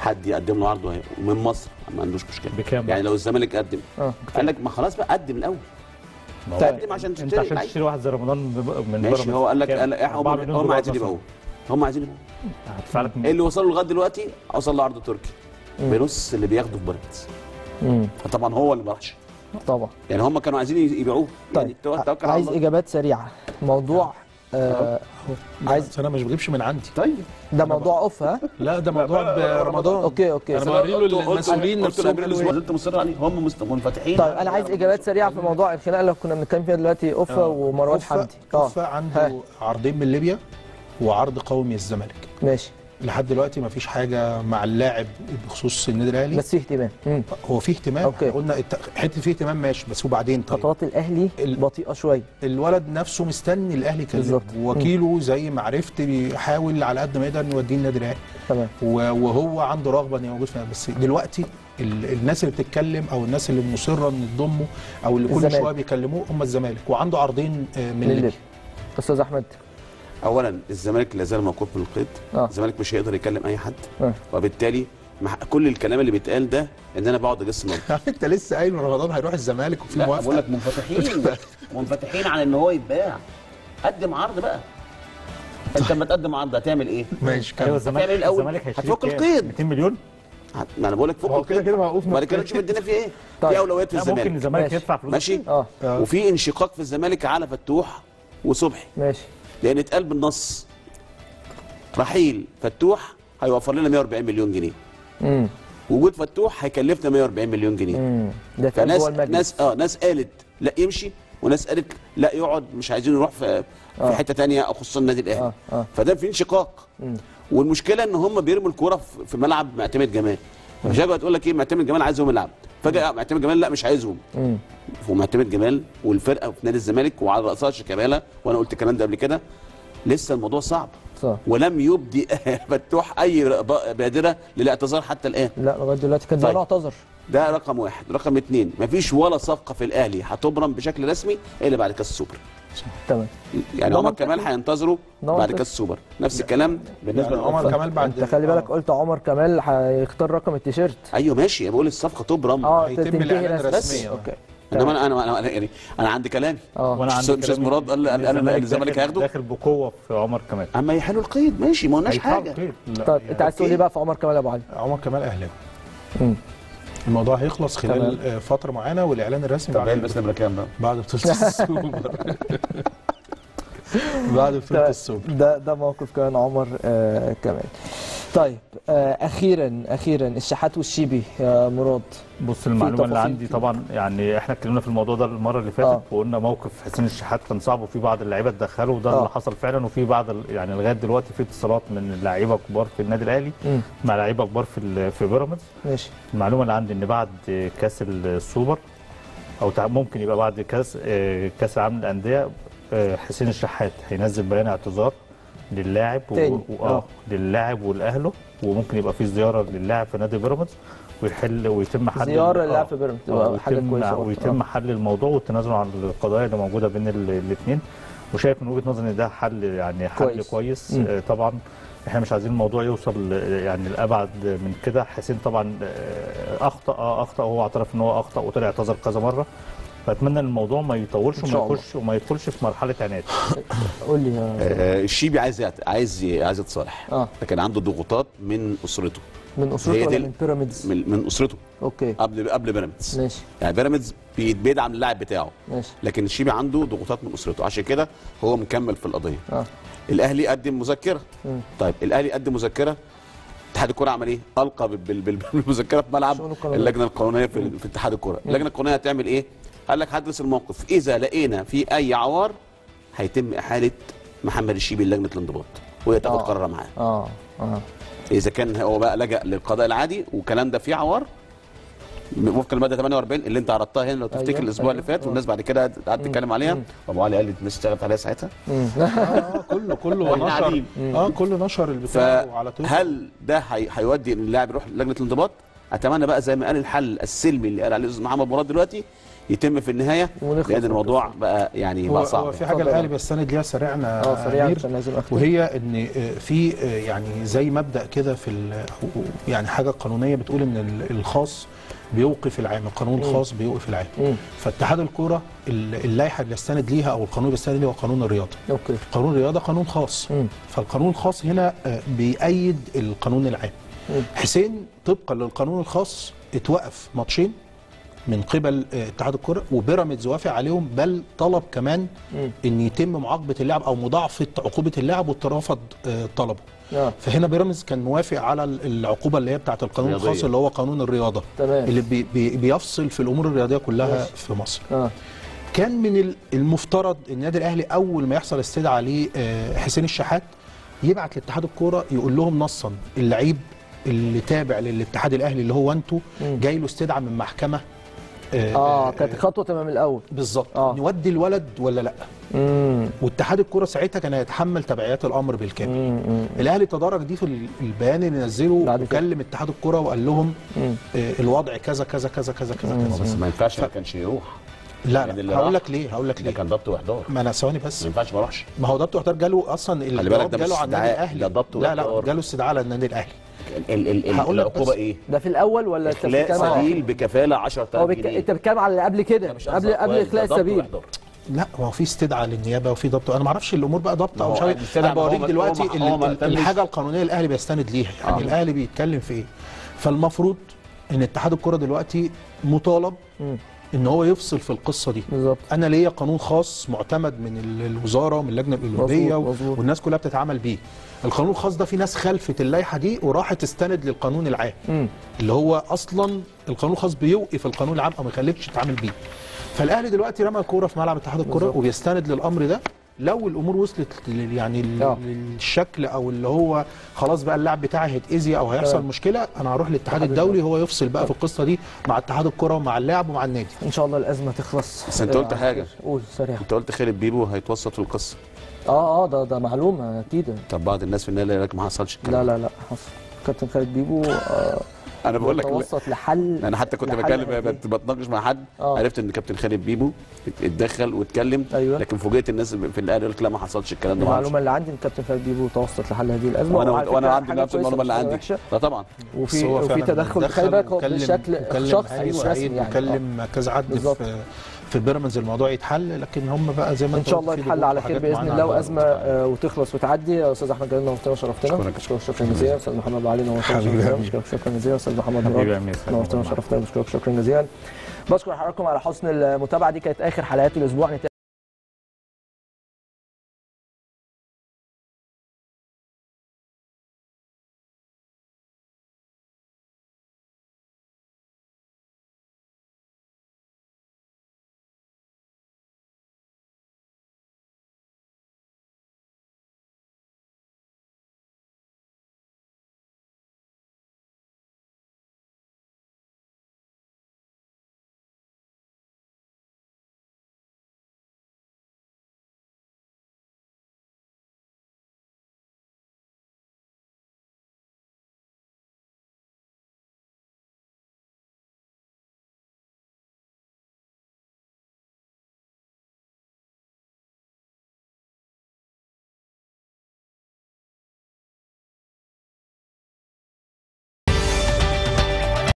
حد يقدم له عرض من مصر ما عندوش مشكله بكام؟ يعني لو الزمالك قدم اه قال لك ما خلاص بقى قدم الاول ما هو تقدم عشان انت تشتري عشان لعيب. تشتري واحد زي رمضان ب- من ماشي بيراميدز هو قال لك كام؟ قال لك أربعة هم مليون هم دولار عايزين مثلاً. يبيعوه هم عايزين يبيعوه هدفع لك اللي وصلوا لغايه دلوقتي وصل له عرض تركي بنص اللي بياخده في بيراميدز مم. فطبعا هو اللي ما راحش طبعا يعني هم كانوا عايزين يبيعوه يعني طيب تو- توكل على عايز الله اجابات سريعه موضوع آه عايز بس انا مش بجيبش من عندي طيب ده موضوع اوف ها لا ده موضوع برمضان اوكي اوكي انا بوري له قلت- قلت- المسؤولين قلت نفسهم الامير قالوا الاسبوع إيه. انت مصر عليه هم مست- منفتحين طيب انا عايز اجابات سريعه في موضوع الخناقه اللي كنا بنتكلم فيها دلوقتي اوفا ومروان أوفا- حمدي أوفا عنده عرضين من ليبيا وعرض قومي الزمالك ماشي لحد دلوقتي ما فيش حاجه مع اللاعب بخصوص النادي الاهلي بس في اهتمام مم. هو في اهتمام أوكي. قلنا الت- حته في اهتمام ماشي بس وبعدين طيب خطوات الاهلي ال- بطيئه شويه الولد نفسه مستني الاهلي يكلمه بالظبط. وكيله زي ما عرفت بيحاول على قد ما يقدر انه يوديه النادي الاهلي تمام و- وهو عنده رغبه انه موجود فيها بس دلوقتي ال- الناس اللي بتتكلم او الناس اللي مصره ان تضمه او اللي كل الزمالك. شويه بيكلموه هم الزمالك وعنده عرضين آه، من من ليبيا ليبيا استاذ احمد اولا الزمالك لا زال موقوف من القيد آه. الزمالك مش هيقدر يكلم اي حد آه. وبالتالي مع كل الكلام اللي بيتقال ده ان انا بقعد اجس نبض انت لسه قايل إن رمضان هيروح الزمالك وفي لا بقول موافقه لك منفتحين منفتحين على ان هو يتباع قدم عرض بقى انت لما تقدم عرض هتعمل ايه؟ ماشي ايوه كمل الزمالك هتعمل إيه الأول؟ الزمالك هيشتري هتفك بكام؟ القيد. 200 مليون هت- ما انا بقول لك فوق هو كده كده موقوف من بعد كده القيد. نشوف الدنيا فيه ايه طيب. في اولويات في لا ممكن الزمالك الزمالك ماشي. يدفع فلوس ماشي اه آه. وفي انشقاق في الزمالك على فتوح وصبحي ماشي لان اتقال بالنص رحيل فتوح هيوفر لنا 140 مليون جنيه امم وجود فتوح هيكلفنا 140 مليون جنيه امم ده كان فناس جوه المجلس ناس اه ناس قالت لا يمشي وناس قالت لا يقعد مش عايزين يروح في في آه. حته تانية او خصوصا النادي الاهلي اه اه فده في انشقاق مم. والمشكله ان هم بيرموا الكوره في- في ملعب معتمد جمال فجاه تقول لك ايه معتمد جمال عايزهم يلعب فجاه معتمد جمال لا مش عايزهم امم ومعتمد جمال والفرقه في نادي الزمالك وعلى راسها شيكابالا وانا قلت الكلام ده قبل كده لسه الموضوع صعب صح ولم يبدي فتوح اي ب- بادره للاعتذار حتى الان لا لغايه دلوقتي كان طيب. زمان اعتذر ده رقم واحد رقم اتنين مفيش ولا صفقه في الاهلي هتبرم بشكل رسمي الا بعد كاس السوبر تمام يعني ده عمر منطقي. كمال هينتظروا ده بعد منطقي. كاس السوبر نفس الكلام بالنسبه يعني عمر للأطفال. كمال بعد انت خلي بالك آه. قلت عمر كمال هيختار رقم التيشيرت ايوه ماشي أنا بقول الصفقه تبرم اه هيتم تنتهي الإعلان رسمي. رسميا. اوكي انما انا انا انا يعني انا عندي كلامي اه وانا مش عندي أستاذ كلام مراد قال- إن قال- قال- الزمالك داخل- هياخده؟ داخل بقوه في عمر كمال اما يحلوا القيد ماشي ما قلناش هيدفعوا حاجه القيد. لا، طيب يعني انت عايز تقول ايه بقى في عمر كمال ابو علي عمر كمال اهلاوي مم. الموضوع هيخلص خلال تمام. آه، فتره معينه والاعلان الرسمي بعد هيلبس نمره كام بقى؟ بعد بطوله السوبر بعد بطوله ده السوبر ده ده موقف كان عمر آه كمال طيب آه اخيرا اخيرا الشحات والشيبي يا مراد بص المعلومه اللي تفاصيل عندي فيه. طبعا يعني احنا اتكلمنا في الموضوع ده المره اللي فاتت آه. وقلنا موقف حسين الشحات كان صعب وفي بعض اللعيبه اتدخلوا وده آه. اللي حصل فعلا وفي بعض ال- يعني لغايه دلوقتي في اتصالات من لعيبه كبار في النادي الاهلي مم. مع لعيبه كبار في ال- في بيراميدز ماشي المعلومه اللي عندي ان بعد كاس السوبر او تع- ممكن يبقى بعد كاس آه، كاس العالم للانديه آه، حسين الشحات هينزل بيان اعتذار للاعب تاني. و... و... آه. اه للاعب والاهله وممكن يبقى في زياره للاعب في نادي بيراميدز ويحل ويتم حل زياره آه. للاعب في بيراميدز آه، تبقى حاجه ويتم- كويسه برضه. ويتم حل الموضوع والتنازل عن القضايا اللي موجوده بين الاثنين وشايف من وجهه نظري ان ده حل يعني حل كويس. كويس, كويس. مم. آه، طبعا احنا مش عايزين الموضوع يوصل ل- يعني لابعد من كده حسين طبعا آه، اخطا اه اخطا وهو اعترف ان هو اخطا وطلع اعتذر كذا مره فاتمنى ان الموضوع ما يطولش إن شاء وما الله. يخش وما يدخلش في مرحله عناد قول لي يا آه الشيبي عايز يعت- عايز ي- عايز يتصالح اه لكن عنده ضغوطات من اسرته من هي اسرته دي ولا ال- من بيراميدز من, من اسرته اوكي قبل قبل بيراميدز ماشي يعني بيراميدز بي- بيدعم اللاعب بتاعه ماشي لكن الشيبي عنده ضغوطات من اسرته عشان كده هو مكمل في القضيه اه الاهلي قدم مذكره مم. طيب الاهلي قدم مذكره اتحاد الكوره عمل ايه؟ القى بال- بال- بالمذكره في ملعب الشؤون القانونية. اللجنه القانونيه في, في اتحاد الكوره، اللجنه القانونيه هتعمل ايه؟ قال لك هدرس الموقف اذا لقينا في اي عوار هيتم احاله محمد الشيبي للجنه الانضباط وهي تاخد آه. قرارها معاه اه اه اذا كان هو بقى لجا للقضاء العادي والكلام ده فيه عوار وفقا للماده 48 اللي انت عرضتها هنا لو تفتكر أيوة، الاسبوع اللي أيوة. فات والناس بعد كده قعدت تتكلم عليها وابو علي قال لي الناس اشتغلت عليها ساعتها مم. اه كله كله وإحنا نشر قاعدين. اه كله نشر البتاع على تويتر فهل ده هي- هيودي ان اللاعب يروح لجنه الانضباط؟ اتمنى بقى زي ما قال الحل السلمي اللي قال عليه الاستاذ محمد مراد دلوقتي يتم في النهايه ونخلص لان من الموضوع بقى يعني هو, بقى هو صعب في حاجه اتفضل. الاهلي بيستند ليها سريعا اه سريعا أمير، عشان لازم اختم وهي ان آه، في آه، يعني زي مبدا كده في ال- أو- يعني حاجه قانونيه بتقول ان ال- الخاص بيوقف العام القانون الخاص بيوقف العام مم. فاتحاد الكوره ال- اللائحه اللي بيستند ليها او القانون اللي بيستند ليه هو قانون الرياضه اوكي قانون الرياضه قانون خاص مم. فالقانون الخاص هنا آه، بيأيد القانون العام مم. حسين طبقا للقانون الخاص اتوقف ماتشين من قبل آه، اتحاد الكره وبيراميدز وافق عليهم بل طلب كمان مم. ان يتم معاقبه اللاعب او مضاعفه عقوبه اللاعب واترفض آه، طلبه اه فهنا بيراميدز كان موافق على ال- العقوبه اللي هي بتاعه القانون رياضية. الخاص اللي هو قانون الرياضه تمام. اللي بي بي بيفصل في الامور الرياضيه كلها ماشي. في مصر اه كان من ال- المفترض النادي الاهلي اول ما يحصل استدعاء لحسين الشحات يبعت لاتحاد الكوره يقول لهم نصا اللعيب اللي تابع للاتحاد الاهلي اللي هو انتو مم. جاي له استدعاء من محكمه اه كانت خطوه تمام الاول بالظبط آه. نودي الولد ولا لا امم واتحاد الكوره ساعتها كان هيتحمل تبعيات الامر بالكامل الاهلي تدارك دي في ال- البيان اللي نزله بعد كده. وكلم اتحاد الكوره وقال لهم مم. آه، الوضع كذا كذا كذا كذا كذا كذا بس ما ينفعش ما كانش يروح لا يعني اللي لا هقول راح لك ليه هقول لك ده ليه كان ضبط واحضار ما انا ثواني بس ما ينفعش ما اروحش ما هو ضبط واحضار جاله اصلا بالك الجواب ده مش جاله على النادي استدعاء، الاهلي ده ضبط لا لا واحضار. جاله استدعاء على النادي الاهلي ال ال ال هقول لك العقوبه بس. ايه؟ ده في الاول ولا انت اخلاء بتتكلم على سبيل بكفاله 10000 هو بك... جنيه انت بتتكلم على اللي قبل كده ده مش قبل أصلاً قبل كويس، اخلاء ده ضبط السبيل واحضار. لا هو في استدعاء للنيابه وفي ضبط انا ما اعرفش الامور بقى ضبط ما او هو مش عارف الاستدعاء انا ما هو بوريك ما- دلوقتي هو ما- هو ما ال- اهتمش. الحاجه القانونيه اللي الاهلي بيستند ليها يعني آه. الاهلي بيتكلم في ايه فالمفروض ان اتحاد الكره دلوقتي مطالب مم. ان هو يفصل في القصه دي بالظبط انا ليا قانون خاص معتمد من ال- الوزاره ومن اللجنه الاولمبيه مظبوط، مظبوط. والناس كلها بتتعامل بيه القانون الخاص ده في ناس خلفت اللائحه دي وراحت تستند للقانون العام مم. اللي هو اصلا القانون الخاص بيوقف القانون العام او ما يخليكش تتعامل بيه فالاهلي دلوقتي رمى الكوره في ملعب اتحاد الكوره بالظبط. وبيستند للامر ده لو الامور وصلت لل- يعني ال- آه. للشكل او اللي هو خلاص بقى اللاعب بتاعي هيتاذي او هيحصل تمام. مشكله انا هروح للاتحاد الاتحاد الدولي هو يفصل بقى في القصه دي مع اتحاد الكوره ومع اللاعب ومع النادي ان شاء الله الازمه تخلص بس أنت قلت آه، حاجة. قول سريع انت قلت خالد بيبو هيتوسط في القصه اه اه ده ده معلومه اكيد طب بعض الناس في النادي قال لك ما حصلش الكلام لا ده. لا لا حصل كابتن خالد بيبو آه انا بقول لك توسط لحل انا حتى كنت لحل بكلم هذه- بت- بتناقش مع حد آه. عرفت ان كابتن خالد بيبو اتدخل واتكلم أيوة. لكن فوجئت الناس في الاهلي قالت لا ما حصلش الكلام ده ما المعلومه حصلش. اللي عندي ان كابتن خالد بيبو توسط لحل هذه الازمه وانا وعلى وانا فكرة عندي حاجة نفس كويسة المعلومه اللي مش حاجة عندي وحشة. لا طبعا بس وفي هو وفي فعلاً تدخل اتدخل خلي بالك هو وكلم- بشكل وكلم شخصي أيوة مش سعيد رسمي يعني وكلم كذا حد بالظبط. في في بيراميدز الموضوع يتحل لكن هم بقى زي ما ان انت شاء قلت الله في يتحل ضغوط على خير وحاجات باذن معينة الله على وازمه آه، وتخلص وتعدي يا استاذ احمد جلال نورتنا وشرفتنا أشكرك. بشكرك شكرا جزيلا استاذ محمد ابو علي نورتنا حبيبي وشرفتنا يا أمير. بشكرك شكرا جزيلا استاذ محمد حبيبي مراد يا أمير. نورتنا وشرفتنا بشكرك شكرا جزيلا بشكر حضراتكم على حسن المتابعه دي كانت اخر حلقات الاسبوع